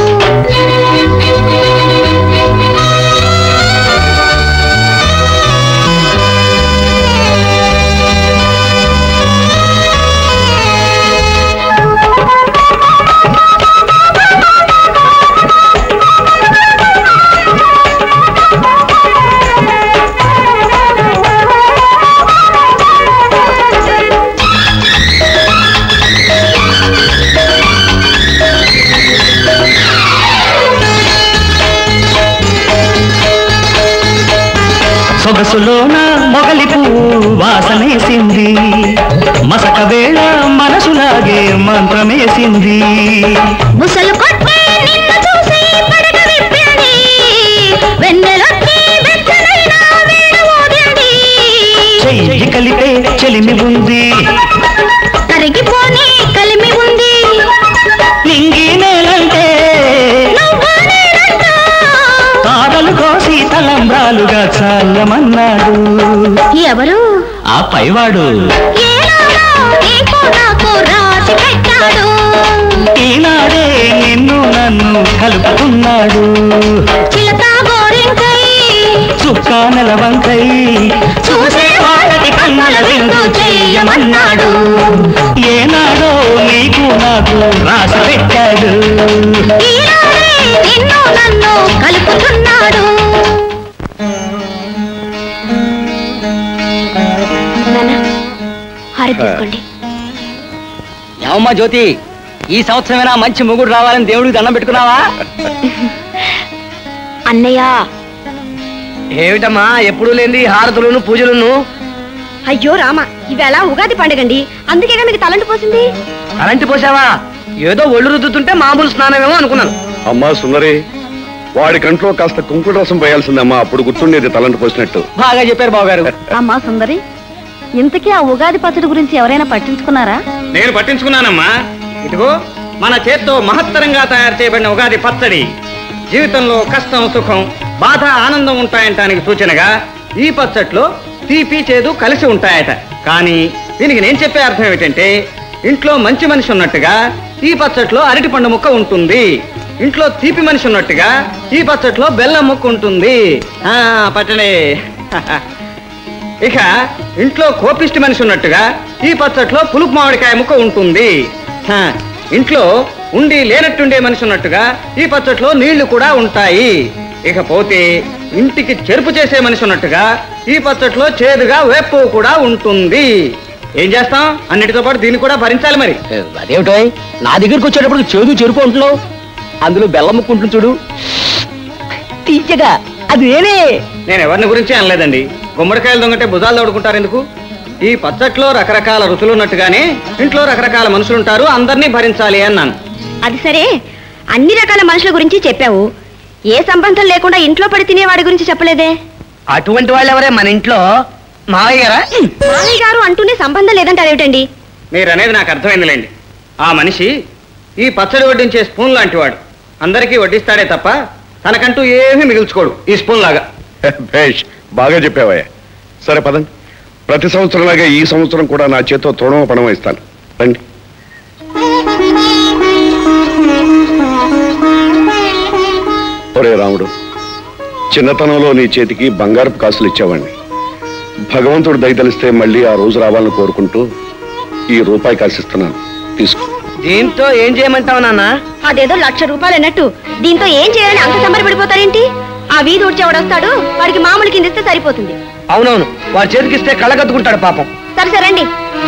సొగసులోన మొగలి పువ్వు వాసనేసింది మసక వేళ మనసులాగే మంత్రమేసింది ముసలు కొట్టి నిన్ను చూసి పడక విప్పింది వెన్నెలొచ్చి వెచ్చనైన వేళ ఊదింది చెయ్యి కలిపే చెలిమి ఉంది కరిగిపోని కలిమి ఉంది నింగి నేలంటే నువ్వు నేనంటూ తారలు కోసి తలంబ్రాలుగా చల్లమన్నాడు ఎవరు ఆ పైవాడు ఏనాడో నీకు నాకు రాసి పెట్టాడు ఈనాడే నిన్ను నన్ను కలుపుతున్నాడు చిలక గోరింకై చుక్క నెలవంకై చూసే వాళ్ళకి కన్నుల విందు చెయ్యమన్నాడు ఏనాడో నీకు నాకు రాసి పెట్టాడు ఈనాడే నిన్ను నన్ను కలుపుతున్నాడు నాన్న హారతి తీసుకోండి ఏమమ్మా జ్యోతి ఈ సంవత్సరమైనా మంచి మొగుడు రావాలని దేవుడికి దండం పెట్టుకున్నావా అన్నయ్య ఏమిటమ్మా ఎప్పుడు లేని హారతులను పూజలను అయ్యో రామ ఇవేళ ఉగాది పండగండి అందుకేగా మీకు తలంటు పోసింది కరెంటు పోసావా ఏదో ఒళ్ళు రుద్దుతుంటే మామూలు స్నానమేమో అనుకున్నాను అమ్మా సుందరి వాడి కంట్లో కాస్త కుంకుడు రసం పోయాల్సిందమ్మా అప్పుడు గుర్తుండేది తలంటు పోసినట్టు బాగా చెప్పారు బాబు గారు అమ్మా సుందరి ఇంతకీ ఆ ఉగాది పచ్చడి గురించి ఎవరైనా పట్టించుకున్నారా నేను పట్టించుకున్నానమ్మా ఇదిగో మన చేత్తో మహత్తరంగా తయారు చేయబడిన ఉగాది పచ్చడి జీవితంలో కష్టం సుఖం బాధ ఆనందం ఉంటాయంటానికి సూచనగా ఈ పచ్చట్లో తీపి చేదు కలిసి ఉంటాయట కానీ దీనికి నేను చెప్పే అర్థం ఏమిటంటే ఇంట్లో మంచి మనిషి ఉన్నట్టుగా ఈ పచ్చట్లో అరటి పండు ముక్క ఉంటుంది ఇంట్లో తీపి మనిషి ఉన్నట్టుగా ఈ పచ్చట్లో బెల్లం ముక్క ఉంటుంది ఆ పట్టడే ఇక ఇంట్లో కోపిష్టి మనిషి ఉన్నట్టుగా ఈ పచ్చట్లో పులుపు మామిడికాయ ముక్క ఉంటుంది హ, ఇంట్లో ఉండి లేనట్టుండే మనిషి ఉన్నట్టుగా ఈ పచ్చట్లో నీళ్లు కూడా ఉంటాయి ఇకపోతే ఇంటికి చెరుపు చేసే మనిషి ఉన్నట్టుగా ఈ పచ్చట్లో చేదుగా వేపు కూడా ఉంటుంది ఏం చేస్తాం అన్నిటితో పాటు దీన్ని కూడా భరించాలి మరి అదేమిటో నా దగ్గరికి వచ్చేటప్పుడు చేదు చెరుపు అంటున్నావు అందులో బెల్లం ముక్కుంటుంది చూడు తీయగా అది నేనే నేను ఎవరిని గురించి అనలేదండి గుమ్మడికాయలు దొంగటే భుజాలు తోడుకుంటారు ఎందుకు ఈ పచ్చట్లో రకరకాల రుచులు ఉన్నట్టుగానే ఇంట్లో రకరకాల మనుషులు ఉంటారు అందరినీ భరించాలి అన్నాను అది సరే అన్ని రకాల మనుషుల గురించి చెప్పావు ఏ సంబంధం లేకుండా ఇంట్లో పడి తినే వాడి గురించి చెప్పలేదే అటువంటి వాళ్ళు ఎవరే మన ఇంట్లో మావయ్య గారా మామయ్య గారు అంటూనే సంబంధం లేదంటారు ఏమిటండి మీరు అనేది నాకు అర్థమైందిలేండి ఆ మనిషి ఈ పచ్చడి వడ్డించే స్పూన్ లాంటివాడు అందరికీ వడ్డిస్తాడే తప్ప తనకంటూ ఏమీ మిగుల్చుకోడు ఈ స్పూన్ లాగా భేష్ బాగా చెప్పావయ్యా సరే పదండి ప్రతి సంవత్సరంలాగా ఈ సంవత్సరం కూడా నా చేతితో తోడమ పణం ఇస్తాను రండి ఒరే రాముడు చిన్నతనంలో నీ చేతికి బంగారపు కాసులు ఇచ్చేవాడిని భగవంతుడు దయతలిస్తే మళ్ళీ ఆ రోజు రావాలని కోరుకుంటూ ఈ రూపాయి కాసిస్తున్నాను తీసుకో దీంతో ఏం చేయమంటావు నాన్న అదేదో లక్ష రూపాయలు అన్నట్టు దీంతో ఏం చేయాలని అంత సంబరపడిపోతారేంటి ఆ వీధి ఊడ్చేవాడు వస్తాడు వాడికి మామూలు కింద ఇస్తే సరిపోతుంది అవునవును వాడి చేతికిస్తే కళ్ళగద్దుకుంటాడు పాపం సరే సరండి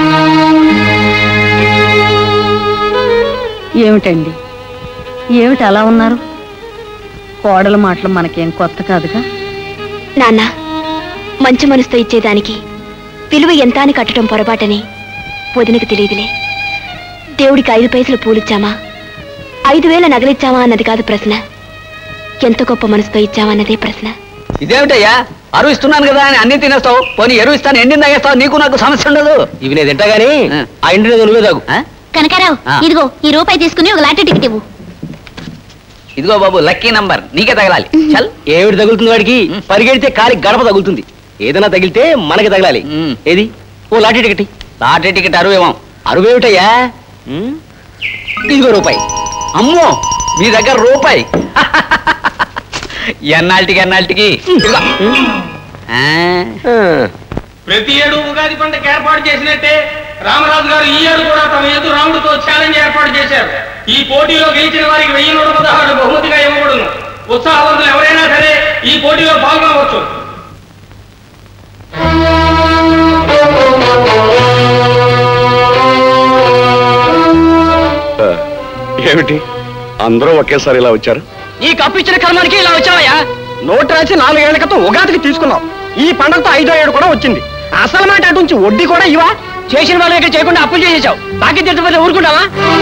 ఏమిటండి ఏమిటి అలా ఉన్నారు కోడల మాటలు మనకేం కొత్త కాదుగా నాన్న మంచి మనసుతో ఇచ్చేదానికి విలువ ఎంత అని కట్టడం పొరపాటని వదినకు తెలియదులే దేవుడికి ఐదు పైసలు పూలిచ్చామా ఐదు వేల నగలిచ్చామా అన్నది కాదు ప్రశ్న ఎంత గొప్ప మనసుతో ఇచ్చామా అన్నదే ప్రశ్న ఇదేమిటయ్యా అరువు ఇస్తున్నాను కదా అని అన్ని తినేస్తావు పోనీ ఎరువు ఇస్తాను ఎండి తాగేస్తావు నీకు నాకు సమస్య ఉండదు ఇవి నేను తింటా గానీ ఆ ఇంటి మీద నువ్వే తాగు కనకారావు ఆ. ఇదిగో ఈ రూపాయి తీసుకుని ఒక లాటరీ టికెట్ ఇవ్వు ఇదిగో బాబు లక్కీ నంబర్ నీకే తగలాలి చల్ ఏమిటి తగులుతుంది వాడికి పరిగెడితే కాలి గడప తగులుతుంది ఏదైనా తగిలితే మనకి తగలాలి ఏది ఓ లాటరీ టికెట్ లాటరీ టికెట్ అరువేమో అరువేమిటయ్యా ఇదిగో రూపాయి అమ్మో మీ దగ్గర రూపాయి ఎన్నాళ్ళకి ఎన్నాళ్ళకి ఇదిగో. ఆ, ప్రతి ఏడు ఉగాది పండుగ ఏర్పాటు చేసినట్టే రామరాజు గారు ఈ ఏడు కూడా తమ ఎదురు రాముడితో ఛాలెంజ్ ఏర్పాటు చేశారు ఈ పోటీలో గెలిచిన వారికి వెయ్యి నూట పదహారు బహుమతిగా ఇవ్వబడును ఉత్సాహవంతులు ఎవరైనా సరే ఈ పోటీలో పాల్గొనవచ్చు ఆ, ఏమిటి అందరూ ఒకేసారి ఇలా వచ్చారు ఈ కప్పు ఇచ్చిన కర్మానికి ఇలా వచ్చావయ్యా నోటు రాసి నాలుగేళ్ల క్రితం ఉగాదికి తీసుకున్నాం ఈ పండగతో ఐదో ఏడు కూడా వచ్చింది అసలు మాట అటు నుంచి వడ్డీ కూడా ఇవా చేసిన వాళ్ళ దగ్గర చేయకుండా అప్పులు చేసేసావు బాకీ తీర్చకపోతే ఊరుకుంటావా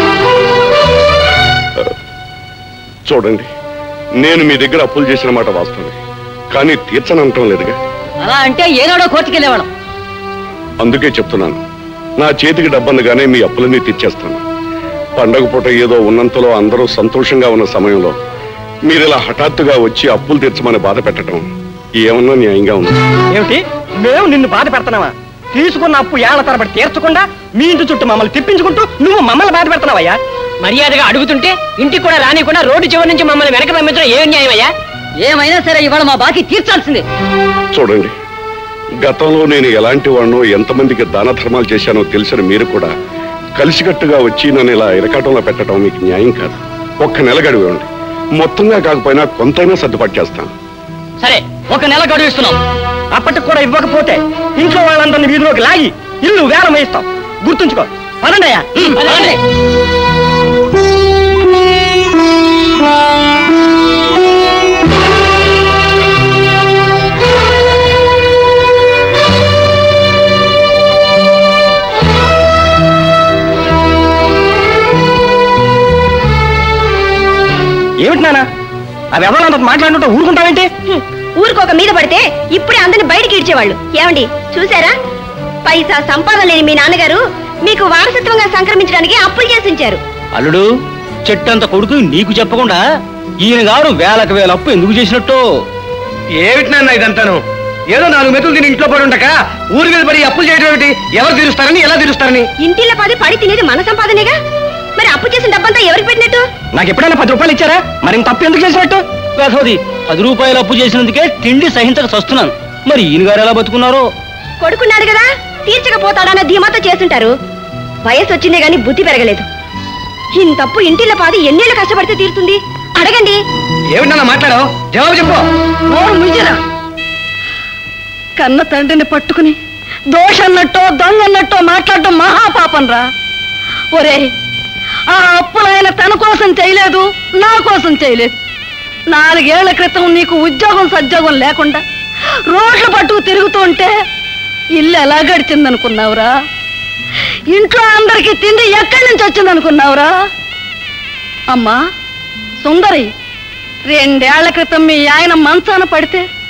చూడండి నేను మీ దగ్గర అప్పులు చేసిన మాట వాస్తవమే కానీ తీర్చనంటం లేదుగా అలా అంటే ఏనాడో కోర్టుకెళ్ళేవాళ్ళం అందుకే చెప్తున్నాను నా చేతికి డబ్బందుగానే మీ అప్పులన్నీ తీర్చేస్తాను పండగ పూట ఏదో ఉన్నంతలో అందరూ సంతోషంగా ఉన్న సమయంలో మీరు ఇలా హఠాత్తుగా వచ్చి అప్పులు తీర్చమని బాధ పెట్టడం ఏమన్నా న్యాయంగా ఉంది ఏమిటి మేము నిన్ను బాధ పెడుతున్నావా తీసుకున్న అప్పు ఏళ్ల తరబడి తీర్చకుండా మీ ఇంటి చుట్టూ మమ్మల్ని తిప్పించుకుంటూ నువ్వు మమ్మల్ని బాధ పెడుతున్నావయ్యా మర్యాదగా అడుగుతుంటే ఇంటికి కూడా రానికుండా రోడ్డు చివరి నుంచి మమ్మల్ని వెనక పంపించడం ఏ న్యాయమయ్యా ఏమైనా సరే ఇవాళ మా బాకీ తీర్చాల్సిందే చూడండి గతంలో నేను ఎలాంటి వాడినో ఎంతమందికి దాన ధర్మాలు చేశానో తెలిసిన మీరు కూడా కలిసికట్టుగా వచ్చి నన్ను ఇలా ఇరకాటంలో పెట్టడం మీకు న్యాయం కాదు ఒక్క నెల గడివండి మొత్తంగా కాకపోయినా కొంతైనా సర్దుబాటు చేస్తాను సరే ఒక నెల గడువు ఇస్తున్నాం అప్పటికి కూడా ఇవ్వకపోతే ఇంట్లో వాళ్ళందరినీ వీధిలోకి లాగి ఇల్లు వేలం వేయిస్తాం గుర్తుంచుకో పదండి అయ్యా పదండి. ఏమిటి నాన్న అవి ఎవరంత మాట్లాడుతుంటే ఊరుకుంటావేంటి ఊరికొక మీద పడితే ఇప్పుడే అందరిని బయటికి ఇడ్చేవాళ్ళు ఏమండి చూసారా పైసా సంపాదన లేని మీ నాన్నగారు మీకు వారసత్వంగా సంక్రమించడానికి అప్పులు చేసి ఉంచారు అల్లుడు చెట్టంత కొడుకు నీకు చెప్పకుండా ఈయన గారు వేలకు వేల అప్పు ఎందుకు చేసినట్టు ఏమిటి నాన్న ఇదంతాను ఏదో నాలుగు మెతులు తిని ఇంట్లో పడి ఉండక ఊరి మీద పడి అప్పులు చేయడం ఏమిటి ఎవరు తీరుస్తారని ఎలా తీరుస్తారని ఇంటిలో పది పడి తినేది మన సంపాదనేగా మరి అప్పు చేసిన డబ్బంతా ఎవరికి పెట్టినట్టు నాకు ఎప్పుడైనా పది రూపాయలు ఇచ్చారా మరి ఇంత తప్పు ఎందుకు చేసినట్టు వేసవది పది రూపాయలు అప్పు చేసినందుకే తిండి సహించక సస్తున్నాను మరి ఈయన గారు ఎలా బతుకున్నారో కొడుకున్నాడు కదా తీర్చకపోతాడన్న ధీమాతో చేస్తుంటారు వయసు వచ్చిందే గాని బుద్ధి పెరగలేదు ఇంతప్పు ఇంటిలో పాది ఎన్నేళ్ళు కష్టపడితే తీరుతుంది అడగండి ఏమిటన్నా మాట్లాడావు జవాబు చెప్పు నోరు ముయ్యరా కన్న తండ్రిని పట్టుకుని దోషన్నట్టో దొంగన్నట్టో మాట్లాడటం మహాపాపం రా ఒరే ఆ అప్పులైన తన కోసం చేయలేదు నా కోసం చేయలేదు నాలుగేళ్ల క్రితం నీకు ఉద్యోగం సద్యోగం లేకుండా రోడ్లు పట్టుకు తిరుగుతూ ఉంటే ఇల్లు ఎలా గడిచిందనుకున్నావురా ఇంట్లో అందరికీ తిండి ఎక్కడి నుంచి వచ్చిందనుకున్నావురా అమ్మా సుందరి రెండేళ్ల క్రితం మీ ఆయన మంచాన పడితే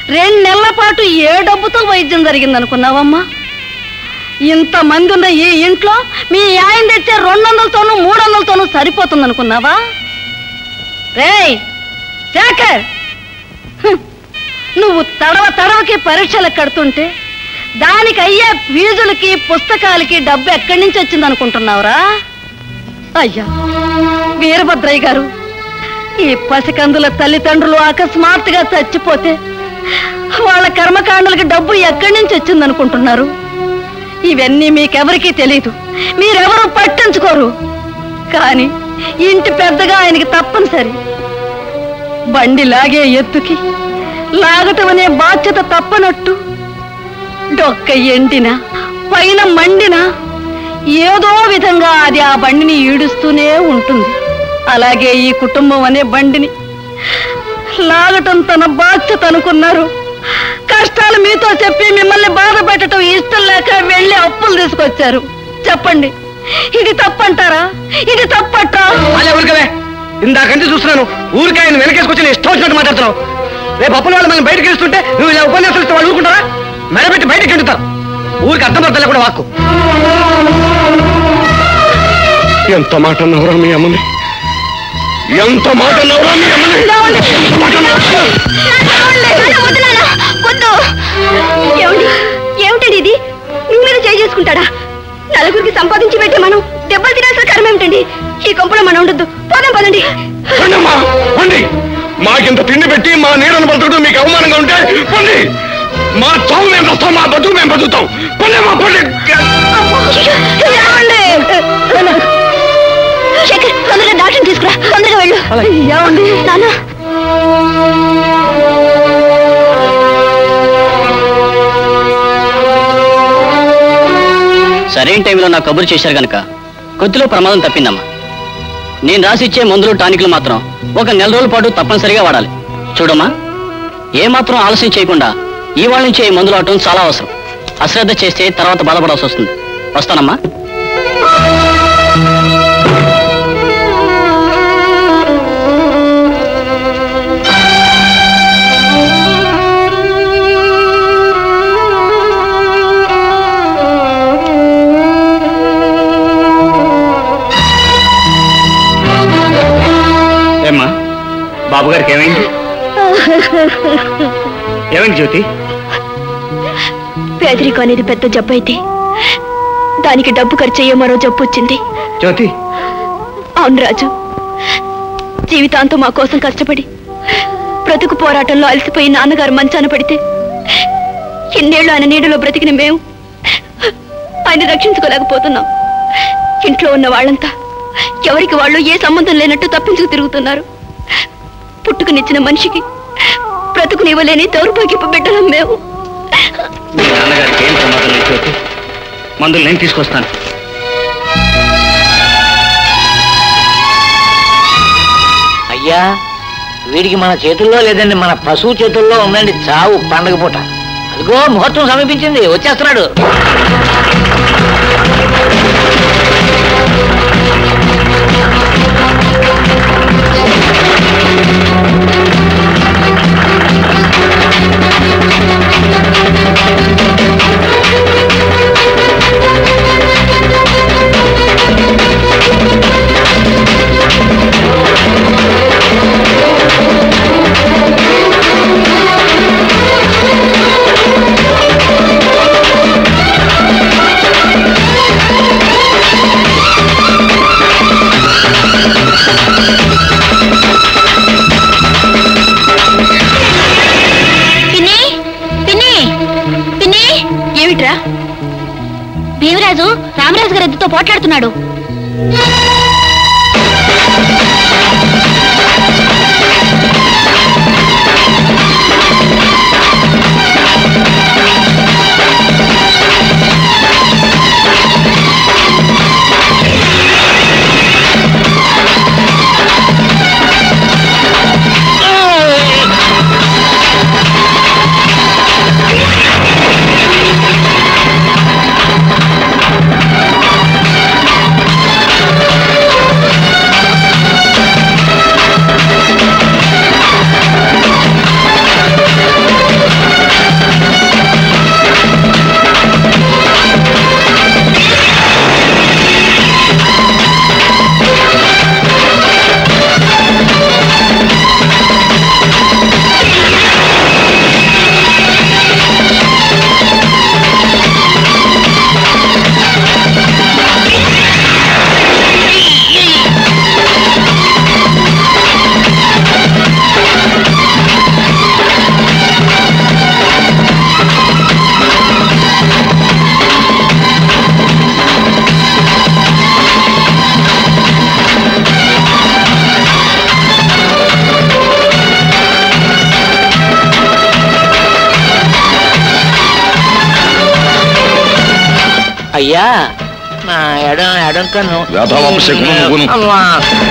రెండు నెలల పాటు ఏ డబ్బుతో వైద్యం జరిగిందనుకున్నావమ్మా ఇంతమంది ఉన్న ఈ ఇంట్లో మీ ఆయన తెచ్చే రెండు వందలతోనూ మూడు వందలతోనూ సరిపోతుందనుకున్నావా రేయ్ శేఖర్ హ్మ్. నువ్వు తడవ తడవకి పరీక్షలు కడుతుంటే దానికి అయ్యే ఫీజులకి పుస్తకాలకి డబ్బు ఎక్కడి నుంచి వచ్చింది అనుకుంటున్నావురా అయ్యా వీరభద్రయ్య గారు ఈ పసికందుల తల్లిదండ్రులు అకస్మాత్తుగా చచ్చిపోతే వాళ్ళ కర్మకాండలకి డబ్బు ఎక్కడి నుంచి వచ్చింది అనుకుంటున్నారు ఇవన్నీ మీకెవరికీ తెలీదు మీరెవరూ పట్టించుకోరు కానీ ఇంటి పెద్దగా ఆయనకి తప్పనిసరి బండి లాగే ఎత్తుకి లాగటం అనే బాధ్యత తప్పనట్టు డొక్క ఎండిన పైన మండిన ఏదో విధంగా అది ఆ బండిని ఈడుస్తూనే ఉంటుంది అలాగే ఈ కుటుంబం అనే బండిని లాగటం తన బాధ్యత అనుకున్నారు కష్టాలు మీతో చెప్పి మిమ్మల్ని బాధ పెట్టడం ఇష్టం లేక వెళ్ళి అప్పులు తీసుకొచ్చారు చెప్పండి ఇది తప్పంటారా ఇది తప్పట్ట అలే ఊరికవే ఇందాకంటే చూస్తున్నాను ఊరికే ఆయన వెనకేసుకొచ్చి నేను ఇష్టం వచ్చినట్టు మాట్లాడుతున్నావు రేపు అప్పుల వాళ్ళు మనం బయటకు ఇస్తుంటే నువ్వు ఇలా ఉపన్యాసాలు ఇస్తే వాళ్ళు ఊరుకుంటారా మెడబెట్టి బయటకు ఎండుతారు ఊరికి అర్థం అర్థం కూడా వాక్కు ఎంత మాట అన్నవరా మీ అమ్మని ఎంత మాట అన్నవరా మీ అమ్మని వద్దు ఏమండి ఏమిటండి ఇది మీ మీద చేయి చేసుకుంటాడా నలుగురికి సంపాదించి పెట్టి మనం దెబ్బలు తినాల్సిన కర్మ ఏమిటండి ఈ కొంపలో మనం ఉండొద్దు పోదాం పదండి పండమ్మా పండి మాకింత తిండి పెట్టి మా నీడను బతకడం మీకు అవమానంగా ఉంటే పండి మా చావు మేము వస్తాం మా బతుకు మేము బతుకుతాం పండమ్మా పండి శేఖర్ తొందరగా డాక్టర్ని తీసుకురా తొందరగా వెళ్ళు ఏమండి నాన్న సరైన టైంలో నాకు కబురు చేశారు గనక కొద్దిలో ప్రమాదం తప్పిందమ్మా నేను రాసిచ్చే మందులు టానిక్లు మాత్రం ఒక నెల రోజుల పాటు తప్పనిసరిగా వాడాలి చూడమ్మా ఏ మాత్రం ఆలస్యం చేయకుండా ఈ వాళ్ళ నుంచే ఈ మందులు అవటం చాలా అవసరం అశ్రద్ధ చేస్తే తర్వాత బాధపడాల్సి వస్తుంది వస్తానమ్మా ఏమ్మా బాబు గారికి ఏమైంది ఏమైంది జ్యోతి పేదరికం అనేది పెద్ద జబ్బు అయితే దానికి డబ్బు ఖర్చు అయ్యే మరో జబ్బు వచ్చింది జ్యోతి అవును రాజు జీవితాంతం మా కోసం కష్టపడి బ్రతుకు పోరాటంలో అలసిపోయి నాన్నగారు మంచాన పడితే ఎన్నేళ్ళు ఆయన నీడలో బ్రతికిన మేము ఆయన రక్షించుకోలేకపోతున్నాం ఇంట్లో ఉన్న వాళ్ళంతా ఎవరికి వాళ్ళు ఏ సంబంధం లేనట్టు తప్పించుకు తిరుగుతున్నారు పుట్టుకునిచ్చిన మనిషికి బ్రతుకునివ్వలేని దౌర్భాగ్యపు బిడ్డలం మేము మీ నాన్నగారికి ఏం ప్రమాదం లేదు జ్యోతి మందులు నేను తీసుకొస్తాను అయ్యా వీడికి మన చేతుల్లో లేదండి మన పశువు చేతుల్లో ఉందండి చావు పండగ పూట అదిగో ముహూర్తం సమీపించింది వచ్చేస్తున్నాడు పిన్ని పిన్ని పిన్ని ఏమిట్రా భీమరాజు రామరాజు గారి ఎద్దుతో పోట్లాడుతున్నాడు ఆ అయ్యా నా ఎడం ఎడం కన్ను వేధవాపశకును నువ్వును. అమ్మా.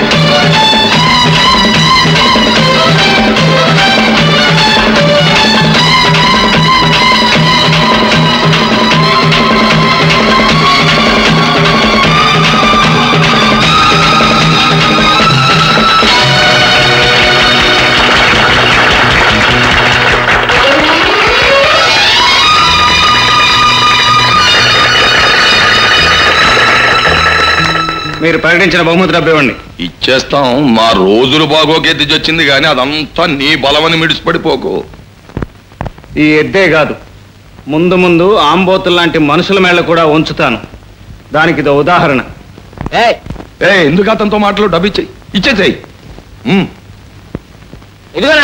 మీరు ప్రకటించిన బహుమతి డబ్బు ఇవ్వండి ఇచ్చేస్తాం మా రోజులు బాగోకే తెచ్చొచ్చింది కానీ అదంతా నీ బలమని మిడిసిపడిపోకు ఈ ఎద్దే కాదు ముందు ముందు ఆంబోతులు లాంటి మనుషుల మేళ కూడా ఉంచుతాను దానికి ఇదో ఉదాహరణ ఏ ఎందుకు అతనితో మాటలు డబ్బు ఇచ్చేయి ఇచ్చేసేయి ఉమ్. ఇదిగోనా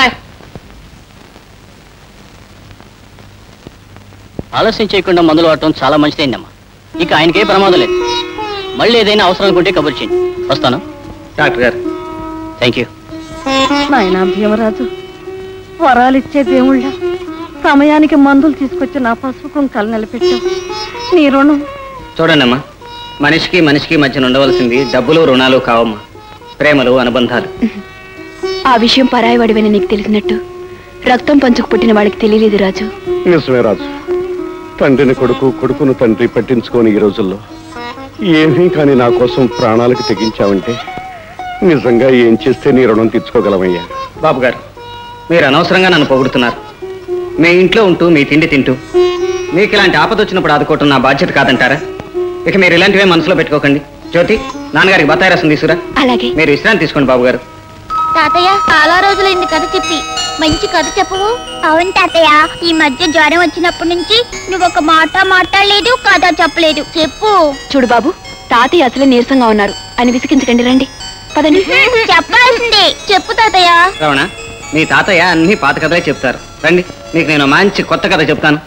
ఆలస్యం చేయకుండా మందులు వాడటం చాలా మంచిదైందమ్మా ఇక ఆయనకే ప్రమాదం లేదు మళ్ళీ ఏదైనా అవసరం అనుకుంటే కబుర్ చేయండి వస్తాను డాక్టర్ గారు థ్యాంక్ యూ నాయనా భీమరాజు వరాలిచ్చే దేవుళ్ళ సమయానికి మందులు తీసుకొచ్చి నా పసుపు కుంకాలు నిలబెట్టావు నీ రుణం చూడండి అమ్మా మనిషికి మనిషికి మధ్యన ఉండవలసింది డబ్బులు రుణాలు కావమ్మా ప్రేమలు అనుబంధాలు ఆ విషయం పరాయి వాడివని నీకు తెలిసినట్టు రక్తం పంచుకు పుట్టిన వాడికి తెలియలేదు రాజు నిజమే రాజు తండ్రిని కొడుకు కొడుకును తండ్రి పట్టించుకోని ఈ రోజుల్లో ఏమీ కాని నా కోసం ప్రాణాలకు తెగించావంటే నిజంగా ఏం చేస్తే నీ రుణం తీర్చుకోగలమయ్యా బాబు గారు మీరు అనవసరంగా నన్ను పొగుడుతున్నారు మీ ఇంట్లో ఉంటూ మీ తిండి తింటూ మీకు ఇలాంటి ఆపద వచ్చినప్పుడు ఆదుకోవటం నా బాధ్యత కాదంటారా ఇక మీరు ఇలాంటివే మనసులో పెట్టుకోకండి జ్యోతి నాన్నగారికి బత్తాయి రసం తీసుకురా అలాగే మీరు విశ్రాంతి తీసుకోండి బాబు గారు తాతయ్య చాలా రోజులైంది కథ చెప్పి మంచి కథ చెప్పవు అవును తాతయ్య ఈ మధ్య జ్వరం వచ్చినప్పటి నుంచి నువ్వు ఒక మాట మాట్లాడలేదు కథ చెప్పలేదు చెప్పు చూడు బాబు తాతయ్య అసలే నీరసంగా ఉన్నారు అని విసిగించకండి రండి పదండి చెప్పాల్సిందే చెప్పు తాతయ్య రవణ మీ తాతయ్య అన్ని పాత కథలే చెప్తారు రండి మీకు నేను మంచి కొత్త కథ చెప్తాను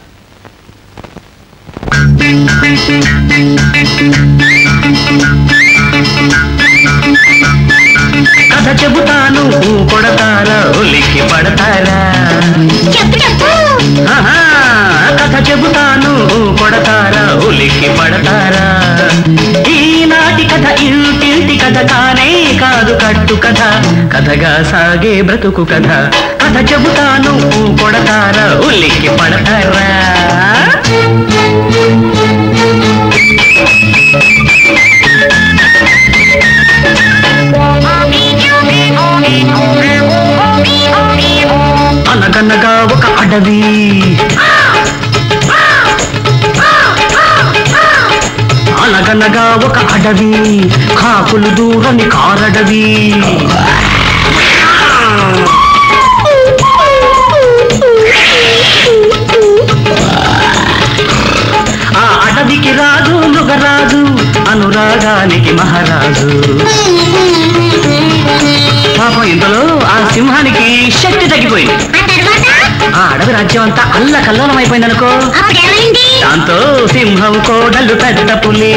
కథ చెబుతాను ఊ కొడతారా ఉలిక్కి పడతారా ఆహా, కథ చెబుతాను ఊ కొడతారా ఉలిక్కి పడతారా ఈనాటి కథ ఇంటింటి కథ కానే కాదు కట్టు కథ కథగా సాగే బ్రతుకు కథ కథ చెబుతాను ఊ కొడతారా ఉలిక్కి పడతారా అనగనగా ఒక అడవి అనగనగా ఒక అడవి కాకులు దూరని కారడవి ఆ అడవికి రాజు మృగరాజు అనురాగానికి మహారాజు పాపం ఇందులో ఆ సింహానికి శక్తి తగ్గిపోయింది ఆ అడవి రాజ్యం అంతా అల్ల కల్లోలం అయిపోయింది అనుకో దాంతో సింహం కోడలు పెద్ద పులి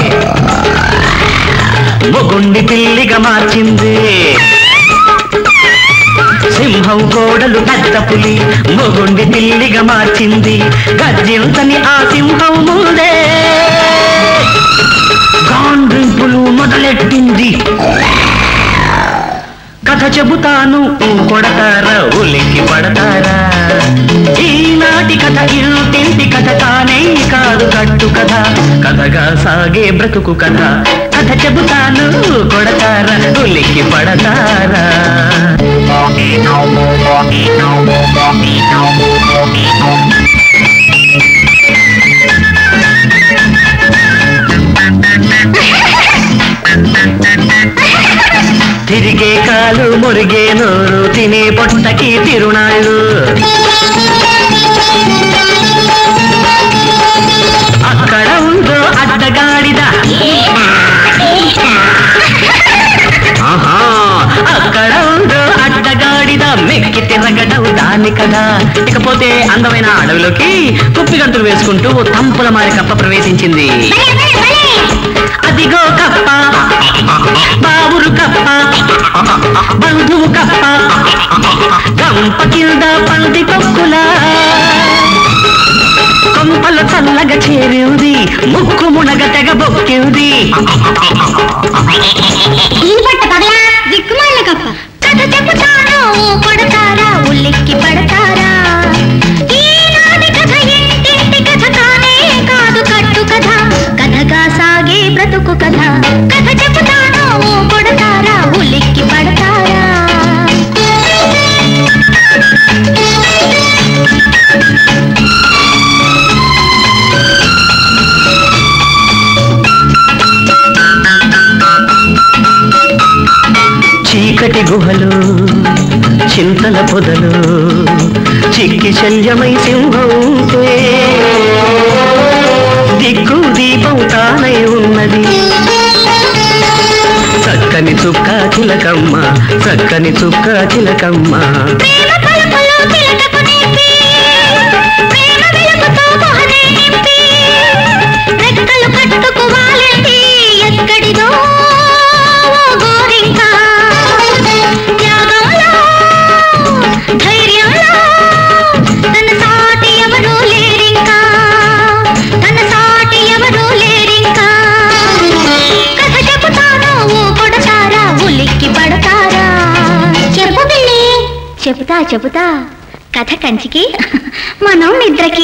మొగుండి పిల్లిగా మార్చింది సింహం కోడలు పెద్ద పులి మొగుండి పిల్లిగా మార్చింది గర్జించని ఆ సింహం ముందే గాండ్రింపులు మొదలెట్టింది కథ చెబుతాను కొడతారా ఉలిక్కి పడతారా ఈనాటి కథ ఇంటింటి కథ కానే కాదు కట్టు కథ కథగా సాగే బ్రతుకు కథ కథ చెబుతాను కొడతారా ఉలిక్కి పడతారా తిరిగే కాలు మురిగే నోరు తినే పొట్టకి తిరునాళ్ళు అక్కడ ఉందో అడ్డగాడిద ఆహా, అక్కడ ఉందో అడ్డగాడిద మెక్కి తిరగడం దాని కదా ఇకపోతే అందమైన అడవిలోకి కుప్పి గంతులు వేసుకుంటూ ఓ తంపుల మారి కప్ప ప్రవేశించింది అదిగో కప్ప బాబురు కప్ప బంధువు కప్ప గంప కింద పంది కొక్కులా కొంపల చల్లగా చేరేది ముక్కు మునగ తెగ బొక్కేది పట్ట పగలా దిక్కుమాల కప్ప కథ చెప్పుతారా ఓ కొడతారా ఉల్లిక్కి పడతారా ఈనాటి కథ ఇంటింటి కథ కానే కాదు కట్టు కథ కథగా సాగే బ్రతుకు కథ కథ చెప్పుతారా ఓ కొడతారా ఉల్లిక్కి పడతారా చీకటి గుహలు చింతల పొదలు చిక్కి శల్యమై సింహం ఉంటే దిక్కు దీపం తానై ఉన్నది చక్కని చుక్క చిలకమ్మ చక్కని చుక్క చిలకమ్మ ప్రేమ పలుకులు చిలకకు నేర్పి ప్రేమ వెలుగుతో మొహనే నింపి రెక్కలు కట్టుకు వాలండి ఎక్కడిదో ఓ గోరింక త్యాగంలో ధైర్యంలో తన సాటి ఎవరూ లేరింకా తన సాటి ఎవరూ లేరింకా కథ చెబుతాను ఓ కొడతారా ఉలిక్కి పడతారా చెప్పు పిల్లి చెబుతా చెబుతా కథ కంచికి మనం నిద్రకి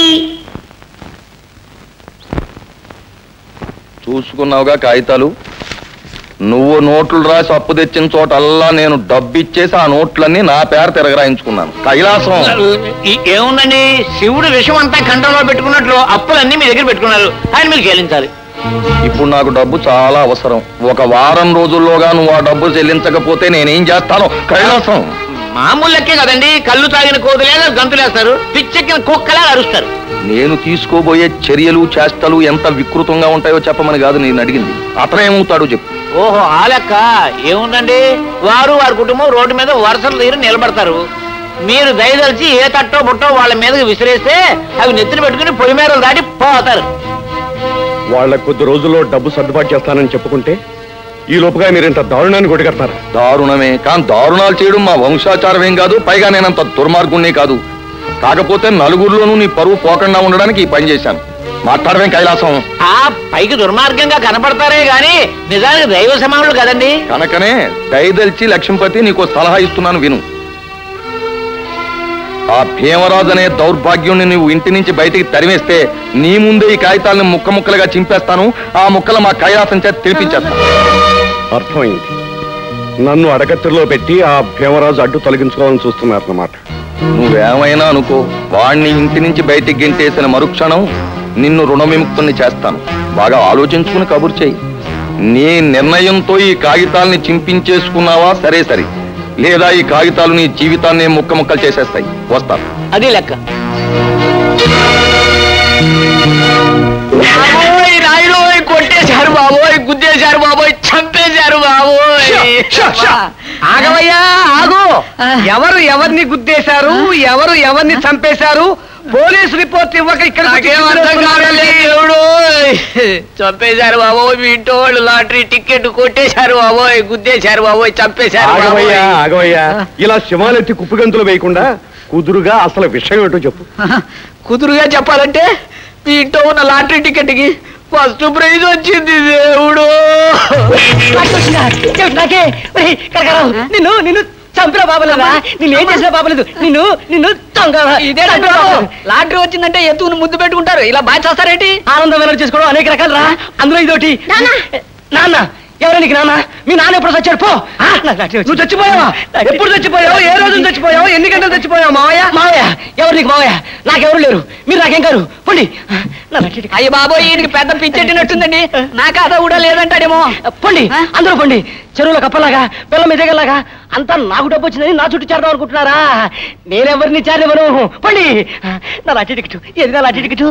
చూసుకున్నావుగా కాగితాలు నువ్వు నోట్లు రాసి అప్పు తెచ్చిన చోటల్లా నేను డబ్బిచ్చేసి ఆ నోట్లన్నీ నా పేర తిరగరాయించుకున్నాను కైలాసం ఈ- ఏముందండి శివుడు విషం అంతా కంటలో పెట్టుకున్నట్లు అప్పులన్నీ మీ దగ్గర పెట్టుకున్నారు ఆయన మీరు చెల్లించాలి ఇప్పుడు నాకు డబ్బు చాలా అవసరం ఒక వారం రోజుల్లోగా నువ్వు ఆ డబ్బు చెల్లించకపోతే నేనేం చేస్తాను కైలాసం మామూలు లెక్కే కదండి కళ్ళు తాగిన కోతులేదా గంతులేస్తారు పిచ్చెక్కిన కుక్కలా అరుస్తారు నేను తీసుకోబోయే చర్యలు చేష్టలు ఎంత వికృతంగా ఉంటాయో చెప్పమని కాదు నేను అడిగింది అతనేమవుతాడో చెప్పు ఓహో ఆ లెక్క ఏముందండి వారు వారి కుటుంబం రోడ్డు మీద వరుసల దగ్గర నిలబడతారు మీరు దయదలిచి ఏ తట్టో బుట్టో వాళ్ళ మీదకి విసిరేస్తే అవి నెత్తిన పెట్టుకుని పొయ్యి మేరలు దాటి పోతారు వాళ్ళ కొద్ది రోజుల్లో డబ్బు సర్దుబాటు చేస్తానని చెప్పుకుంటే ఈ లోపుగా మీరు ఇంత దారుణాన్ని కొట్టుకెడతారు దారుణమే కానీ దారుణాలు చేయడం మా వంశాచారం ఏం కాదు పైగా నేనంత దుర్మార్గుణ్ణి కాదు కాకపోతే నలుగురిలోనూ నీ పరువు పోకుండా ఉండడానికి ఈ పని చేశాను మాట్లాడవేం కైలాసం ఆ పైకి దుర్మార్గంగా కనపడతారే గాని నిజానికి దైవ సమానులు కదండి కనుకనే దయదల్చి లక్ష్మీపతి నీకు సలహా ఇస్తున్నాను విను ఆ భీమరాజు అనే దౌర్భాగ్యుణ్ణి నువ్వు ఇంటి నుంచి బయటికి తరిమేస్తే నీ ముందే ఈ కాగితాలను ముక్క ముక్కలుగా చింపేస్తాను ఆ ముక్కలు మా కైలాసం చేత తెలిపించేస్తాను అర్థమైంది నన్ను అడగత్తిలో పెట్టి ఆ భీమరాజు అడ్డు తొలగించుకోవాలని చూస్తున్నారన్నమాట నువ్వేమైనా అనుకో వాణ్ణి ఇంటి నుంచి బయటికి గెంటేసిన మరుక్షణం నిన్ను రుణ విముక్తుల్ని చేస్తాను బాగా ఆలోచించుకుని కబురు చేయి నీ నిర్ణయంతో ఈ కాగితాల్ని చింపించేసుకున్నావా సరే సరే లేదా ఈ కాగితాలు నీ జీవితాన్ని ముక్క ముక్కలు చేసేస్తాయి వస్తాను అది లెక్క బాబోయ్ రాయుడు కొట్టేశారు బాబోయ్ గుద్దేశారు బాబోయ్ చంపేశారు బాబోయ్ ఆగవయ్యా ఆగు ఎవరు ఎవరిని గుద్దేశారు ఎవరు ఎవరిని చంపేశారు పోలీస్ రిపోర్ట్ ఇవ్వక ఇక్కడ నాకేం అర్థం కావాలి దేవుడు చంపేశారు బాబోయ్ మీ ఇంట్లో వాళ్ళు లాటరీ టికెట్ కొట్టేశారు బాబోయ్ గుద్దేశారు బాబోయ్ చంపేశారు ఆగవయ్యా బాబోయ్ ఆగవయ్యా ఇలా శివాలెత్తి కుప్పగంతులు వేయకుండా కుదురుగా అసలు విషయం ఏంటో చెప్పు కుదురుగా చెప్పాలంటే మీ ఇంట్లో ఉన్న లాటరీ టికెట్ కి ఫస్ట్ ప్రైజ్ వచ్చింది దేవుడు నాకే ఒరేయ్, కనకారావు, నిన్ను నిన్ను చంపిన బాబలేదా నిన్ను ఏం చేసిన బాబలేదు నిన్ను నిన్ను ఇదే లాటరీ వచ్చిందంటే ఎత్తుకుని ముద్దు పెట్టుకుంటారు ఇలా బాగా చేస్తారేంటి ఆనందం వెనక చేసుకోవడం అనేక రకాలు రా అందులో ఇదోటి నాన్న ఎవరు నీకు నాన్న మీ నాన్న ఎప్పుడు చచ్చాడు పో ఆ, నువ్వు చచ్చిపోయావా ఎప్పుడు చచ్చిపోయావు ఏ రోజు చచ్చిపోయావు ఎన్ని గంటలు చచ్చిపోయావు మావయ్య మావయ్య ఎవరు నీకు మావయ్య నాకెవరు లేరు మీరు నాకేం కారు పండి అయ్య బాబోయ్ ఈయనకి పెద్ద పిచ్చెట్టినట్టుందండి నా కథ కూడా లేదంటాడేమో పండి అందరూ పండి చెరువుల కప్పలాగా పిల్ల మెదగలాగా అంతా నాకు డబ్బు వచ్చిందని నా చుట్టూ చేరదాం అనుకుంటున్నారా నేనెవరిని చేరనివ్వను పండి నా లాఠీ టికెట్ ఏది నా లాఠీ టికెట్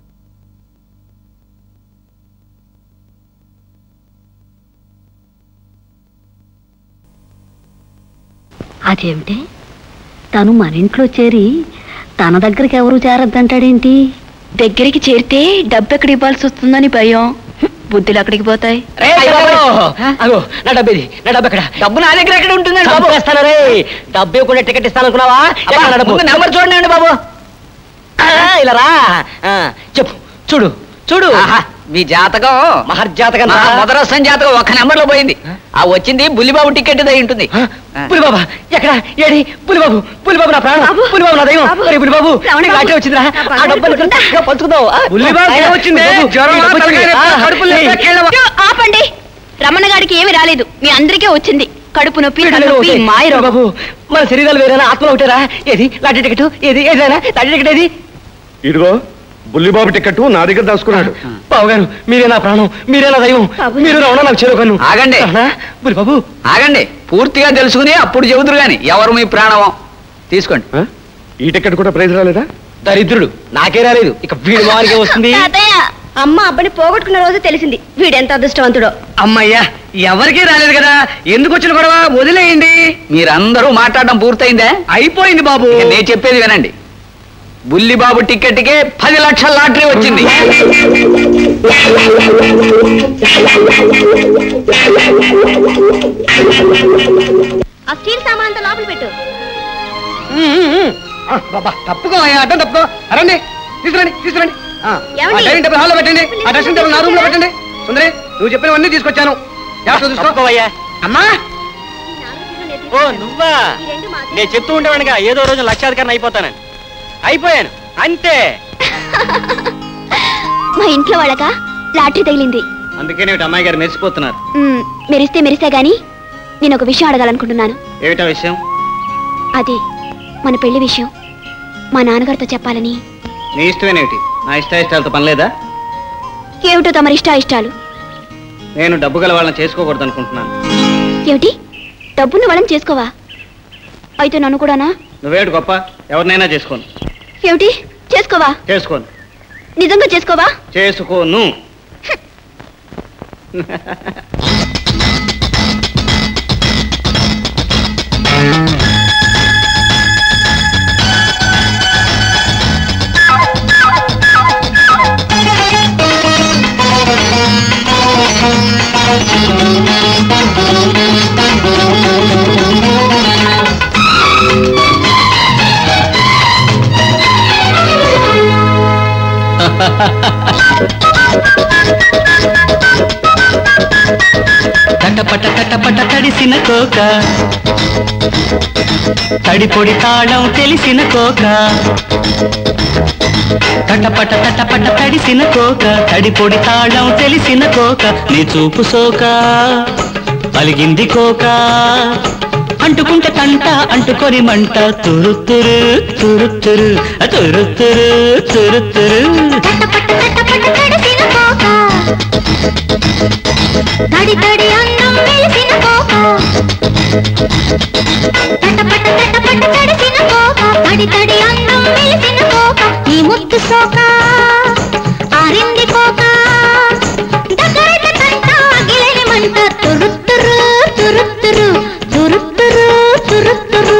అదేమిటి తను మన ఇంట్లో చేరి తన దగ్గరికి ఎవరు చేరద్దంటాడేంటి దగ్గరికి చేరితే డబ్బు ఎక్కడ ఇవ్వాల్సి వస్తుందని భయం బుద్ధులు అక్కడికి పోతాయి అగో నా డబ్బేది నా డబ్బు ఎక్కడ డబ్బు నా దగ్గర ఎక్కడ ఉంటుందండి బాబు చంపేస్తాను రే డబ్బు ఇవ్వకుండా టికెట్ ఇస్తాను అనుకున్నావా ఎక్కడ నా డబ్బు? ముందు నెంబర్ చూడండి బాబు ఆ, ఇలా రా ఆ, చెప్పు చూడు చూడు మీ జాతకం మహర్జాతకం మా రా. మొదరసం జాతకం ఒక్క నెంబర్ లో పోయింది ఆ వచ్చింది బుల్లిబాబు టికెట్ అయి ఉంటుంది పులిబాబా ఎక్కడ ఏడి పులిబాబు పులిబాబు నా ప్రాణం పులిబాబు నా దైవం ఒరే పులిబాబు నీకు లాటరీ వచ్చిందిరా ఆ డబ్బులు చక్కగా పంచుకుందాం ఆ, పులిబాబు ఆయన, ఏమొచ్చింది? పులిబాబు, జ్వరమా, ఈ డబ్బు వచ్చింది. తలకాయ నొప్పి, ఆ, కడుపు నొప్పి, ఏయ్, కీళ్ళ అయ్యో, ఆపండి రమణ గారికి ఏమి రాలేదు మీ అందరికీ వచ్చింది కడుపు నొప్పి తలనొప్పి ఓకే. మాయ రోగం బాబు మన శరీరాలు వేరేనా ఆత్మలు ఒకటేరా ఏది లాటరీ టికెట్ ఏది ఏదైనా లాటరీ టికెట్ ఏది ఇదిగో బుల్లిబాబు టికెట్ నా దగ్గర దాచుకున్నాడు బాబు గారు మీరే నా ప్రాణం మీరే నా దైవం మీరు రమణ నాకు చేరుకోను ఆగండి బాబు ఆగండి పూర్తిగా తెలుసుకుని అప్పుడు చెబుతురు గాని ఎవరు మీ ప్రాణమో తీసుకోండి ఈ టికెట్ కూడా ప్రైజ్ రాలేదా దరిద్రుడు నాకే రాలేదు ఇక వీడి వారికే వస్తుంది తాతయ్య అమ్మ అబ్బని పోగొట్టుకున్న రోజు తెలిసింది వీడెంత అదృష్టవంతుడో అమ్మయ్యా ఎవరికీ రాలేదు కదా ఎందుకు వచ్చిన గొడవ వదిలేయండి మీరందరూ మాట్లాడడం పూర్తయిందా అయిపోయింది బాబు ఇక నేను చెప్పేది వినండి బుల్లిబాబు టికెట్కే పది లక్షల లాటరీ వచ్చింది ఆ స్టీల్ సామాన్ అంతా లోపల పెట్టు బాబా తప్పుకో అయ్యా అడ్డం తప్పుకో రండి తీసుకురండి తీసుకురండి ఆ, ఆ ఏమండి? డైనింగ్ టేబుల్ హాల్లో పెట్టండి ఆ డ్రెస్సింగ్ టేబుల్ నా రూమ్ లో పెట్టండి సుందరి నువ్వు చెప్పినవన్నీ తీసుకొచ్చాను జాగ్రత్త చూసుకో తప్పుకోవయ్యా. అమ్మా ఓ నువ్వా నేను చెప్తూ ఉండేవాడిగా ఏదో రోజు లక్షాధికారిని అయిపోతానని అయిపోయాను అంతే మా ఇంట్లో వాళ్ళక లాటరీ తగిలింది అందుకేనేమిటి అమ్మాయి గారు మెరిసిపోతున్నారు మ్, మెరిస్తే మెరిసే గాని నేను ఒక విషయం అడగాలనుకుంటున్నాను ఏమిటా విషయం అది మన పెళ్లి విషయం మా నాన్నగారితో చెప్పాలని నీ ఇష్టమేనేమిటి నా ఇష్ట ఇష్టాలతో పనిలేదా ఏమిటో తమరి ఇష్ట ఇష్టాలు నేను డబ్బు గల వాళ్ళని చేసుకోకూడదు అనుకుంటున్నాను ఏమిటి డబ్బున్న వాళ్ళని చేసుకోవా అయితే నన్ను కూడానా నువ్వేమిటి గొప్ప ఎవరినైనా చేసుకోను ఏమిటి చేసుకోవా చేసుకోను నిజంగా చేసుకోవా చేసుకోను తటపట తటపట తడిసిన కోక తడిపొడి తాళం తెలిసిన కోక తటపట తటపట తడిసిన కోక తడిపొడి తాళం తెలిసిన కోక నీ చూపు సోక అలిగింది కోక అంటుకుంటే కంట అంటుకొని మంట తురుతురు తురుతురు తురుతురు తురుతురు తడి తడి అన్నం వెలిసిన కోక తటపట తటపట తడిసిన కోక తడి తడి అన్నం వెలిసిన కోక ఈ ముత్తు సోక ఆరింది కోక దగ్గరైన తంట అగిలేని మంట తురుత్తురు తురుత్తురు తురుత్తురు తురుత్తురు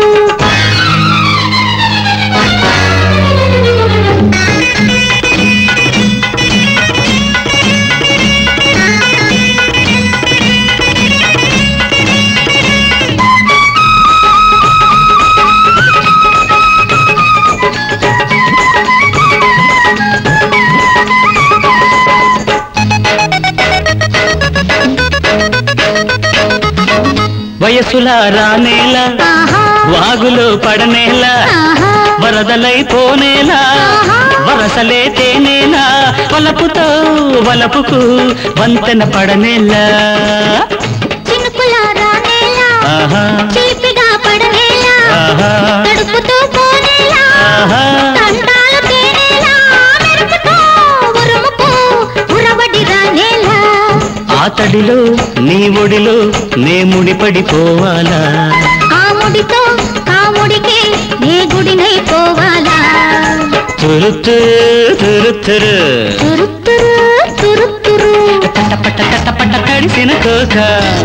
వయసుల రానేల వాగులో పడనేల వరదలై పోనేలా వరసలే తేనేలా వలపుతో వలపుకు వంతెన పడనేలా చినుకుల రానేలా ఆహా చిలిపిగా పడనేలా ఆహా తడుపుతూ పోనేలా ఆహా తండాలు తేనేలా మెరుపుతో ఉరుముకు ఉరవడి రానేలా ఆ తడిలో నీ ఒడిలో నే ముడిపడిపోవాలా ఆ ముడితో కాముడికి నే గుడినై పోవాలా తురుతురు తురుతురు తురుత్తురు తురుత్తురు తటపట తటపట తడిసిన కోక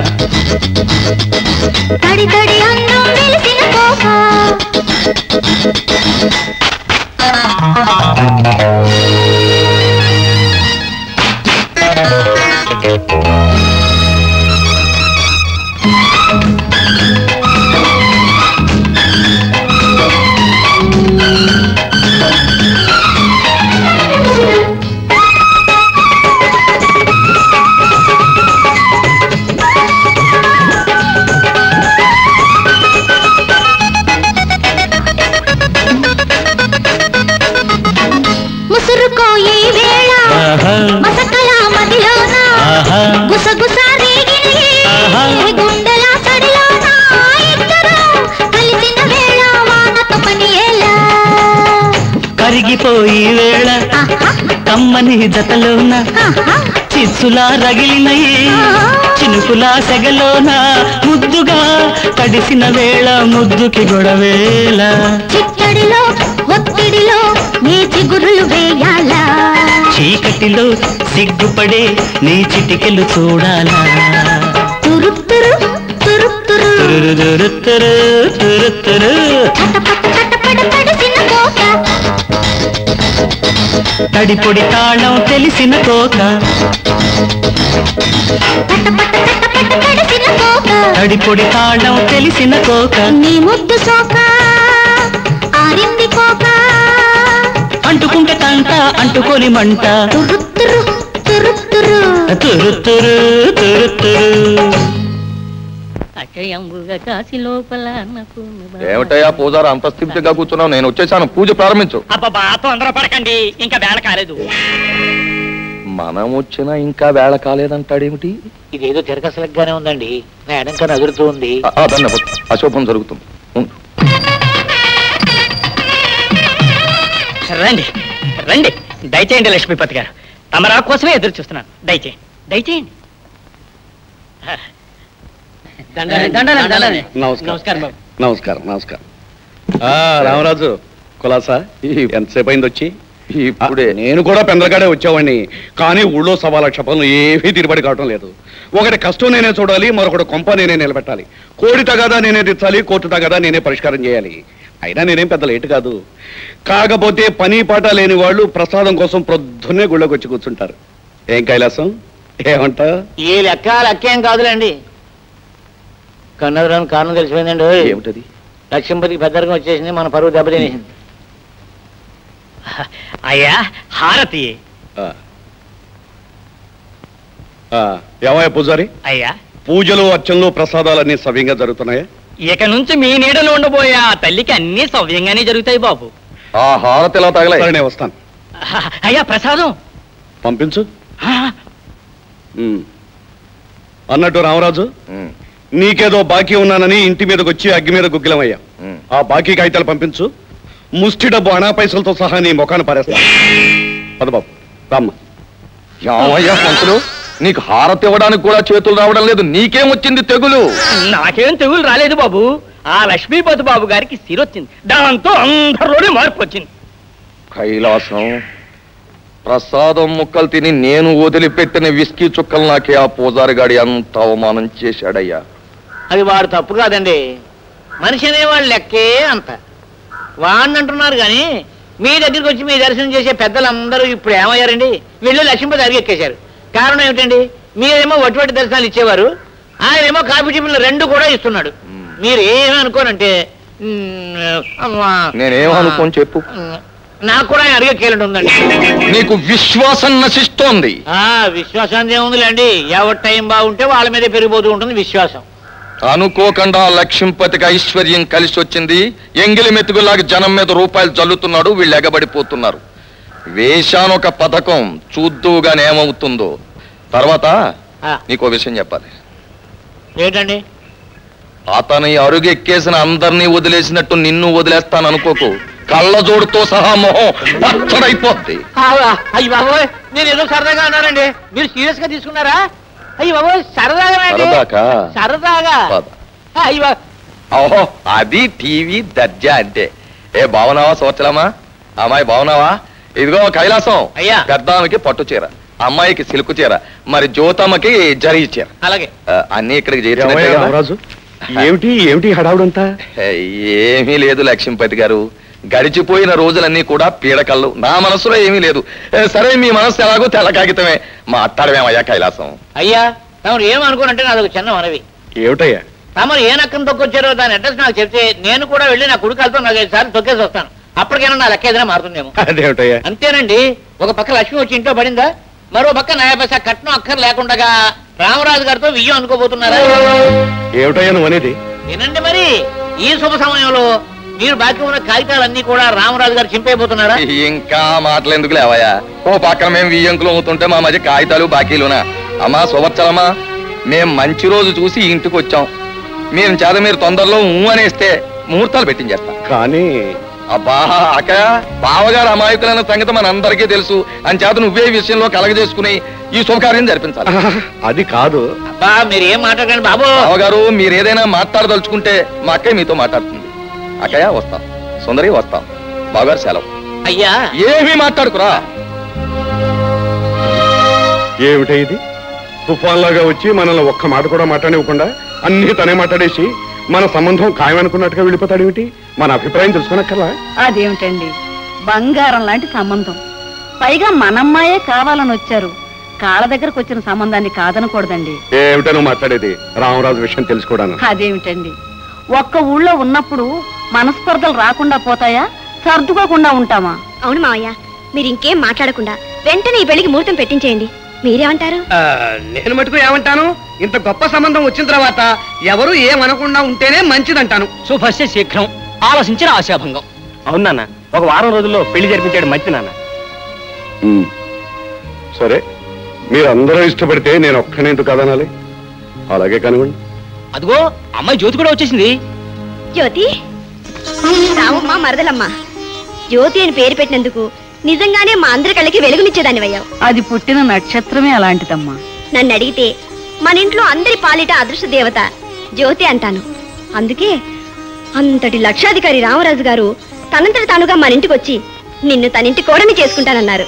తడి తడి అన్నం వెలిసిన కోక నీ జతలోన చిచ్చులా రగిలినయే చినుకులా సెగలోన ముద్దుగా తడిసిన వేళ ముద్దుకి గొడవేళ చిట్టడిలో ఒత్తిడిలో నీ చిగురులు వేయాలా చీకటిలో సిగ్గుపడే నీ చిటికెలు చూడాలా తురుతురు తురుతురు తురురు తురు తురు తురు చటపట తడిసిన కోక తడిపొడి తాళం తెలిసిన కోక తడిసిన కోక తడిపొడి తాళం తెలిసిన కోక నీ ముద్దు సోక ఆరింది కోక అంటుకుంటే తంట అంటుకొని మంట తురుతురు తురుతురు తురు తురు తురు తురు అక్షయంబుగా కాసి లోపల నాకు ఏమిటయ్యా పూజారు అంత స్థితిగా కూర్చున్నావు నేను వచ్చేసాను పూజ ప్రారంభించు అబ్బా తొందర పడకండి ఇంకా వేళ కాలేదు మనం వచ్చినా ఇంకా వేళ కాలేదంటాడేమిటి ఇదేదో తిరగసలగ్గానే ఉందండి నా ఎడంకన అదురుతూ ఉంది ఆ, ఆ, దాన్ని అవ్వదు. అశుభం జరుగుతుంది ఉండు. రండి రండి దయచేయండి లక్ష్మీపతి గారు తమరా కోసమే ఎదురు చూస్తున్నాను దయచేయండి దయచేయండి దండాలి, దండాలి, దండాలి. నమస్కారం నమస్కారం బాబు నమస్కారం నమస్కారం ఆ, రామరాజు కులాసా ఎంతసేపు అయింది వచ్చి ఇప్పుడే నేను కూడా పెందలగాడే వచ్చేవాడిని కానీ ఊళ్ళో సవా లక్ష పనులు ఏమీ తిరుబడి కావటం లేదు ఒకటి కష్టం నేనే చూడాలి మరొకటి కొంప నేనే నిలబెట్టాలి కోడి తగాదా నేనే తెచ్చాలి కోర్టు తగాదా నేనే పరిష్కారం చేయాలి అయినా నేనేం పెద్ద లేటు కాదు కాకపోతే పని పాట లేని వాళ్ళు ప్రసాదం కోసం ప్రొద్దున్నే గుళ్ళోకి వచ్చి కూర్చుంటారు ఏం కైలాసం ఏమంటా ఈ లెక్క లెక్కేం కాదులేండి కన్నదరాని కారణం తెలిసిపోయిందండి ఏమిటది లక్ష్మీపతికి పెద్దరికం వచ్చేసింది మన పరువు దెబ్బతినేసింది అయ్యా హారతి ఏమయ్య పూజారి అయ్యా పూజలు అర్చనలు ప్రసాదాలన్నీ సవ్యంగా జరుగుతున్నాయా ఇక నుంచి మీ నీడలో ఉండబోయే ఆ తల్లికి అన్ని సవ్యంగానే జరుగుతాయి బాబు ఆ హారతి ఎలా తగలే సరే నేను వస్తాను అయ్యా ప్రసాదం పంపించు ఉమ్. అన్నట్టు రామరాజు నీకేదో బాకీ ఉన్నానని ఇంటి మీదకి వచ్చి అగ్గి మీద గుగ్గిలమయ్యా ఆ బాకీ కాగితాలు పంపించు ముష్టి డబ్బు అనా పైసలతో సహా నీ ముఖాన్ని పారేస్తా పదబాబు రామ్మ ఏమయ్యా పంతులు నీకు హారతి ఇవ్వడానికి కూడా చేతులు రావడం లేదు నీకేం వచ్చింది తెగులు నాకేం తెగులు రాలేదు బాబు ఆ లక్ష్మీపతి బాబు గారికి సిరొచ్చింది దాంతో అందరిలోనే మార్పు వచ్చింది కైలాసం ప్రసాదం ముక్కలు తిని నేను వదిలిపెట్టిన విస్కీ చుక్కలు నాకే ఆ పూజారి గాడి అంత అవమానం చేశాడయ్యా అది వాడు తప్పు కాదండి మనిషి అనేవాడు లెక్కే అంత వాడిని అంటున్నారు కానీ మీ దగ్గరికి వచ్చి మీ దర్శనం చేసే పెద్దలందరూ ఇప్పుడు ఏమయ్యారండి వీళ్ళు లక్ష్మీపతి అరిగెక్కేశారు కారణం ఏమిటండి మీరేమో వట్టి వట్టి దర్శనాలు ఇచ్చేవారు ఆయనేమో కాఫీ టిఫిన్లు రెండు కూడా ఇస్తున్నాడు మీరు ఏమీ అనుకోనంటే మ్, అమ్మా, నేనేమనుకోని చెప్పు నాకు కూడా ఆయన అరిగెక్కేలంటే ఉందండి నీకు విశ్వాసం నశిస్తోంది ఆ విశ్వాసాన్ని ఏముందిలేండి ఎవరి టైం బాగుంటే వాళ్ళ మీదే పెరిగిపోతూ ఉంటుంది విశ్వాసం అనుకోకుండా లక్ష్మీపతికి ఐశ్వర్యం కలిసి వచ్చింది ఎంగిలి మెతుకులాగా జనం మీద రూపాయలు జల్లుతున్నాడు వీళ్ళు ఎగబడిపోతున్నారు వేశాను ఒక పథకం చూద్దువుగానే ఏమవుతుందో తర్వాత ఆ. నీకో విషయం చెప్పాలి ఏంటండి అతని అరుగెక్కేసిన అందరినీ వదిలేసినట్టు నిన్ను వదిలేస్తాను అనుకోకు కళ్ళజోడుతో సహా మొహం పచ్చడైపోద్ది అయ్యి బాబోయ్ నేను ఏదో సరదాగా అన్నానండి మీరు సీరియస్ గా తీసుకున్నారా అయ్యి బాబోయ్ సరదాగా సరదాకా? సరదాగా పద. అయ్యి బా ఓహో అది టీవీ దర్జా అంటే ఏ బావునావా సోచలమా అమ్మాయి బావునావా ఇదిగో కైలాసం అయ్యా. పెద్దానికి పట్టు చీర అమ్మాయికి సిల్కు చీర మరి జ్యోతమ్మకి జరీ చీర అలాగే ఆ, అన్నీ ఇక్కడికి ఏమయ్యా చేర్చినట్టే కదా? రామరాజు ఏమిటి ఏమిటి హడావుడంతా ఏ, ఏమీ లేదు లక్ష్మీపతి గారు గడిచిపోయిన రోజులన్నీ కూడా పీడకళ్ళు నా మనసులో ఏమీ లేదు ఏ, సరే మీ మనసు ఎలాగో తెల్ల కాగితమే మాట్లాడమేమయ్యా కైలాసం అయ్యా తమరు ఏమనుకోనంటే నాది ఒక చిన్న మనవి ఏమిటయ్యా తమరు ఏ నక్కను తొక్కొచ్చారో దాని అడ్రస్ నాకు చెప్తే నేను కూడా వెళ్ళి నా కుడికాలతో నాకు ఐదు సార్లు తొక్కేసి వస్తాను అప్పటికైనా నా లెక్క ఏదైనా మారుతుందేమో అదేమిటయ్యా అంతేనండి ఒక పక్క లక్ష్మి వచ్చి ఇంట్లో పడిందా మరో పక్క నయా పైసా కట్నం అక్కర్ లేకుండా రామరాజు గారితో వియ్యం అనుకోబోతున్నారా ఏమిటయ్యా నువ్వు అనేది వినండి మరి ఈ శుభ సమయంలో మీరు బాకీ ఉన్న కాగితాలన్నీ కూడా రామరాజు గారు చింపైపోతున్నారా ఇంకా మాటలు ఎందుకు లేవయ్యా ఓ పక్కన మేము వియ్యంకులు అవుతుంటే మా మధ్య కాగితాలు బాకీలునా అమ్మా సువర్చలమ్మా మేం మంచి రోజు చూసి ఈ ఇంటికి వచ్చాం మేము చేత మీరు తొందరలో ఊ అనేస్తే ముహూర్తాలు పెట్టించేస్తాం కానీ అబ్బా అక్క బావగారు అమాయకులైన సంగతి మనందరికీ తెలుసు అని చేత నువ్వే ఈ విషయంలో కలగజేసుకుని ఈ శుభకార్యం జరిపించాలి అది కాదు అబ్బా మీరు ఏం మాట్లాడండి బాబు బావగారు మీరు ఏదైనా మాట్లాడదలుచుకుంటే మా అక్కయ్య మీతో మాట్లాడుతుంది అక్కయ్య వస్తాం సుందరి వస్తాం బావగారు సెలవు అయ్యా ఏమీ మాట్లాడుకురా ఏమిటే ఇది తుఫాన్ లాగా వచ్చి మనల్ని ఒక్క మాట కూడా మాట్లాడివ్వకుండా అన్ని తనే మాట్లాడేసి మన సంబంధం ఖాయమనుకున్నట్టుగా వెళ్ళిపోతాడేమిటి మన అభిప్రాయం తెలుసుకున్నక్కర్లా అదేమిటండి బంగారం లాంటి సంబంధం పైగా మనమ్మాయే కావాలని వచ్చారు కాళ్ళ దగ్గరకు వచ్చిన సంబంధాన్ని కాదనకూడదండి ఏమిటో నువ్వు మాట్లాడేది రామరాజు విషయం తెలుసుకోవడానికి అదేమిటండి ఒక్క ఊళ్ళో ఉన్నప్పుడు మనస్పర్ధలు రాకుండా పోతాయా సర్దుకోకుండా ఉంటామా అవును మావయ్య మీరు ఇంకేం మాట్లాడకుండా వెంటనే ఈ పెళ్లికి ముహూర్తం పెట్టించేయండి మీరేమంటారు ఆ, నేను మటుకు ఏమంటాను ఇంత గొప్ప సంబంధం వచ్చిన తర్వాత ఎవరు ఏమనకుండా ఉంటేనే మంచిదంటాను శుభస్య శీఘ్రం ఆలోచించిన ఆశాభంగం అవును నాన్న ఒక వారం రోజుల్లో పెళ్లి జరిపించాడు మంచి నాన్న ఉమ్. సరే మీరందరూ ఇష్టపడితే నేను ఒక్కనే ఎందుకు కదనాలి అలాగే కనుగొండి అదిగో అమ్మాయి జ్యోతి కూడా వచ్చేసింది జ్యోతి రామమ్మ మరదలమ్మ జ్యోతి అని పేరు పెట్టినందుకు నిజంగానే మా అందరి కళ్ళకి వెలుగునిచ్చేదానివయ్యావు అది పుట్టిన నక్షత్రమే అలాంటిదమ్మా నన్ను అడిగితే మన ఇంట్లో అందరి పాలిట అదృష్ట దేవత జ్యోతి అంటాను అందుకే అంతటి లక్షాధికారి రామరాజు గారు తనంతట తానుగా మన ఇంటికి వచ్చి నిన్ను తన ఇంటి కోడని చేసుకుంటానన్నారు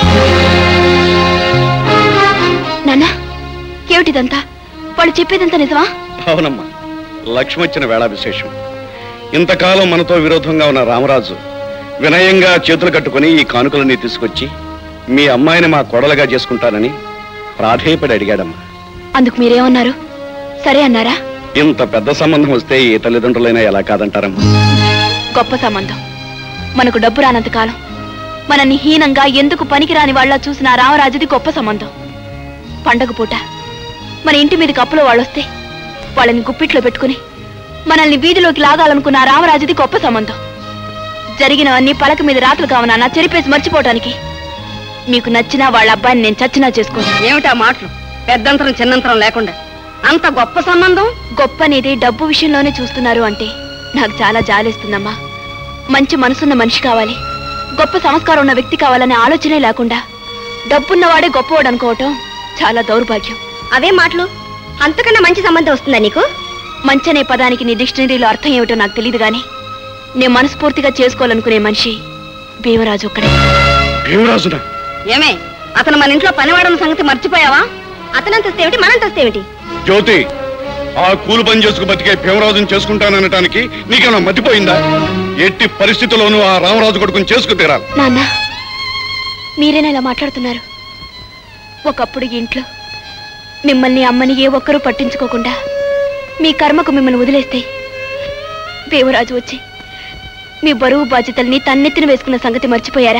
నాన్న ఏమిటిదంతా వాళ్ళు చెప్పేదంతా నిజమా అవునమ్మా లక్ష్మి వచ్చిన వేళ విశేషం ఇంతకాలం మనతో విరోధంగా ఉన్న రామరాజు వినయంగా చేతులు కట్టుకుని ఈ కానుకలన్నీ తీసుకొచ్చి మీ అమ్మాయిని మా కొడలుగా చేసుకుంటానని ప్రాధేయపడి అడిగాడమ్మా అందుకు మీరేమన్నారు సరే అన్నారా ఇంత పెద్ద సంబంధం వస్తే ఏ తల్లిదండ్రులైనా ఎలా కాదంటారమ్మా గొప్ప సంబంధం మనకు డబ్బు రానంత కాలం మనల్ని హీనంగా ఎందుకు పనికిరాని వాళ్ళ చూసిన ఆ రామరాజుది గొప్ప సంబంధం పండగ పూట మన ఇంటి మీదకి అప్పులో వాళ్ళొస్తే వాళ్ళని గుప్పిట్లో పెట్టుకుని మనల్ని వీధిలోకి లాగాలనుకున్న ఆ రామరాజుది గొప్ప సంబంధం జరిగినవన్నీ పలక మీద రాతలు కావనా చెరిపేసి మర్చిపోవటానికి మీకు నచ్చినా వాళ్ళ అబ్బాయిని నేను చచ్చినా చేసుకోను ఏమిటా మాటలు పెద్దంతరం చిన్నంతరం లేకుండా అంత గొప్ప సంబంధం గొప్ప అనేది డబ్బు విషయంలోనే చూస్తున్నారు అంటే నాకు చాలా జాలేస్తుందమ్మా మంచి మనసున్న మనిషి కావాలి గొప్ప సంస్కారం ఉన్న వ్యక్తి కావాలనే ఆలోచనే లేకుండా డబ్బున్నవాడే గొప్పవాడు అనుకోవటం చాలా దౌర్భాగ్యం అవే మాటలు అంతకన్నా మంచి సంబంధం వస్తుందా నీకు మంచి అనే పదానికి నీ డిక్షనరీలో అర్థం ఏమిటో నాకు తెలియదు గాని నేను మనస్ఫూర్తిగా చేసుకోవాలనుకునే మనిషి భీమరాజు ఒక్కడే భీమరాజునా ఏమే అతను మన ఇంట్లో పనివాడన్న సంగతి మర్చిపోయావా అతనంతస్తు ఏమిటి మనంతస్తు ఏమిటి జ్యోతి ఆ కూలి పని చేసుకు బతికే భీమరాజుని చేసుకుంటాననటానికి నీకేమైనా మతిపోయిందా ఎట్టి పరిస్థితుల్లోనూ ఆ రామరాజు కొడుకుని చేసుకు తీరాలి నాన్న మీరేనా ఇలా మాట్లాడుతున్నారు ఒకప్పుడు ఈ ఇంట్లో మిమ్మల్ని అమ్మని ఏ ఒక్కరూ పట్టించుకోకుండా మీ కర్మకు మిమ్మల్ని వదిలేస్తే దేవరాజు వచ్చి మీ బరువు బాధ్యతల్ని తన్నెత్తిన వేసుకున్న సంగతి మర్చిపోయారా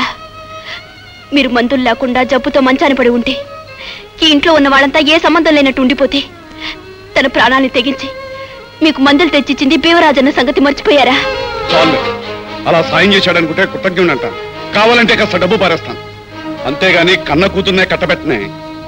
మీరు మందులు లేకుండా జబ్బుతో మంచాన పడి ఉంటే ఈ ఇంట్లో ఉన్న వాళ్ళంతా ఏ సంబంధం లేనట్టు ఉండిపోతే తన ప్రాణాన్ని తెగించి మీకు మందులు తెచ్చిచ్చింది బీవరాజు అన్న సంగతి మర్చిపోయారా చాలు అలా సాయం చేశాడనుకుంటే కృతజ్ఞుని అంటాను కావాలంటే కాస్త డబ్బు పారేస్తాను అంతేగాని కన్న కూతుర్నే కట్టబెట్టనే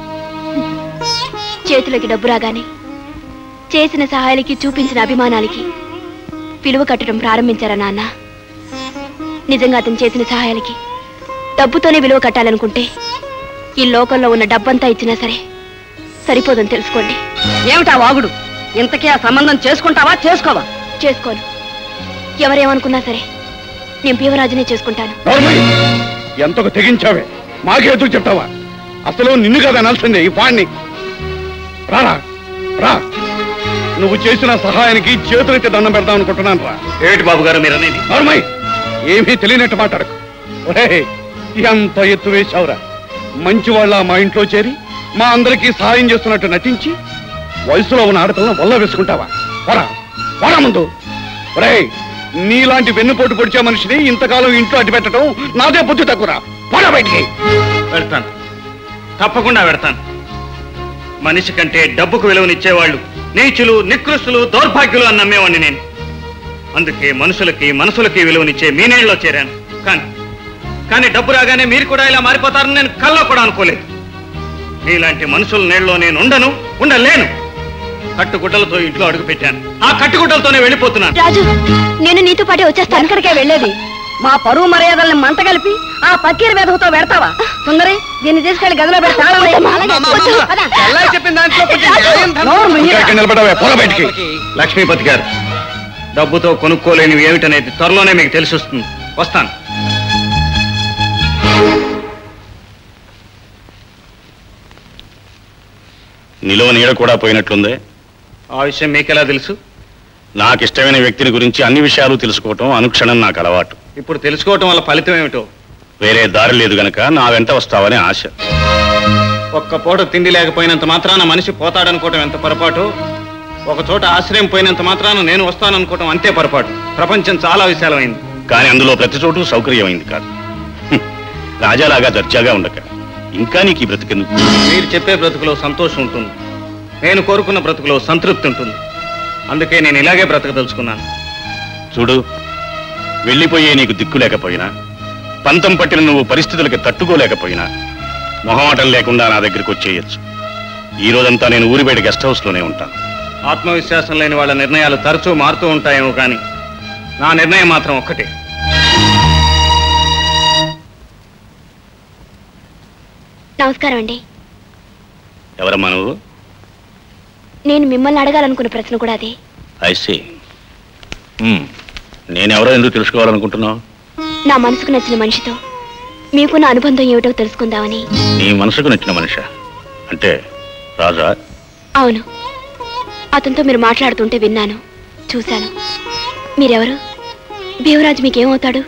చేతులకి డబ్బు రాగానే చేసిన సహాయాలకి చూపించిన అభిమానాలకి విలువ కట్టడం ప్రారంభించారా నాన్న నిజంగా అతను చేసిన సహాయాలకి డబ్బుతోనే విలువ కట్టాలనుకుంటే ఈ లోకంలో ఉన్న డబ్బంతా ఇచ్చినా సరే సరిపోదని తెలుసుకోండి ఏమిటా వాగుడు ఇంతకీ ఆ సంబంధం చేసుకుంటావా చేసుకోవా చేసుకోను ఎవరేమనుకున్నా సరే నేను భీమరాజునే చేసుకుంటాను నోర్మయ్య, ఎంతకు తెగించావే మాకే ఎదురు చెప్తావా అసలు నిన్ను కదా అనాల్సిందే ఈ పాడిని రారా రా నువ్వు చేసిన సహాయానికి చేతులెత్తి దండం పెడదాం అనుకుంటున్నాను రా ఏమిటి బాబు గారు మీరు అనేది నోర్మయ్ ఏమీ తెలియనట్టు మాట్లాడకు ఒరేయ్, ఎంత ఎత్తు వేశావురా మంచి వాళ్ళ మా ఇంట్లో చేరి మా అందరికీ సహాయం చేస్తున్నట్టు నటించి వయసులో ఉన్న ఆడపిల్లను వల్ల వేసుకుంటావా వరా వరా ముందు ఒరేయ్ నీలాంటి వెన్నుపోటు పొడిచే మనిషిని ఇంతకాలం ఇంట్లో అడ్డు పెట్టడం నాదే బుద్ధి తక్కువరా పోరా బయటికి వెళ్తాను తప్పకుండా వెళ్తాను మనిషి కంటే డబ్బుకు విలువనిచ్చేవాళ్ళు నీచులు నికృష్టులు దౌర్భాగ్యులు అని నమ్మేవాడిని నేను అందుకే మనుషులకి మనసులకి విలువనిచ్చే మీ నీళ్ళలో చేరాను కానీ కానీ డబ్బు రాగానే మీరు కూడా ఇలా మారిపోతారని నేను కల్లో కూడా అనుకోలేదు మీలాంటి మనుషుల నీళ్ళలో నేను ఉండను ఉండలేను కట్టుగుడ్డలతో ఇంట్లో అడుగు పెట్టాను ఆ కట్టుగుడ్డలతోనే వెళ్ళిపోతున్నాను రాజు నేను నీతో పాటే వచ్చేస్తాను ఎక్కడికే వెళ్ళేది మా పరువు మర్యాదల్ని మంట కలిపి ఆ పక్కీర్ వెధవతో పెడతావా సుందరి దీన్ని తీసుకెళ్లి గదిలో పెట్టి తాళం వేయి. పద. చెప్పిన దాంట్లో కొంచెం న్యాయం ధర్మం- నోరు మూయి. ఇంకా ఎక్కడ నిలబడ్డావే? పోరా బయటికి లక్ష్మీపతి గారు డబ్బుతో కొనుక్కోలేనివి ఏమిటనేది త్వరలోనే మీకు తెలిసి వస్తుంది వస్తాను నిలువ నీడ కూడా పోయినట్లుందే ఆ విషయం మీకెలా తెలుసు నాకు ఇష్టమైన వ్యక్తిని గురించి అన్ని విషయాలు తెలుసుకోవటం అనుక్షణం నాకు అలవాటు ఇప్పుడు తెలుసుకోవటం వల్ల ఫలితం ఏమిటో వేరే దారి లేదు గనక నా వెంట వస్తావని ఆశ ఒక్క పూట తిండి లేకపోయినంత మాత్రాన మనిషి పోతాడనుకోవటం ఎంత పొరపాటు ఒక చోట ఆశ్రయం పోయినంత మాత్రాన నేను వస్తాననుకోవటం అంతే పొరపాటు ప్రపంచం చాలా విశాలమైంది కానీ అందులో ప్రతి చోటు సౌకర్యమైంది కాదు హ్మ్. రాజాలాగా దర్జాగా ఉండక ఇంకా నీకు ఈ బ్రతికెందుకు మీరు చెప్పే బ్రతుకులో సంతోషం ఉంటుంది నేను కోరుకున్న బ్రతుకులో సంతృప్తి ఉంటుంది అందుకే నేను ఇలాగే బ్రతకదలుచుకున్నాను చూడు వెళ్ళిపోయే నీకు దిక్కు లేకపోయినా పంతం పట్టిన నువ్వు పరిస్థితులకి తట్టుకోలేకపోయినా మొహమాటం లేకుండా నా దగ్గరికి వచ్చేయచ్చు ఈ రోజంతా నేను ఊరి బయట గెస్ట్ హౌస్లోనే ఉంటాను ఆత్మవిశ్వాసం లేని వాళ్ళ నిర్ణయాలు తరచూ మారుతూ ఉంటాయేమో కానీ నా నిర్ణయం మాత్రం ఒక్కటే నమస్కారం అండి ఎవరమ్మా నువ్వు నేను మిమ్మల్ని అడగాలనుకున్న ప్రశ్న కూడా అదే ఐసి నేనెవరో ఎందుకు తెలుసుకోవాలనుకుంటున్నావు నా మనసుకు నచ్చిన మనిషితో మీకున్న అనుబంధం ఏమిటో తెలుసుకుందామని నీ మనసుకు నచ్చిన మనిషి అంటే రాజా అవును అతనితో మీరు మాట్లాడుతుంటే విన్నాను చూశాను మీరెవరు భీమరాజు మీకేమవుతాడు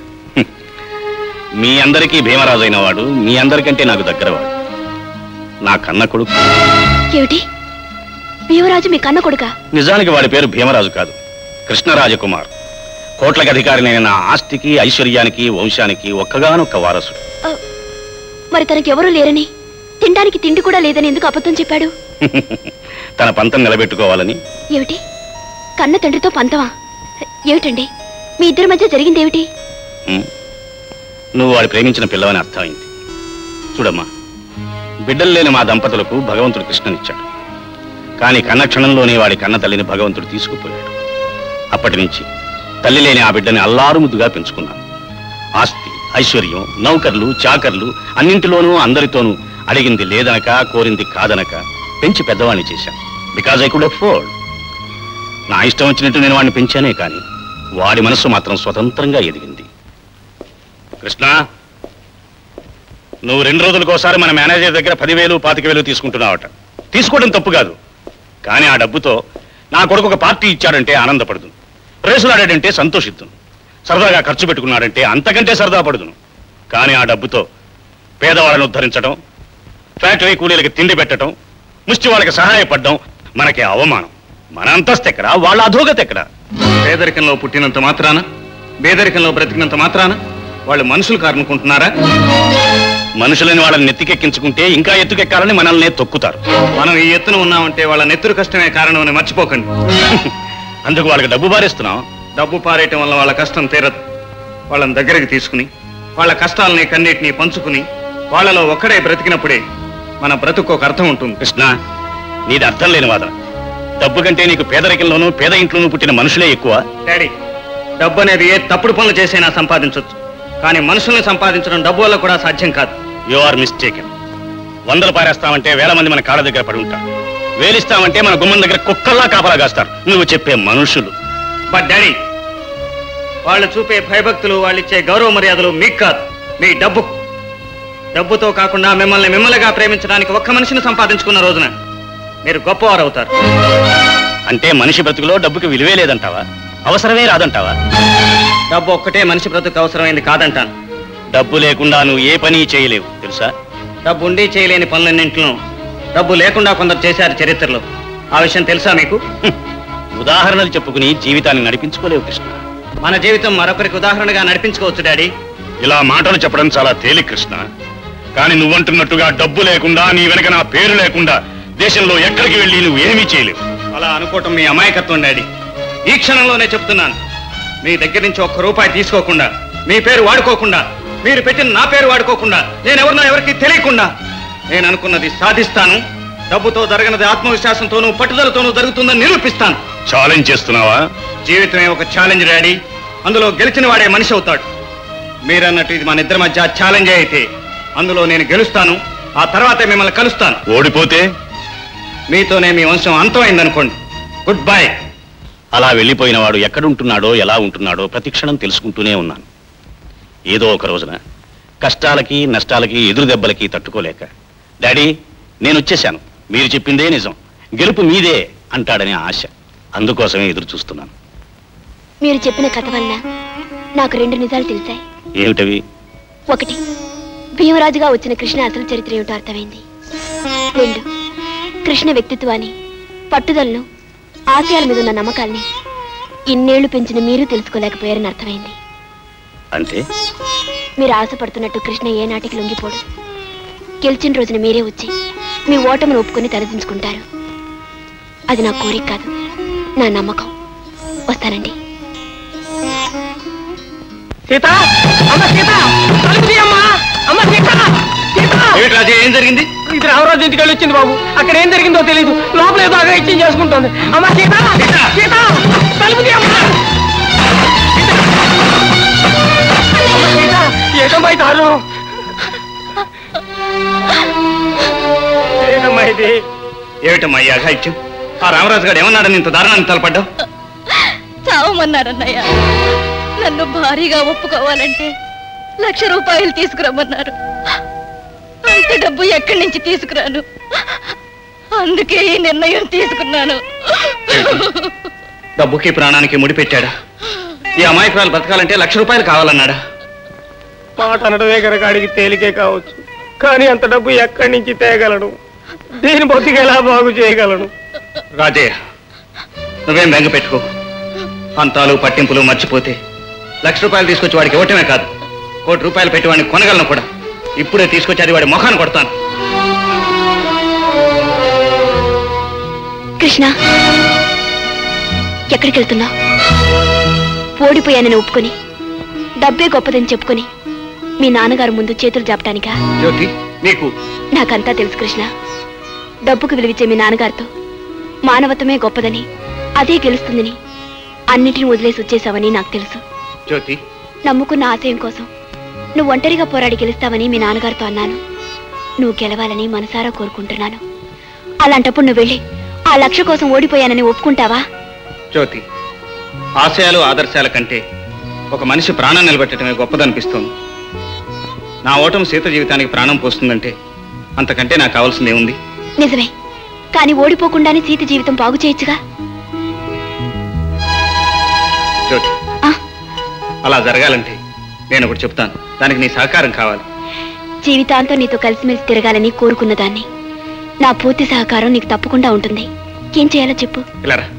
మీ అందరికీ భీమరాజు అయిన వాడు మీ అందరికంటే నాకు దగ్గరవాడు నా కన్న కొడుకు ఏమిటి భీమరాజు మీ కన్న కొడుకా నిజానికి వాడి పేరు భీమరాజు కాదు కృష్ణరాజకుమార్ కోట్లకు అధికారినైన నా ఆస్తికి ఐశ్వర్యానికి వంశానికి ఒక్కగానొక్క వారసుడు మరి తనకి ఎవరూ లేరని తినడానికి తిండి కూడా లేదని ఎందుకు అబద్ధం చెప్పాడు తన పంతం నిలబెట్టుకోవాలని ఏమిటి కన్న తండ్రితో పంతమా ఏమిటండి మీ ఇద్దరి మధ్య జరిగిందేమిటి ఉమ్, నువ్వు వాడు ప్రేమించిన పిల్లవని అర్థమైంది చూడమ్మా బిడ్డలు లేని మా దంపతులకు భగవంతుడు కృష్ణనిచ్చాడు కానీ కన్న క్షణంలోనే వాడి కన్న తల్లిని భగవంతుడు తీసుకుపోయాడు అప్పటి నుంచి తల్లి లేని ఆ బిడ్డని అల్లారు ముద్దుగా పెంచుకున్నాను ఆస్తి ఐశ్వర్యం నౌకర్లు చాకర్లు అన్నింటిలోనూ అందరితోనూ అడిగింది లేదనక కోరింది కాదనక పెంచి పెద్దవాణ్ణి చేశాను బికాజ్ ఐ కుడ్ అఫోర్డ్ నా ఇష్టం వచ్చినట్టు నేను వాడిని పెంచానే కానీ వాడి మనస్సు మాత్రం స్వతంత్రంగా ఎదిగింది కృష్ణ నువ్వు రెండు రోజులకోసారి మన మేనేజర్ దగ్గర పదివేలు పాతిక వేలు తీసుకుంటున్నావట తీసుకోవడం తప్పు కాదు కానీ ఆ డబ్బుతో నా కొడుకు ఒక పార్టీ ఇచ్చాడంటే ఆనందపడుతుంది రేసులు ఆడాడంటే సంతోషిద్దును సరదాగా ఖర్చు పెట్టుకున్నాడంటే అంతకంటే సరదా పడుదును కానీ ఆ డబ్బుతో పేదవాళ్ళను ఉద్ధరించడం ఫ్యాక్టరీ కూలీలకి తిండి పెట్టడం ముష్టి వాళ్ళకి సహాయపడడం మనకి అవమానం మన అంతస్తు ఎక్కడ వాళ్ళ అధోగతి ఎక్కడ పేదరికంలో పుట్టినంత మాత్రాన పేదరికంలో బ్రతికినంత మాత్రాన వాళ్ళు మనుషులు కారనుకుంటున్నారా మనుషులని వాళ్ళని నెత్తికెక్కించుకుంటే ఇంకా ఎత్తుకెక్కాలని మనల్ని తొక్కుతారు మనం ఈ ఎత్తున ఉన్నామంటే వాళ్ళ నెత్తురు కష్టమే కారణం అని మర్చిపోకండి అందుకు వాళ్ళకి డబ్బు పారేస్తున్నాం డబ్బు పారేయటం వల్ల వాళ్ళ కష్టం తీరదు వాళ్ళని దగ్గరికి తీసుకుని వాళ్ళ కష్టాలని కన్నీటిని పంచుకుని వాళ్ళలో ఒక్కడే బ్రతికినప్పుడే మన బ్రతుకు ఒక అర్థం ఉంటుంది కృష్ణ నీది అర్థం లేని వాదన డబ్బు కంటే నీకు పేదరికంలోనూ పేద ఇంట్లోనూ పుట్టిన మనుషులే ఎక్కువ డాడీ డబ్బు అనేది ఏ తప్పుడు పనులు చేసైనా సంపాదించవచ్చు కానీ మనుషుల్ని సంపాదించడం డబ్బు వల్ల కూడా సాధ్యం కాదు యు ఆర్ మిస్టేకెన్ వందలు పారేస్తామంటే వేల మంది మన కాళ్ళ దగ్గర పడి ఉంటారు వేలిస్తామంటే మన గుమ్మం దగ్గర కుక్కల్లా కాపలా కాస్తారు నువ్వు చెప్పే మనుషులు బట్ డాడీ వాళ్ళు చూపే భయభక్తులు వాళ్ళు ఇచ్చే గౌరవ మర్యాదలు మీకు కాదు మీ డబ్బు డబ్బుతో కాకుండా మిమ్మల్ని మిమ్మల్నిగా ప్రేమించడానికి ఒక్క మనిషిని సంపాదించుకున్న రోజున మీరు గొప్పవారు అవుతారు అంటే మనిషి బ్రతుకులో డబ్బుకి విలువే లేదంటావా అవసరమే రాదంటావా డబ్బు ఒక్కటే మనిషి బ్రతుకు అవసరమైంది కాదంటాను డబ్బు లేకుండా నువ్వు ఏ పని చేయలేవు తెలుసా డబ్బు ఉండి చేయలేని పనులన్నింటిలో డబ్బు లేకుండా కొందరు చేశారు చరిత్రలో ఆ విషయం తెలుసా మీకు ఉదాహరణలు చెప్పుకుని జీవితాన్ని నడిపించుకోలేవు కృష్ణ మన జీవితం మరొకరికి ఉదాహరణగా నడిపించుకోవచ్చు డాడీ ఇలా మాటలు చెప్పడం చాలా తేలిక కృష్ణ కానీ నువ్వంటున్నట్టుగా డబ్బు లేకుండా నీ వెనక నా పేరు లేకుండా దేశంలో ఎక్కడికి వెళ్ళి నువ్వు ఏమీ చేయలేవు అలా అనుకోవటం మీ అమాయకత్వం డాడీ ఈ క్షణంలోనే చెప్తున్నాను మీ దగ్గర నుంచి ఒక్క రూపాయి తీసుకోకుండా మీ పేరు వాడుకోకుండా మీరు పెట్టిన నా పేరు వాడుకోకుండా నేను ఎవరినో ఎవరికి తెలియకుండా నేను అనుకున్నది సాధిస్తాను డబ్బుతో జరగనది ఆత్మవిశ్వాసంతోనూ పట్టుదలతోనూ జరుగుతుందని నిరూపిస్తాను ఛాలెంజ్ చేస్తున్నావా జీవితమే ఒక ఛాలెంజ్ డాడీ అందులో గెలిచిన వాడే మనిషి అవుతాడు మీరన్నట్టు ఇది మన ఇద్దరి మధ్య ఛాలెంజ్ అయితే అందులో నేను గెలుస్తాను ఆ తర్వాతే మిమ్మల్ని కలుస్తాను ఓడిపోతే మీతోనే మీ వంశం అంతమైందనుకోండి గుడ్ బై అలా వెళ్ళిపోయిన వాడు ఎక్కడుంటున్నాడో ఎలా ఉంటున్నాడో ప్రతి క్షణం తెలుసుకుంటూనే ఉన్నాను ఏదో ఒక రోజున కష్టాలకి నష్టాలకి ఎదురు దెబ్బలకి తట్టుకోలేక డాడీ నేను వచ్చేశాను మీరు చెప్పిందే నిజం గెలుపు మీదే అంటాడనే ఆశ అందుకోసమే ఎదురు చూస్తున్నాను మీరు చెప్పిన కథ వలన నాకు రెండు నిజాలు తెలిసాయి ఏమిటవి ఒకటి భీమరాజుగా వచ్చిన కృష్ణ అసలు చరిత్ర ఏమిటో అర్థమైంది రెండు కృష్ణ వ్యక్తిత్వాన్ని పట్టుదలను ఆశయాల మీద ఉన్న నమ్మకాల్ని ఇన్నేళ్లు పెంచిన మీరు తెలుసుకోలేకపోయారని అర్థమైంది అంటే మీరు ఆశపడుతున్నట్టు కృష్ణ ఏ నాటికి లొంగిపోడు గెలిచిన రోజున మీరే వచ్చి మీ ఓటమిని ఒప్పుకొని తలదించుకుంటారు అది నా కోరిక కాదు నా నమ్మకం వస్తానండి సీత అమ్మ సీత తలుపు తీయమ్మా అమ్మ సీత సీత ఏమిటి రాజు ఏం జరిగింది ఇది రామరాజు ఇంటికి వెళ్ళి వచ్చింది బాబు అక్కడ ఏం జరిగిందో తెలియదు లోపల ఏదో అగా ఇచ్చి చేసుకుంటుంది అమ్మ సీత సీత తలుపు తీయమ్మా ఏటో బయట ఏటమ్మా ఇది ఏమిటమ్మా ఈ అఘాయిత్యం ఆ రామరాజు గారు ఏమన్నాడని ఇంత దారుణాన్ని తలపడ్డావు చావమన్నారన్నయ్య నన్ను భారీగా ఒప్పుకోవాలంటే లక్ష రూపాయలు తీసుకురమ్మన్నారు అంత డబ్బు ఎక్కడి నుంచి తీసుకురాను అందుకే ఈ నిర్ణయం తీసుకున్నాను డబ్బుకి ప్రాణానికి ముడిపెట్టాడా ఈ అమాయకురాలు బతకాలంటే లక్ష రూపాయలు కావాలన్నాడా మాట అనడమే కనుక అడిగి తేలికే కావచ్చు కానీ అంత డబ్బు ఎక్కడి నుంచి తేగలను దీని బతికి ఎలా బాగు చేయగలను రాజయ్య నువ్వేం బెంగ పెట్టుకో అంతాలు పట్టింపులు మర్చిపోతే లక్ష రూపాయలు తీసుకొచ్చి వాడికి ఇవ్వటమే కాదు కోటి రూపాయలు పెట్టి వాడిని కొనగలను కూడా ఇప్పుడే తీసుకొచ్చి అది వాడి మొఖాన్ని కొడతాను కృష్ణ ఎక్కడికి వెళ్తున్నావు ఓడిపోయానని ఒప్పుకొని డబ్బే గొప్పదని చెప్పుకొని మీ నాన్నగారు ముందు చేతులు జాపటానికా జ్యోతి నీకు నాకంతా తెలుసు కృష్ణ డబ్బుకు విలువిచ్చే మీ నాన్నగారితో మానవత్వమే గొప్పదని అదే గెలుస్తుందని అన్నిటిని వదిలేసి వచ్చేసావని నాకు తెలుసు జ్యోతి నమ్ముకున్న ఆశయం కోసం నువ్వు ఒంటరిగా పోరాడి గెలుస్తావని మీ నాన్నగారితో అన్నాను నువ్వు గెలవాలని మనసారా కోరుకుంటున్నాను అలాంటప్పుడు నువ్వు వెళ్ళి ఆ లక్ష కోసం ఓడిపోయానని ఒప్పుకుంటావా జ్యోతి ఆశయాలు ఆదర్శాల కంటే ఒక మనిషి ప్రాణం నిలబెట్టడమే గొప్పదనిపిస్తోంది నా ఓటమి సీత జీవితానికి ప్రాణం పోస్తుందంటే అంతకంటే నాకు కావాల్సిందే ఉంది నిజమే కానీ ఓడిపోకుండానే సీత జీవితం బాగు చేయొచ్చుగా జ్యోతి అలా జరగాలంటే నేను ఒకటి చెప్తాను దానికి నీ సహకారం కావాలి జీవితాంతం నీతో కలిసిమెలిసి తిరగాలని కోరుకున్నదాన్ని నా పూర్తి సహకారం నీకు తప్పకుండా ఉంటుంది ఏం చేయాలో చెప్పు ఇలా రా.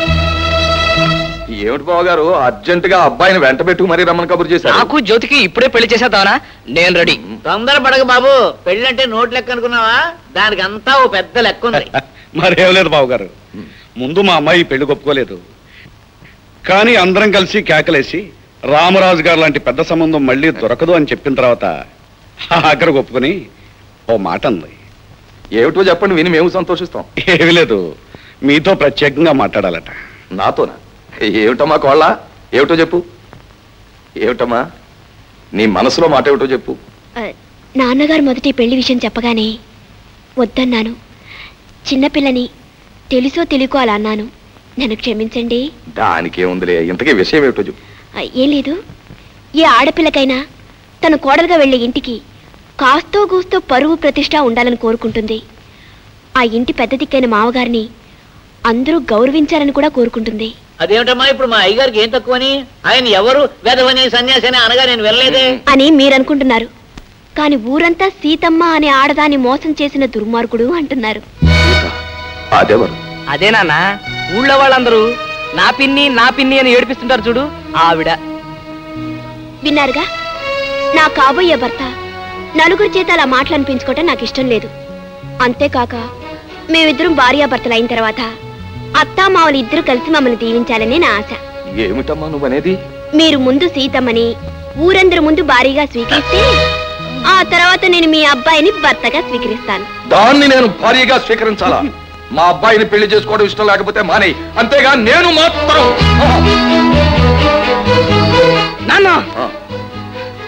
ఏమిటి బావ గారు అర్జెంట్ గా అబ్బాయిని వెంట పెట్టుకు మరీ రమ్మని కబురు చేశారు నాకు జ్యోతికి ఇప్పుడే పెళ్లి చేసేద్దామనా నేను రెడీ తొందర పడక బాబు పెళ్ళంటే నోట్ లెక్క అనుకున్నావా దానికి అంతా ఓ పెద్ద లెక్క ఉంది మరేం లేదు బాబు గారు ముందు మా అమ్మాయి పెళ్లి ఒప్పుకోలేదు కానీ అందరం కలిసి కేకలేసి రామరాజు గారు లాంటి పెద్ద సంబంధం మళ్ళీ దొరకదు అని చెప్పిన తర్వాత అక్కడికి ఒప్పుకొని ఓ మాట అంది ఏమిటో చెప్పండి విని మేము సంతోషిస్తాం ఏమీ లేదు మీతో ప్రత్యేకంగా మాట్లాడాలట నాతోనా ఏమిటమ్మా కోళ్ళ ఏమిటో చెప్పు ఏమిటమ్మా నీ మనసులో మాట ఏమిటో చెప్పు ఆ, నాన్నగారు మొదటి పెళ్లి విషయం చెప్పగానే వద్దన్నాను చిన్నపిల్లని తెలుసో తెలియకో అలా అన్నాను నన్ను క్షమించండి దానికేముందిలే ఇంతకీ విషయం ఏమిటో చెప్పు ఆ, ఏం లేదు ఏ ఆడపిల్లకైనా తను కోడలుగా వెళ్ళే ఇంటికి కాస్తో గూస్తో పరువు ప్రతిష్ట ఉండాలని కోరుకుంటుంది ఆ ఇంటి పెద్ద దిక్కైన మావగారిని అందరూ గౌరవించాలని కూడా కోరుకుంటుంది అదేమిటమ్మా ఇప్పుడు మా అయ్యగారికి ఏం తక్కువని ఆయన ఎవరు వెదవని సన్యాసి అని అనగా నేను వెళ్ళలేదే అని మీరనుకుంటున్నారు కాని ఊరంతా సీతమ్మ అనే ఆడదాన్ని మోసం చేసిన దుర్మార్గుడు అంటున్నారు అదెవరు అదే నాన్న ఊళ్ళో వాళ్ళందరూ నా పిన్ని నా పిన్ని అని ఏడిపిస్తుంటారు చూడు ఆవిడ విన్నారుగా నా కాబోయే భర్త నలుగురు చేత అలా మాటలు అనిపించుకోవటం నాకు ఇష్టం లేదు అంతేకాక మేమిద్దరం భార్యాభర్తలు అయిన తర్వాత అత్తా మావలు ఇద్దరు కలిసి మమ్మల్ని దీవించాలని నా ఆశ ఏమిటమ్మా నువ్వనేది మీరు ముందు సీతమ్మని ఊరందరి ముందు భారీగా స్వీకరిస్తే ఆ తర్వాత నేను మీ అబ్బాయిని భర్తగా స్వీకరిస్తాను దాన్ని నేను భారీగా స్వీకరించాలా మా అబ్బాయిని పెళ్లి చేసుకోవడం ఇష్టం లేకపోతే మానే అంతేగా నేను మాత్రం నాన్న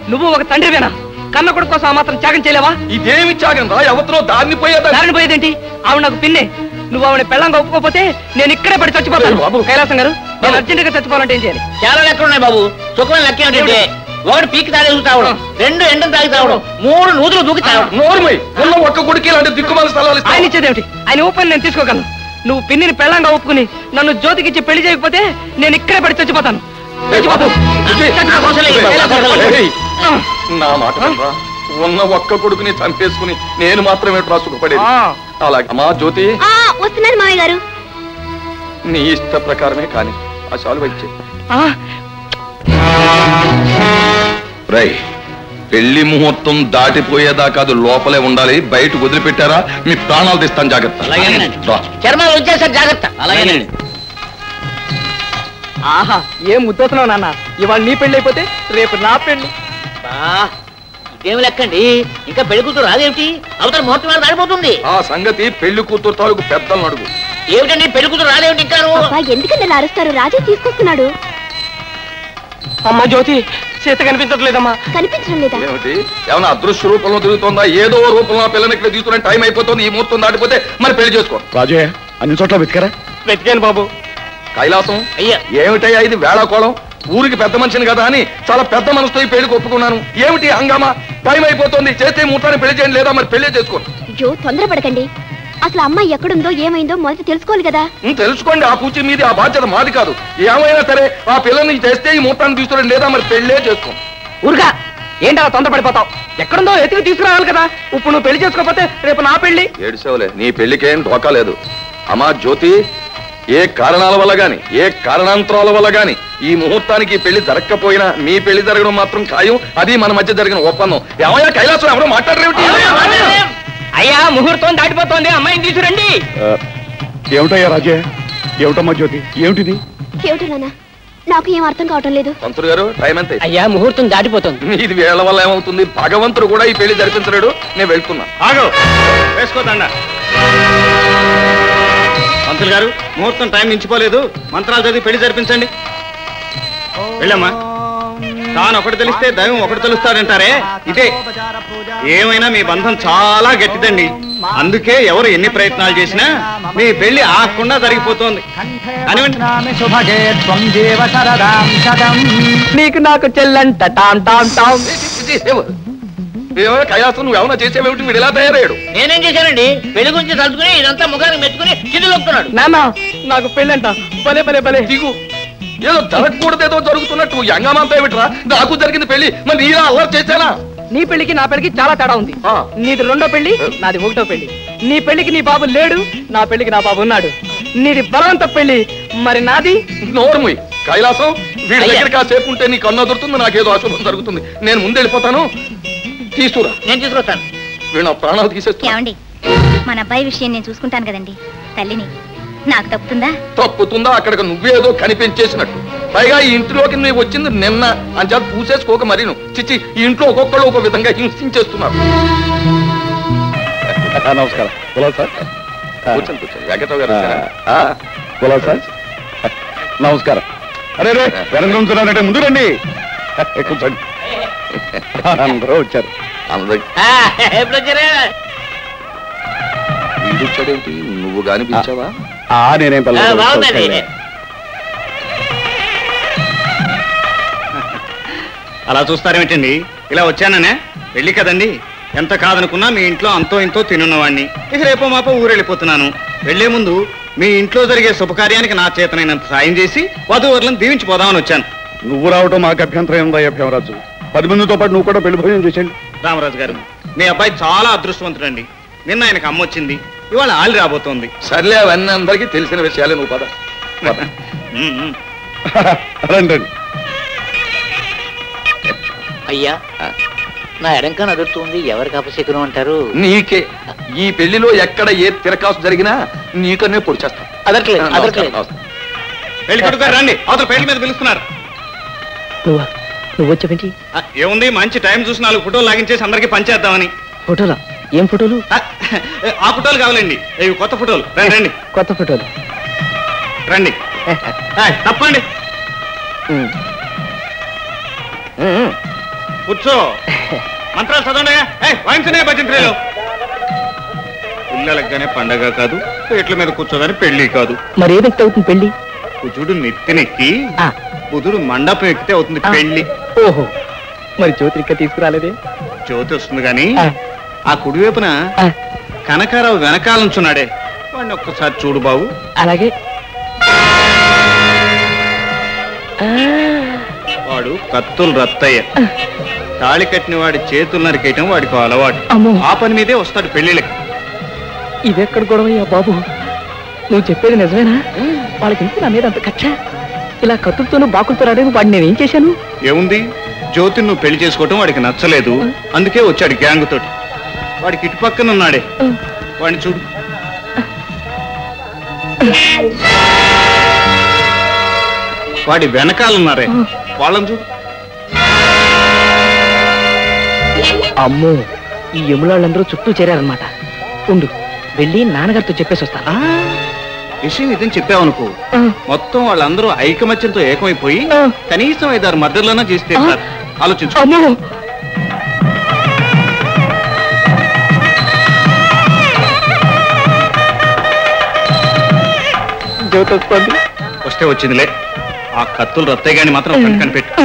నువ్వు ఒక తండ్రివేనా కన్న కొడుకు కోసం ఆ మాత్రం త్యాగం చేయలేవా ఇదేమి త్యాగం రా ఎవరితో దాన్ని పోయేదా దారిని పోయేదేంటి ఆవిడ నాకు పిన్నే నువ్వు ఆవిడ పెళ్ళంగా ఒప్పుకోకపోతే నేను ఇక్కడే పడి చచ్చిపోతాను కైలాసం గారు నేను అర్జెంట్ గా చచ్చిపోవాలంటే ఏం చేయాలి చాలా లెక్కలు ఉన్నాయి బాబు సుఖమైన లెక్క ఏంటంటే ఒకటి పీకి తాగి తాగడం రెండు ఎండను తాగి తాగడం మూడు నూతులు దూకి తాగడం నోరుమై ఉన్న ఒక్క కొడుకు ఇలాంటి దిక్కుమాల స్థలాలు ఆయన ఇచ్చేదేమిటి ఆయన ఊపని నేను తీసుకోగలను నువ్వు పిన్నిని పెళ్ళంగా ఒప్పుకుని నన్ను జ్యోతికిచ్చి పెళ్లి చేయకపోతే నేను ఇక్కడే పడి చచ్చిపోతాను చచ్చిపోతాను. ఏయ్, నా మాట వినరా? ఉన్న ఒక్క కొడుకుని చంపేసుకుని నేను మాత్రమే రా సుఖపడేది అలాగే అమ్మా జ్యోతి ఆ, వస్తున్నాను మామయ్య గారు నీ ఇష్ట ప్రకారమే కాని ఆ చాలు వచ్చే ఆ, రై పెళ్లి ముహూర్తం దాటిపోయేదాకా అది లోపలే ఉండాలి బయట వదిలిపెట్టారా మీ ప్రాణాలు తీస్తాను జాగ్రత్త రా. చర్మాలు వచ్చేసరి జాగ్రత్త అలాగేనండి ఆహా ఏం ముద్దవుతున్నావు నాన్న ఇవాళ నీ పెళ్లి అయిపోతే రేపు నా పెళ్లి బా, ఇదేమి లెక్కండి ఇంకా పెళ్లి కూతురు రాదేమిటి అవతల ముహూర్తం వేళ దాడిపోతుంది ఆ సంగతి పెళ్లి కూతురు తాలూకు పెద్దలను అడుగు ఏమిటండి పెళ్లి కూతురు రాదేమిటి ఇంకా అబ్బా, ఎందుకని ఇలా అరుస్తారు రాజే తీసుకొస్తున్నాడు అమ్మా జ్యోతి సీత కనిపించట్లేదమ్మా కనిపించడం లేదా ఏమిటి ఏమైనా అదృశ్య రూపంలో తిరుగుతుందా ఏదో రూపంలో ఆ పిల్లని ఇక్కడ తీసుకునే టైం అయిపోతుంది ఈ ముహూర్తం దాటిపోతే మరి పెళ్లి చేసుకో రాజయ్య అన్ని చోట్ల వెతికారా వెతికాను బాబు కైలాసం అయ్యా ఏమిటయ్యా ఇది వేళాకోళం ఊరికి పెద్ద మనిషిని కదా అని చాలా పెద్ద మనసుతో ఈ పెళ్లికి ఒప్పుకున్నాను ఏమిటి హంగామా టైం అయిపోతుంది చేస్తే ఈ ముహూర్తాన్ని పెళ్లి చేయండి లేదా మరి పెళ్లి చేసుకో అయ్యో తొందరపడకండి అసలు అమ్మాయి ఎక్కడుందో ఏమైందో మొదట తెలుసుకోవాలి కదా ఉం, తెలుసుకోండి ఆ కూర్చి మీది ఆ బాధ్యత మాది కాదు ఏమైనా సరే ఆ పిల్లని చేస్తే ఈ ముహూర్తాన్ని తీసుకురండి లేదా మరి పెళ్ళే చేసుకో ఊరుగా ఏంటి అలా తొందరపడిపోతావు ఎక్కడుందో ఎతికి తీసుకురావాలి కదా ఇప్పుడు నువ్వు పెళ్లి చేసుకోకపోతే రేపు నా పెళ్లి ఏడిసేవలే నీ పెళ్లికేం ఢోకా లేదు అమ్మా జ్యోతి ఏ కారణాల వల్ల గాని ఏ కారణాంతరాల వల్ల గాని ఈ ముహూర్తానికి ఈ పెళ్లి జరగకపోయినా మీ పెళ్లి జరగడం మాత్రం ఖాయం అది మన మధ్య జరిగిన ఒప్పందం ఏమయ్యా కైలాసం ఎవరో మాట్లాడరేమిటి అయ్యా ముహూర్తం దాటిపోతోంది అమ్మాయిని తీసురండి ఏమిటయ్యా రాజయ్య ఏమిటమ్మా జ్యోతి ఏమిటిది ఏమిటి నాన్న నాకు ఏం అర్థం కావటం లేదు పంతులు గారు టైం ఎంత అయ్యా ముహూర్తం దాటిపోతుంది ఇది వేళ వల్ల ఏమవుతుంది భగవంతుడు కూడా ఈ పెళ్లి జరిపించలేడు నేను వెళ్తున్నా ఆగు వేసుకోదండ పంతులు గారు ముహూర్తం టైం మించిపోలేదు మంత్రాలు చదివి పెళ్లి జరిపించండి వెళ్ళమ్మా తాను ఒకటి తెలిస్తే దైవం ఒకటి తెలుస్తాడంటారే ఇదే ఏమైనా మీ బంధం చాలా గట్టిదండి అందుకే ఎవరు ఎన్ని ప్రయత్నాలు చేసినా మీ పెళ్లి ఆగకుండా జరిగిపోతోంది కానివ్వండి శుభగే త్వం దేవ సరదాం శతం నీకు నాకు చెల్లంట టామ్ టామ్ టామ్ ఏమో కైలాసం నువ్వు ఏమైనా చేసేవేమిటి వీడు ఎలా తయారయ్యాడు నేనేం చేశానండి పెళ్లి గురించి తలుచుకుని ఇదంతా ముఖానికి మెచ్చుకుని కింద లొక్కున్నాడు నాన్న నాకు పెళ్ళంట భలే భలే భలే దిగు ఏదో జరగకూడదేదో జరుగుతున్నట్టు యంగమంతా ఏమిట్రా నాకు జరిగింది పెళ్లి మరి ఇలా అల్లరి చేశానా నీ పెళ్లికి నా పెళ్లికి చాలా తేడా ఉంది ఆ. నీది రెండో పెళ్లి నాది ఒకటో పెళ్లి నీ పెళ్లికి నీ బాబు లేడు నా పెళ్లికి నా బాబు ఉన్నాడు నీది బలవంత పెళ్లి మరి నాది నోరుముయ్ కైలాసం వీడి దగ్గర కాసేపు ఉంటే నీ కన్ను అదురుతుంది నాకేదో అశుభం జరుగుతుంది నేను ముందు వెళ్ళిపోతాను తీసుకురా నేను తీసుకొస్తాను వీడు నా ప్రాణాలు తీసేస్తా ఏమండి మన అబ్బాయి విషయం నేను చూసుకుంటాను కదండి తల్లిని నాకు తప్పుతుందా తప్పుతుందా అక్కడికి నువ్వేదో కనిపించేసినట్టు పైగా ఈ ఇంటిలోకి నువ్వు వచ్చింది నిన్న అని చెప్పి పూసేసుకోక మరి నువ్వు చిచ్చి ఈ ఇంట్లో ఒక్కొక్కళ్ళు ఒక విధంగా హింసించేస్తున్నారు నమస్కారం కులాల్ సార్ కూర్చోండి కూర్చోండి వెంకటరావు గారు వచ్చారా? ఆ, కులాల్ సార్ నమస్కారం అరే రే వెనక ముందు రండి కూర్చోండి అందరూ వచ్చారు అందరికి ఆ, ఎప్పుడు వచ్చారా వీడు వచ్చాడేమిటి నువ్వు గాని పిలిచావా ఆ నేనేం ఆ, పర్లేదు. బాగుందండి అలా చూస్తారేమిటండి ఇలా వచ్చాననే పెళ్లి కదండి ఎంత కాదనుకున్నా మీ ఇంట్లో అంతో ఇంతో తినున్నవాడిని ఇక రేపో మాపో ఊరెళ్ళిపోతున్నాను వెళ్లే ముందు మీ ఇంట్లో జరిగే శుభకార్యానికి నా చేతనైనంత సాయం చేసి వధువరులను దీవించిపోదామని వచ్చాను నువ్వు రావటం మాకు అభ్యంతరం ఉందా భీమరాజు పది మందితో పాటు నువ్వు కూడా పెళ్లి భోజనం చేసేయండి రామరాజు గారు మీ అబ్బాయి చాలా అదృష్టవంతుడండి నిన్న ఆయనకు అమ్మ వచ్చింది ఇవాళ ఆలి రాబోతోంది సర్లే అవన్నీ అందరికీ తెలిసిన విషయాలే నువ్వు పద పద. ఉమ్, ఉమ్. రండి రండి అయ్యా నా ఎడంకా నదురుతుంది ఎవరికి అపశకునం అంటారు నీకే ఈ పెళ్లిలో ఎక్కడ ఏ తిరకాసు జరిగినా నీకనే పొడి చేస్తాం అదట్లేదు అదట్లేదు పెళ్లి కొడుకు గారు రండి అవతల పెళ్లి మీద పిలుస్తున్నారు నువ్వా నువ్వు వచ్చావేంటి ఆ, ఏముంది మంచి టైం చూసి నాలుగు ఫోటోలు లాగించేసి అందరికీ పంచేద్దామని ఫోటోలా ఏం ఫోటోలు ఆ, ఆ ఫోటోలు కావాలండి ఇవి కొత్త ఫోటోలు రండి రండి కొత్త ఫోటోలు రండి ఆ, తప్పండి కూర్చో మంత్రాలు చదవండి వాయించనే భజంత్రీలు పిల్లలకి పండగ కాదు పేట్ల మీద కూర్చోగానే పెళ్లి కాదు మరి ఏం వ్యక్తి అవుతుంది పెళ్లి కుజుడు నెత్తినెక్కి బుధుడు మండపం ఎక్కితే అవుతుంది పెళ్లి ఓహో మరి జ్యోతి ఇంకా తీసుకురాలేదే జ్యోతి వస్తుంది గాని ఆ కుడివైపున కనకారావు వెనకాల నుంచున్నాడే వాడిని ఒక్కసారి చూడు బాబు అలాగే వాడు కత్తులు రత్తయ్య తాళి కట్టిన వాడి చేతులు నరికేయటం వాడికి ఓ అలవాటు అమ్మో. ఆ పని మీదే వస్తాడు పెళ్లిళ్ళకి ఇదెక్కడ గొడవయ్యా బాబు నువ్వు చెప్పేది నిజమేనా వాళ్ళకి ఎందుకు నా మీద అంత కక్ష ఇలా కత్తులతోనూ బాకులతో రాడని వాడిని నేనేం చేశాను ఏముంది జ్యోతిని నువ్వు పెళ్లి చేసుకోవటం వాడికి నచ్చలేదు అందుకే వచ్చాడు గ్యాంగ్ తోటి వాడికి ఇటు పక్కన ఉన్నాడే వాడిని చూడు వాడి వెనకాల ఉన్నారే వాళ్ళని చూడు అమ్మో ఈ యములాళ్ళందరూ చుట్టూ చేరారనమాట ఉండు వెళ్ళి నాన్నగారితో చెప్పేసి వస్తాను విషయం ఇదని చెప్పావనుకో మొత్తం వాళ్ళందరూ ఐకమత్యంతో ఏకమైపోయి కనీసం ఐదారు మద్దతులన్నా చేసి తీరుతారు ఆలోచించు అమ్మో జ్యోతి వస్తుంది వస్తే వచ్చిందిలే ఆ కత్తులు రత్తయ్య గాని మాత్రం కని కనిపెట్టు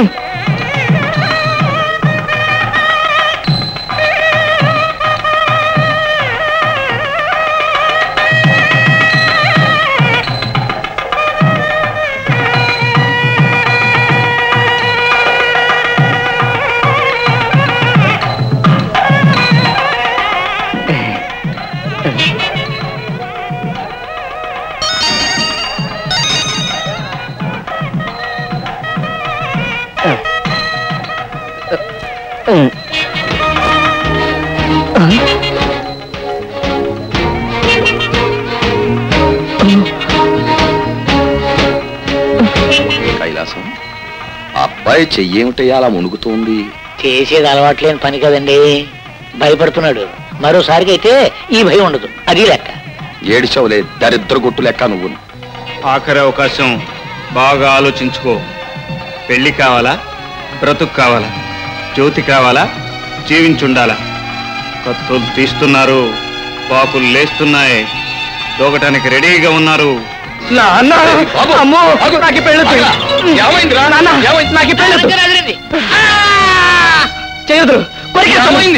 కైలాసం ఆ అబ్బాయి చెయ్యేమిటయ్యా అలా మునుగుతోంది చేసేది అలవాట్లేని పని కదండి భయపడుతున్నాడు మరోసారికి అయితే ఈ భయం ఉండదు అది లెక్క ఏడిచవలే దరిద్ర గుట్టు లెక్క నువ్వు ఆఖరి అవకాశం బాగా ఆలోచించుకో పెళ్లి కావాలా బ్రతుకు కావాలా జ్యోతి కావాలా జీవించుండాలా కత్తులు తీస్తున్నారు పాకులు లేస్తున్నాయి దూకటానికి రెడీగా ఉన్నారు నాన్న అమ్మో నాకు పెళ్ళొద్దు ఏమైంది నాన్న నాకు పెళ్ళొద్దు చేయొద్దు ఏమైంది?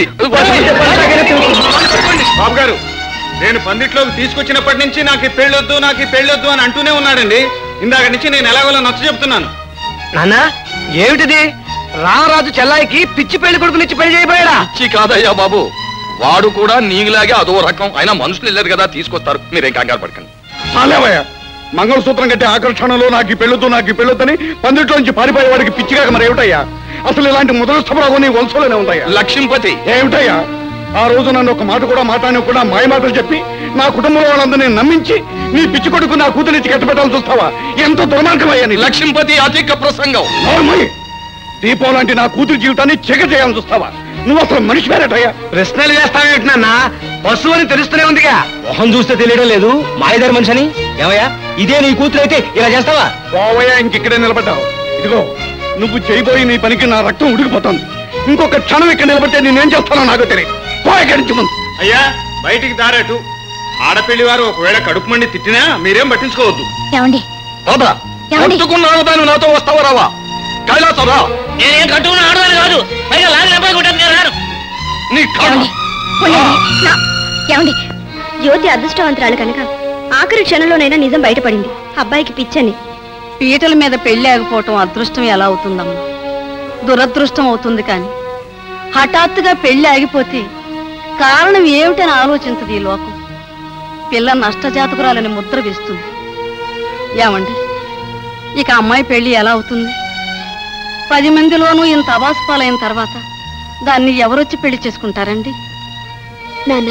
బాబు గారు నేను పందిట్లోకి తీసుకొచ్చినప్పటి నుంచి నాకు ఈ పెళ్ళొద్దు నాకు ఈ పెళ్ళొద్దు అని అంటూనే ఉన్నాడండి ఇందాక నుంచి నేను ఎలాగోలా నచ్చ చెప్తున్నాను నాన్న ఏమిటిది రామరాజు చెల్లాయికి పిచ్చి పెళ్లి కొడుకునిచ్చి పెళ్లి చేయబోయాడా పిచ్చి కాదయ్యా బాబు వాడు కూడా నీలాగే అదో రకం అయినా మనుషులు వెళ్ళారు కదా తీసుకొస్తారు మీరేం కంగారు పడకండి చాలేవయ్యా మంగళసూత్రం కట్టే ఆకర్షణలో నాకు ఈ పెళ్ళొద్దు నాకు ఈ పెళ్ళొద్దని పందిట్లో నుంచి పారిపోయే వాడికి పిచ్చిగా మరి ఏమిటయ్యా అసలు ఇలాంటి మొదలస్తపరావు నీ వంశంలోనే ఉందయ్యా లక్ష్మీపతి ఏమిటయ్యా ఆ రోజు నన్ను ఒక మాట కూడా మాట్లాడకుండా మాయ మాటలు చెప్పి నా కుటుంబంలో వాళ్ళందరినీ నమ్మించి నీ పిచ్చి కొడుకు నా కూతురిచ్చి కట్టబెట్టాలని చూస్తావా ఎంత దుర్మార్గమయ్యా నీ లక్ష్మీపతి అధిక ప్రసంగం నోర్మయ్య! దీపం లాంటి నా కూతురి జీవితాన్ని చెగ చేయాలని చూస్తావా నువ్వు అసలు మనిషి పేరటయ్యా ప్రశ్నలు వేస్తావేంటున్నా పశువు అని తెలుస్తూనే ఉందిగా మొహం చూస్తే తెలియడం లేదు మాయదారి మనిషి అని ఏమయ్యా ఇదే నీ కూతురు అయితే ఇలా చేస్తావా పోవయ్యా ఇంకిక్కడే నిలబడ్డావు ఇదిగో నువ్వు చేయబోయి నీ పనికి నా రక్తం ఉడికిపోతుంది ఇంకొక క్షణం ఇక్కడ నిలబడితే నేనేం చేస్తానో నాకు తెలియదు పో ఇక్కడి నుంచి ముందు అయ్యా బయటికి దారేటు ఆడపెళ్లి వారు ఒకవేళ కడుపు మండి తిట్టినా మీరేం పట్టించుకోవద్దు ఏమండి బాబా ఏమండి? కట్టుకున్నావు దాన్ని నాతో వస్తావా రావా కైలాసం రా నేనేం కట్టుకున్న ఆడదాన్ని కాదు పైగా లాగి అబ్బాయి కొట్టాను నేను రాను నీ ఏమండి ఉండండి. నా- ఏమండి జ్యోతి అదృష్టవంతురాలు కనుక ఆఖరి క్షణంలోనైనా నిజం బయటపడింది అబ్బాయికి పిచ్చని పీటల మీద పెళ్లి ఆగిపోవటం అదృష్టం ఎలా అవుతుందమ్మా దురదృష్టం అవుతుంది కానీ హఠాత్తుగా పెళ్లి ఆగిపోతే కారణం ఏమిటని ఆలోచించదు ఈ లోకం పిల్ల నష్టజాతకురాలని ముద్ర వేస్తుంది ఏమండి ఇక అమ్మాయి పెళ్లి ఎలా అవుతుంది పది మందిలోనూ ఇంత అవాస్పాలైన తర్వాత దాన్ని ఎవరొచ్చి పెళ్లి చేసుకుంటారండి నాన్న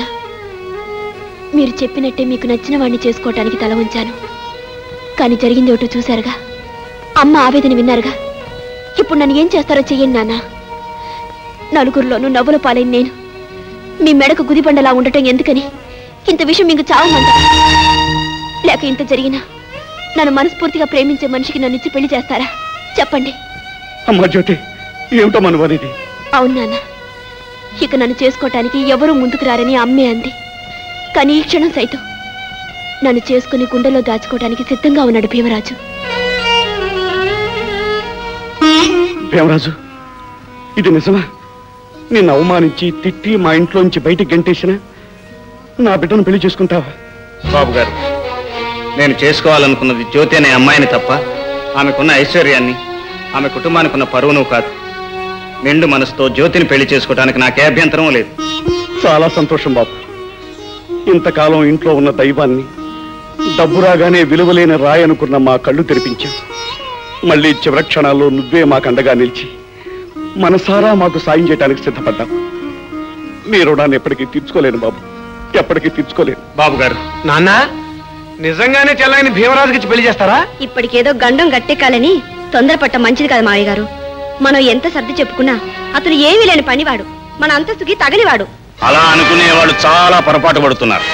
మీరు చెప్పినట్టే మీకు నచ్చిన వాడిని చేసుకోవటానికి తల ఉంచాను కానీ జరిగింది ఒకటి చూశారుగా అమ్మ ఆవేదన విన్నారుగా ఇప్పుడు నన్ను ఏం చేస్తారో చెయ్యండి నాన్న నలుగురిలోనూ నవ్వుల పాలైన నేను మీ మెడకు గుదిబండలా ఉండటం ఎందుకని ఇంత విషయం మీకు చావమంట లేక ఇంత జరిగినా నన్ను మనస్ఫూర్తిగా ప్రేమించే మనిషికి నన్ను ఇచ్చి పెళ్లి చేస్తారా చెప్పండి అమ్మా జ్యోతి ఏమిటో మనవనేది అవును నాన్న ఇక నన్ను చేసుకోవటానికి ఎవరూ ముందుకు రారని అమ్మే అంది కానీ ఈ క్షణం సైతం నన్ను చేసుకుని గుండెలో దాచుకోవడానికి సిద్ధంగా ఉన్నాడు భీమరాజు భీమరాజు ఇది నిజమా నిన్ను అవమానించి తిట్టి మా ఇంట్లోంచి బయటికి గంటేసిన నా బిడ్డను పెళ్లి చేసుకుంటావా బాబు గారు నేను చేసుకోవాలనుకున్నది జ్యోతి అనే అమ్మాయిని తప్ప ఆమెకున్న ఐశ్వర్యాన్ని ఆమె కుటుంబానికి ఉన్న పరువును కాదు నిండు మనసుతో జ్యోతిని పెళ్లి చేసుకోవడానికి నాకే అభ్యంతరం లేదు చాలా సంతోషం బాబు ఇంతకాలం ఇంట్లో ఉన్న దైవాన్ని డబ్బు రాగానే విలువలేని రాయి అనుకున్న మా కళ్ళు తెరిపించావు మళ్ళీ చివరి క్షణాల్లో నువ్వే మాకు అండగా నిలిచి మనసారా మాకు సాయం చేయడానికి సిద్ధపడ్డావు నీ రుణాన్ని ఎప్పటికీ తీర్చుకోలేను బాబు ఎప్పటికీ తీర్చుకోలేను బాబు గారు నాన్న నిజంగానే చెల్లాయిని భీమరాజుకి పెళ్లి చేస్తారా ఇప్పటికేదో గండం గట్టెక్కాలని తొందరపట్ట మంచిది కాదు మావయ్య గారు మనం ఎంత సర్ది చెప్పుకున్నా అతను ఏమీ లేని పనివాడు మన అంతస్తుకి తగనివాడు అలా అనుకునే వాళ్ళు చాలా పొరపాటు పడుతున్నారు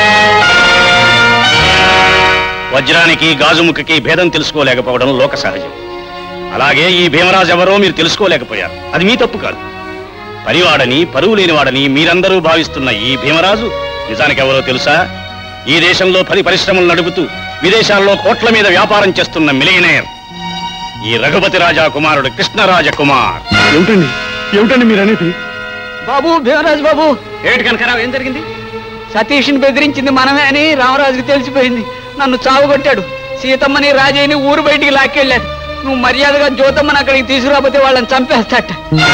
వజ్రానికి గాజుముఖకి భేదం తెలుసుకోలేకపోవడం లోక సహజం అలాగే ఈ భీమరాజు ఎవరో మీరు తెలుసుకోలేకపోయారు అది మీ తప్పు కాదు పనివాడని పరువు లేనివాడని మీరందరూ భావిస్తున్న ఈ భీమరాజు నిజానికి ఎవరో తెలుసా ఈ దేశంలో పది పరిశ్రమలు నడుపుతూ విదేశాల్లో కోట్ల మీద వ్యాపారం చేస్తున్న మిలియనేర్ ఈ రఘుపతి రాజా కుమారుడు కృష్ణరాజ కుమార్ ఏమిటండి ఏమిటండి మీరు అనేది బాబు భీమరాజు బాబు ఏమిటి కనకరావు ఏం జరిగింది సతీష్ని బెదిరించింది మనమే అని రామరాజుకి తెలిసిపోయింది నన్ను చావుగొట్టాడు సీతమ్మని రాజయ్యని ఊరు బయటికి లాక్కెళ్ళాడు నువ్వు మర్యాదగా జ్యోతమ్మని అక్కడికి తీసుకురాకపోతే వాళ్ళని చంపేస్తాట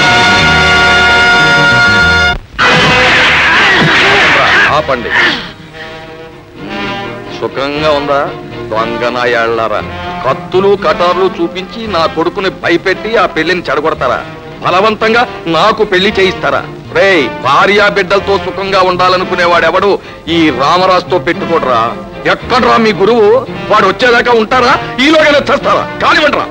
ఆపండి సుఖంగా ఉందా దొంగనాయాళ్ళారా కత్తులు కటార్లు చూపించి నా కొడుకుని భయపెట్టి ఆ పెళ్లిని చెడగొడతారా బలవంతంగా నాకు పెళ్లి చేయిస్తారా రేయ్ భార్యా బిడ్డలతో సుఖంగా ఉండాలనుకునేవాడెవడు ఈ రామరాజుతో పెట్టుకోడరా ఎక్కడ్రా మీ గురువు వాడు వచ్చేదాకా ఉంటారా ఈలోగానే చేస్తారా కానివ్వండిరా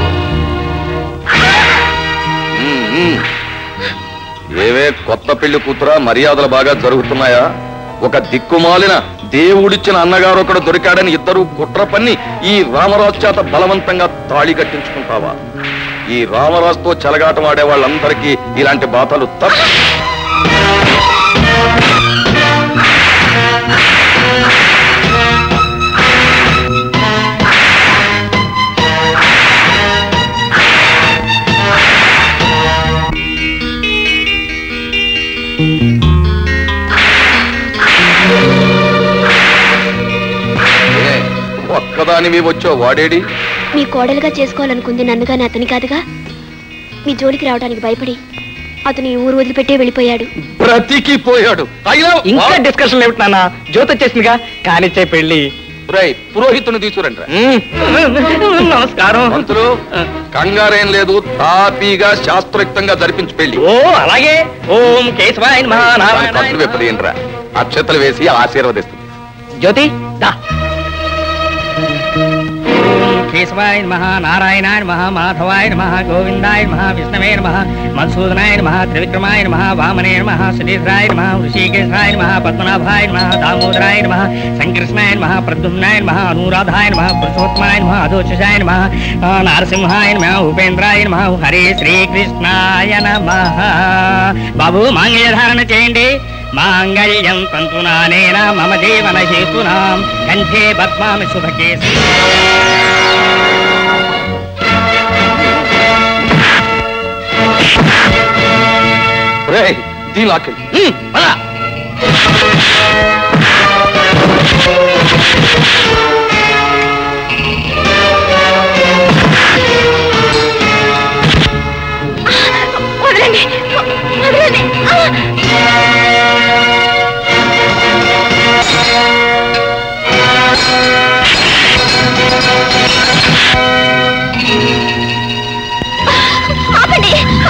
ఉమ్, ఉమ్. ఏవే కొత్త పెళ్లి కూతురా మర్యాదలు బాగా జరుగుతున్నాయా ఒక దిక్కుమాలిన దేవుడిచ్చిన అన్నగారు ఒకడు దొరికాడని ఇద్దరు కుట్ర పన్ని ఈ రామరాజు చేత బలవంతంగా తాళి కట్టించుకుంటావా ఈ రామరాజుతో చెలగాటం ఆడే వాళ్ళందరికీ ఇలాంటి బాధలు తప్ప ఏ, ఒక్కదానివి వచ్చో వాడేడి మీ కోడలుగా చేసుకోవాలనుకుంది నన్ను కానీ అతని కాదుగా మీ జోలికి రావడానికి భయపడి అతను ఈ ఊరు వదిలిపెట్టే వెళ్ళిపోయాడు బ్రతికిపోయాడు అయినా ఇంకా డిస్కషన్ ఏమిటి నాన్న జ్యోతి వచ్చేసిందిగా కానిచ్చే పెళ్లి రేయ్ పురోహితుని తీసుకురండి నమస్కారం మంత్రులు కంగారేం లేదు తాపీగా శాస్త్రయుక్తంగా జరిపించి పెళ్లి ఓ అలాగే ఓం కేశవాయ నమః నారాయణాయ ఖర్చులు విప్పదీయండిరా అక్షతలు వేసి ఆశీర్వదిస్తుంది జ్యోతి దా కేశవాయ నమ నారాయణాయ నమ మాధవాయ నమ గోవిందాయ నమ విష్ణవే నమ మధుసూదనాయ నమ త్రివిక్రమాయ నమ వామనే నమ సుధీర్రాయ నమ ఋషికేశాయ నమ పద్మనాభాయ నమ దామోదరాయ నమ సంకృష్ణాయ నమ ప్రద్యుమ్నాయ నమ అనురాధాయ నమ పురుషోత్తమాయ నమ అధోషాయ నమ నారసింహాయ నమ ఉపేంద్రాయ నమ హరే శ్రీకృష్ణాయ నమ బాబు మాంగళ్య ధారణ చేయండి మాంగళ్యం తంతునానేన మమ జీవన హేతునాం కంఠే పద్మామి శుభకేశి రేయ్ దీని లాక్కెళ్ళి వదలండి వదలండి ఆపండి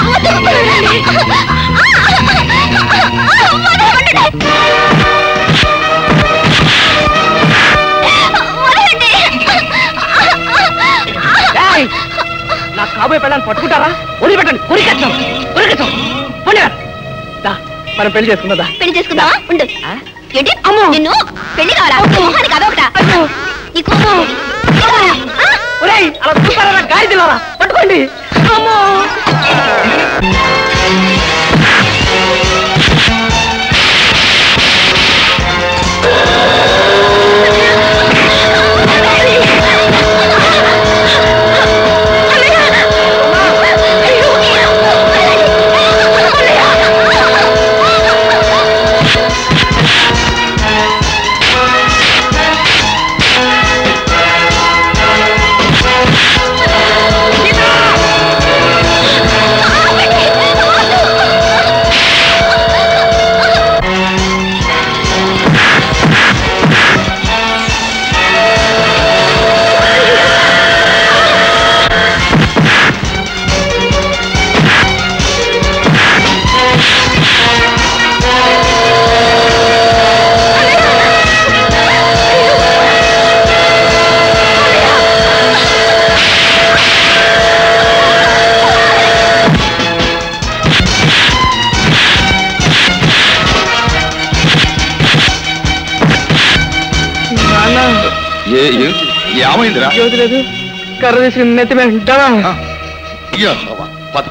ఏయ్! నా కాబోయే పెళ్ళాన్ని పట్టుకుంటారా వదిలిపెట్టండి ఉరికచ్చం ఉరికచ్చం దా మనం పెళ్లి చేసుకుందా పెళ్లి చేసుకుందావా ఉండు ఏంటి నిన్ను పెళ్లి కావాలా మొహానికి అదొకట నీకు పెళ్లి కావాలా? ఆ? ఒరేయ్ అలా చూస్తారా గాడి తిన్నారా పట్టుకోండి అమ్మో ఏ ఏంటి ఏమైందిరా జ్యోతి లేదు కర్ర తీసుకుని నెత్తి మీద ఉంటావా యెహోవా, పద.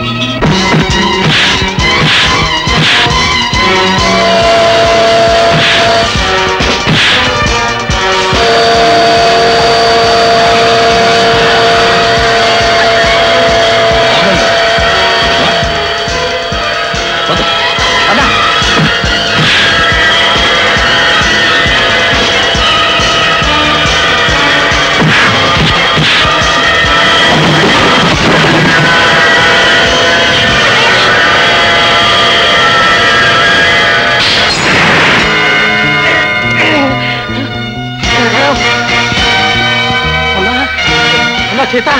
అమ్మా సీత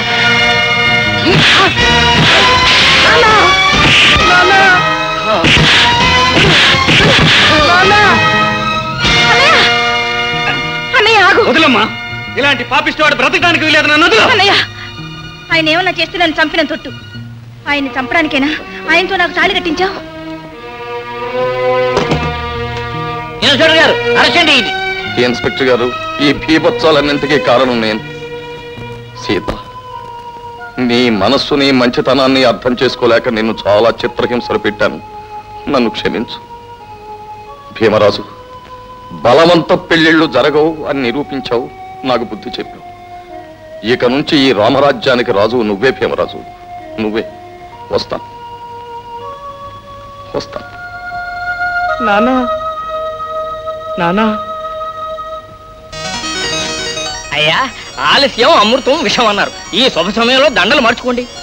అన్నయ్య ఆగు వదిలమ్మా ఇలాంటి పాపిష్టి వాడు బ్రతకడానికి వీలేదు నన్ను వదిలు అన్నయ్య ఆయన ఏమన్నా చేస్తే నన్ను చంపిన తొట్టు ఆయన్ని చంపడానికేనా ఆయనతో నాకు తాళి కట్టించావు ఇన్స్పెక్టర్ గారు అరచండి ఇది ఇన్స్పెక్టర్ గారు ఈ భీభత్సాలన్నింటికీ కారణం నేను సీత నీ మనస్సుని మంచితనాన్ని అర్థం చేసుకోలేక నిన్ను చాలా చిత్రహింసలు పెట్టాను నన్ను క్షమించు భీమరాజు బలవంత పెళ్లిళ్ళు జరగవు అని నిరూపించావు నాకు బుద్ధి చెప్పావు ఇక నుంచి ఈ రామరాజ్యానికి రాజు నువ్వే భీమరాజు నువ్వే వస్తా వస్తా నానా నానా అయ్యా ఆలస్యం అమృతం విషం అన్నారు ఈ శుభ సమయంలో దండలు మార్చుకోండి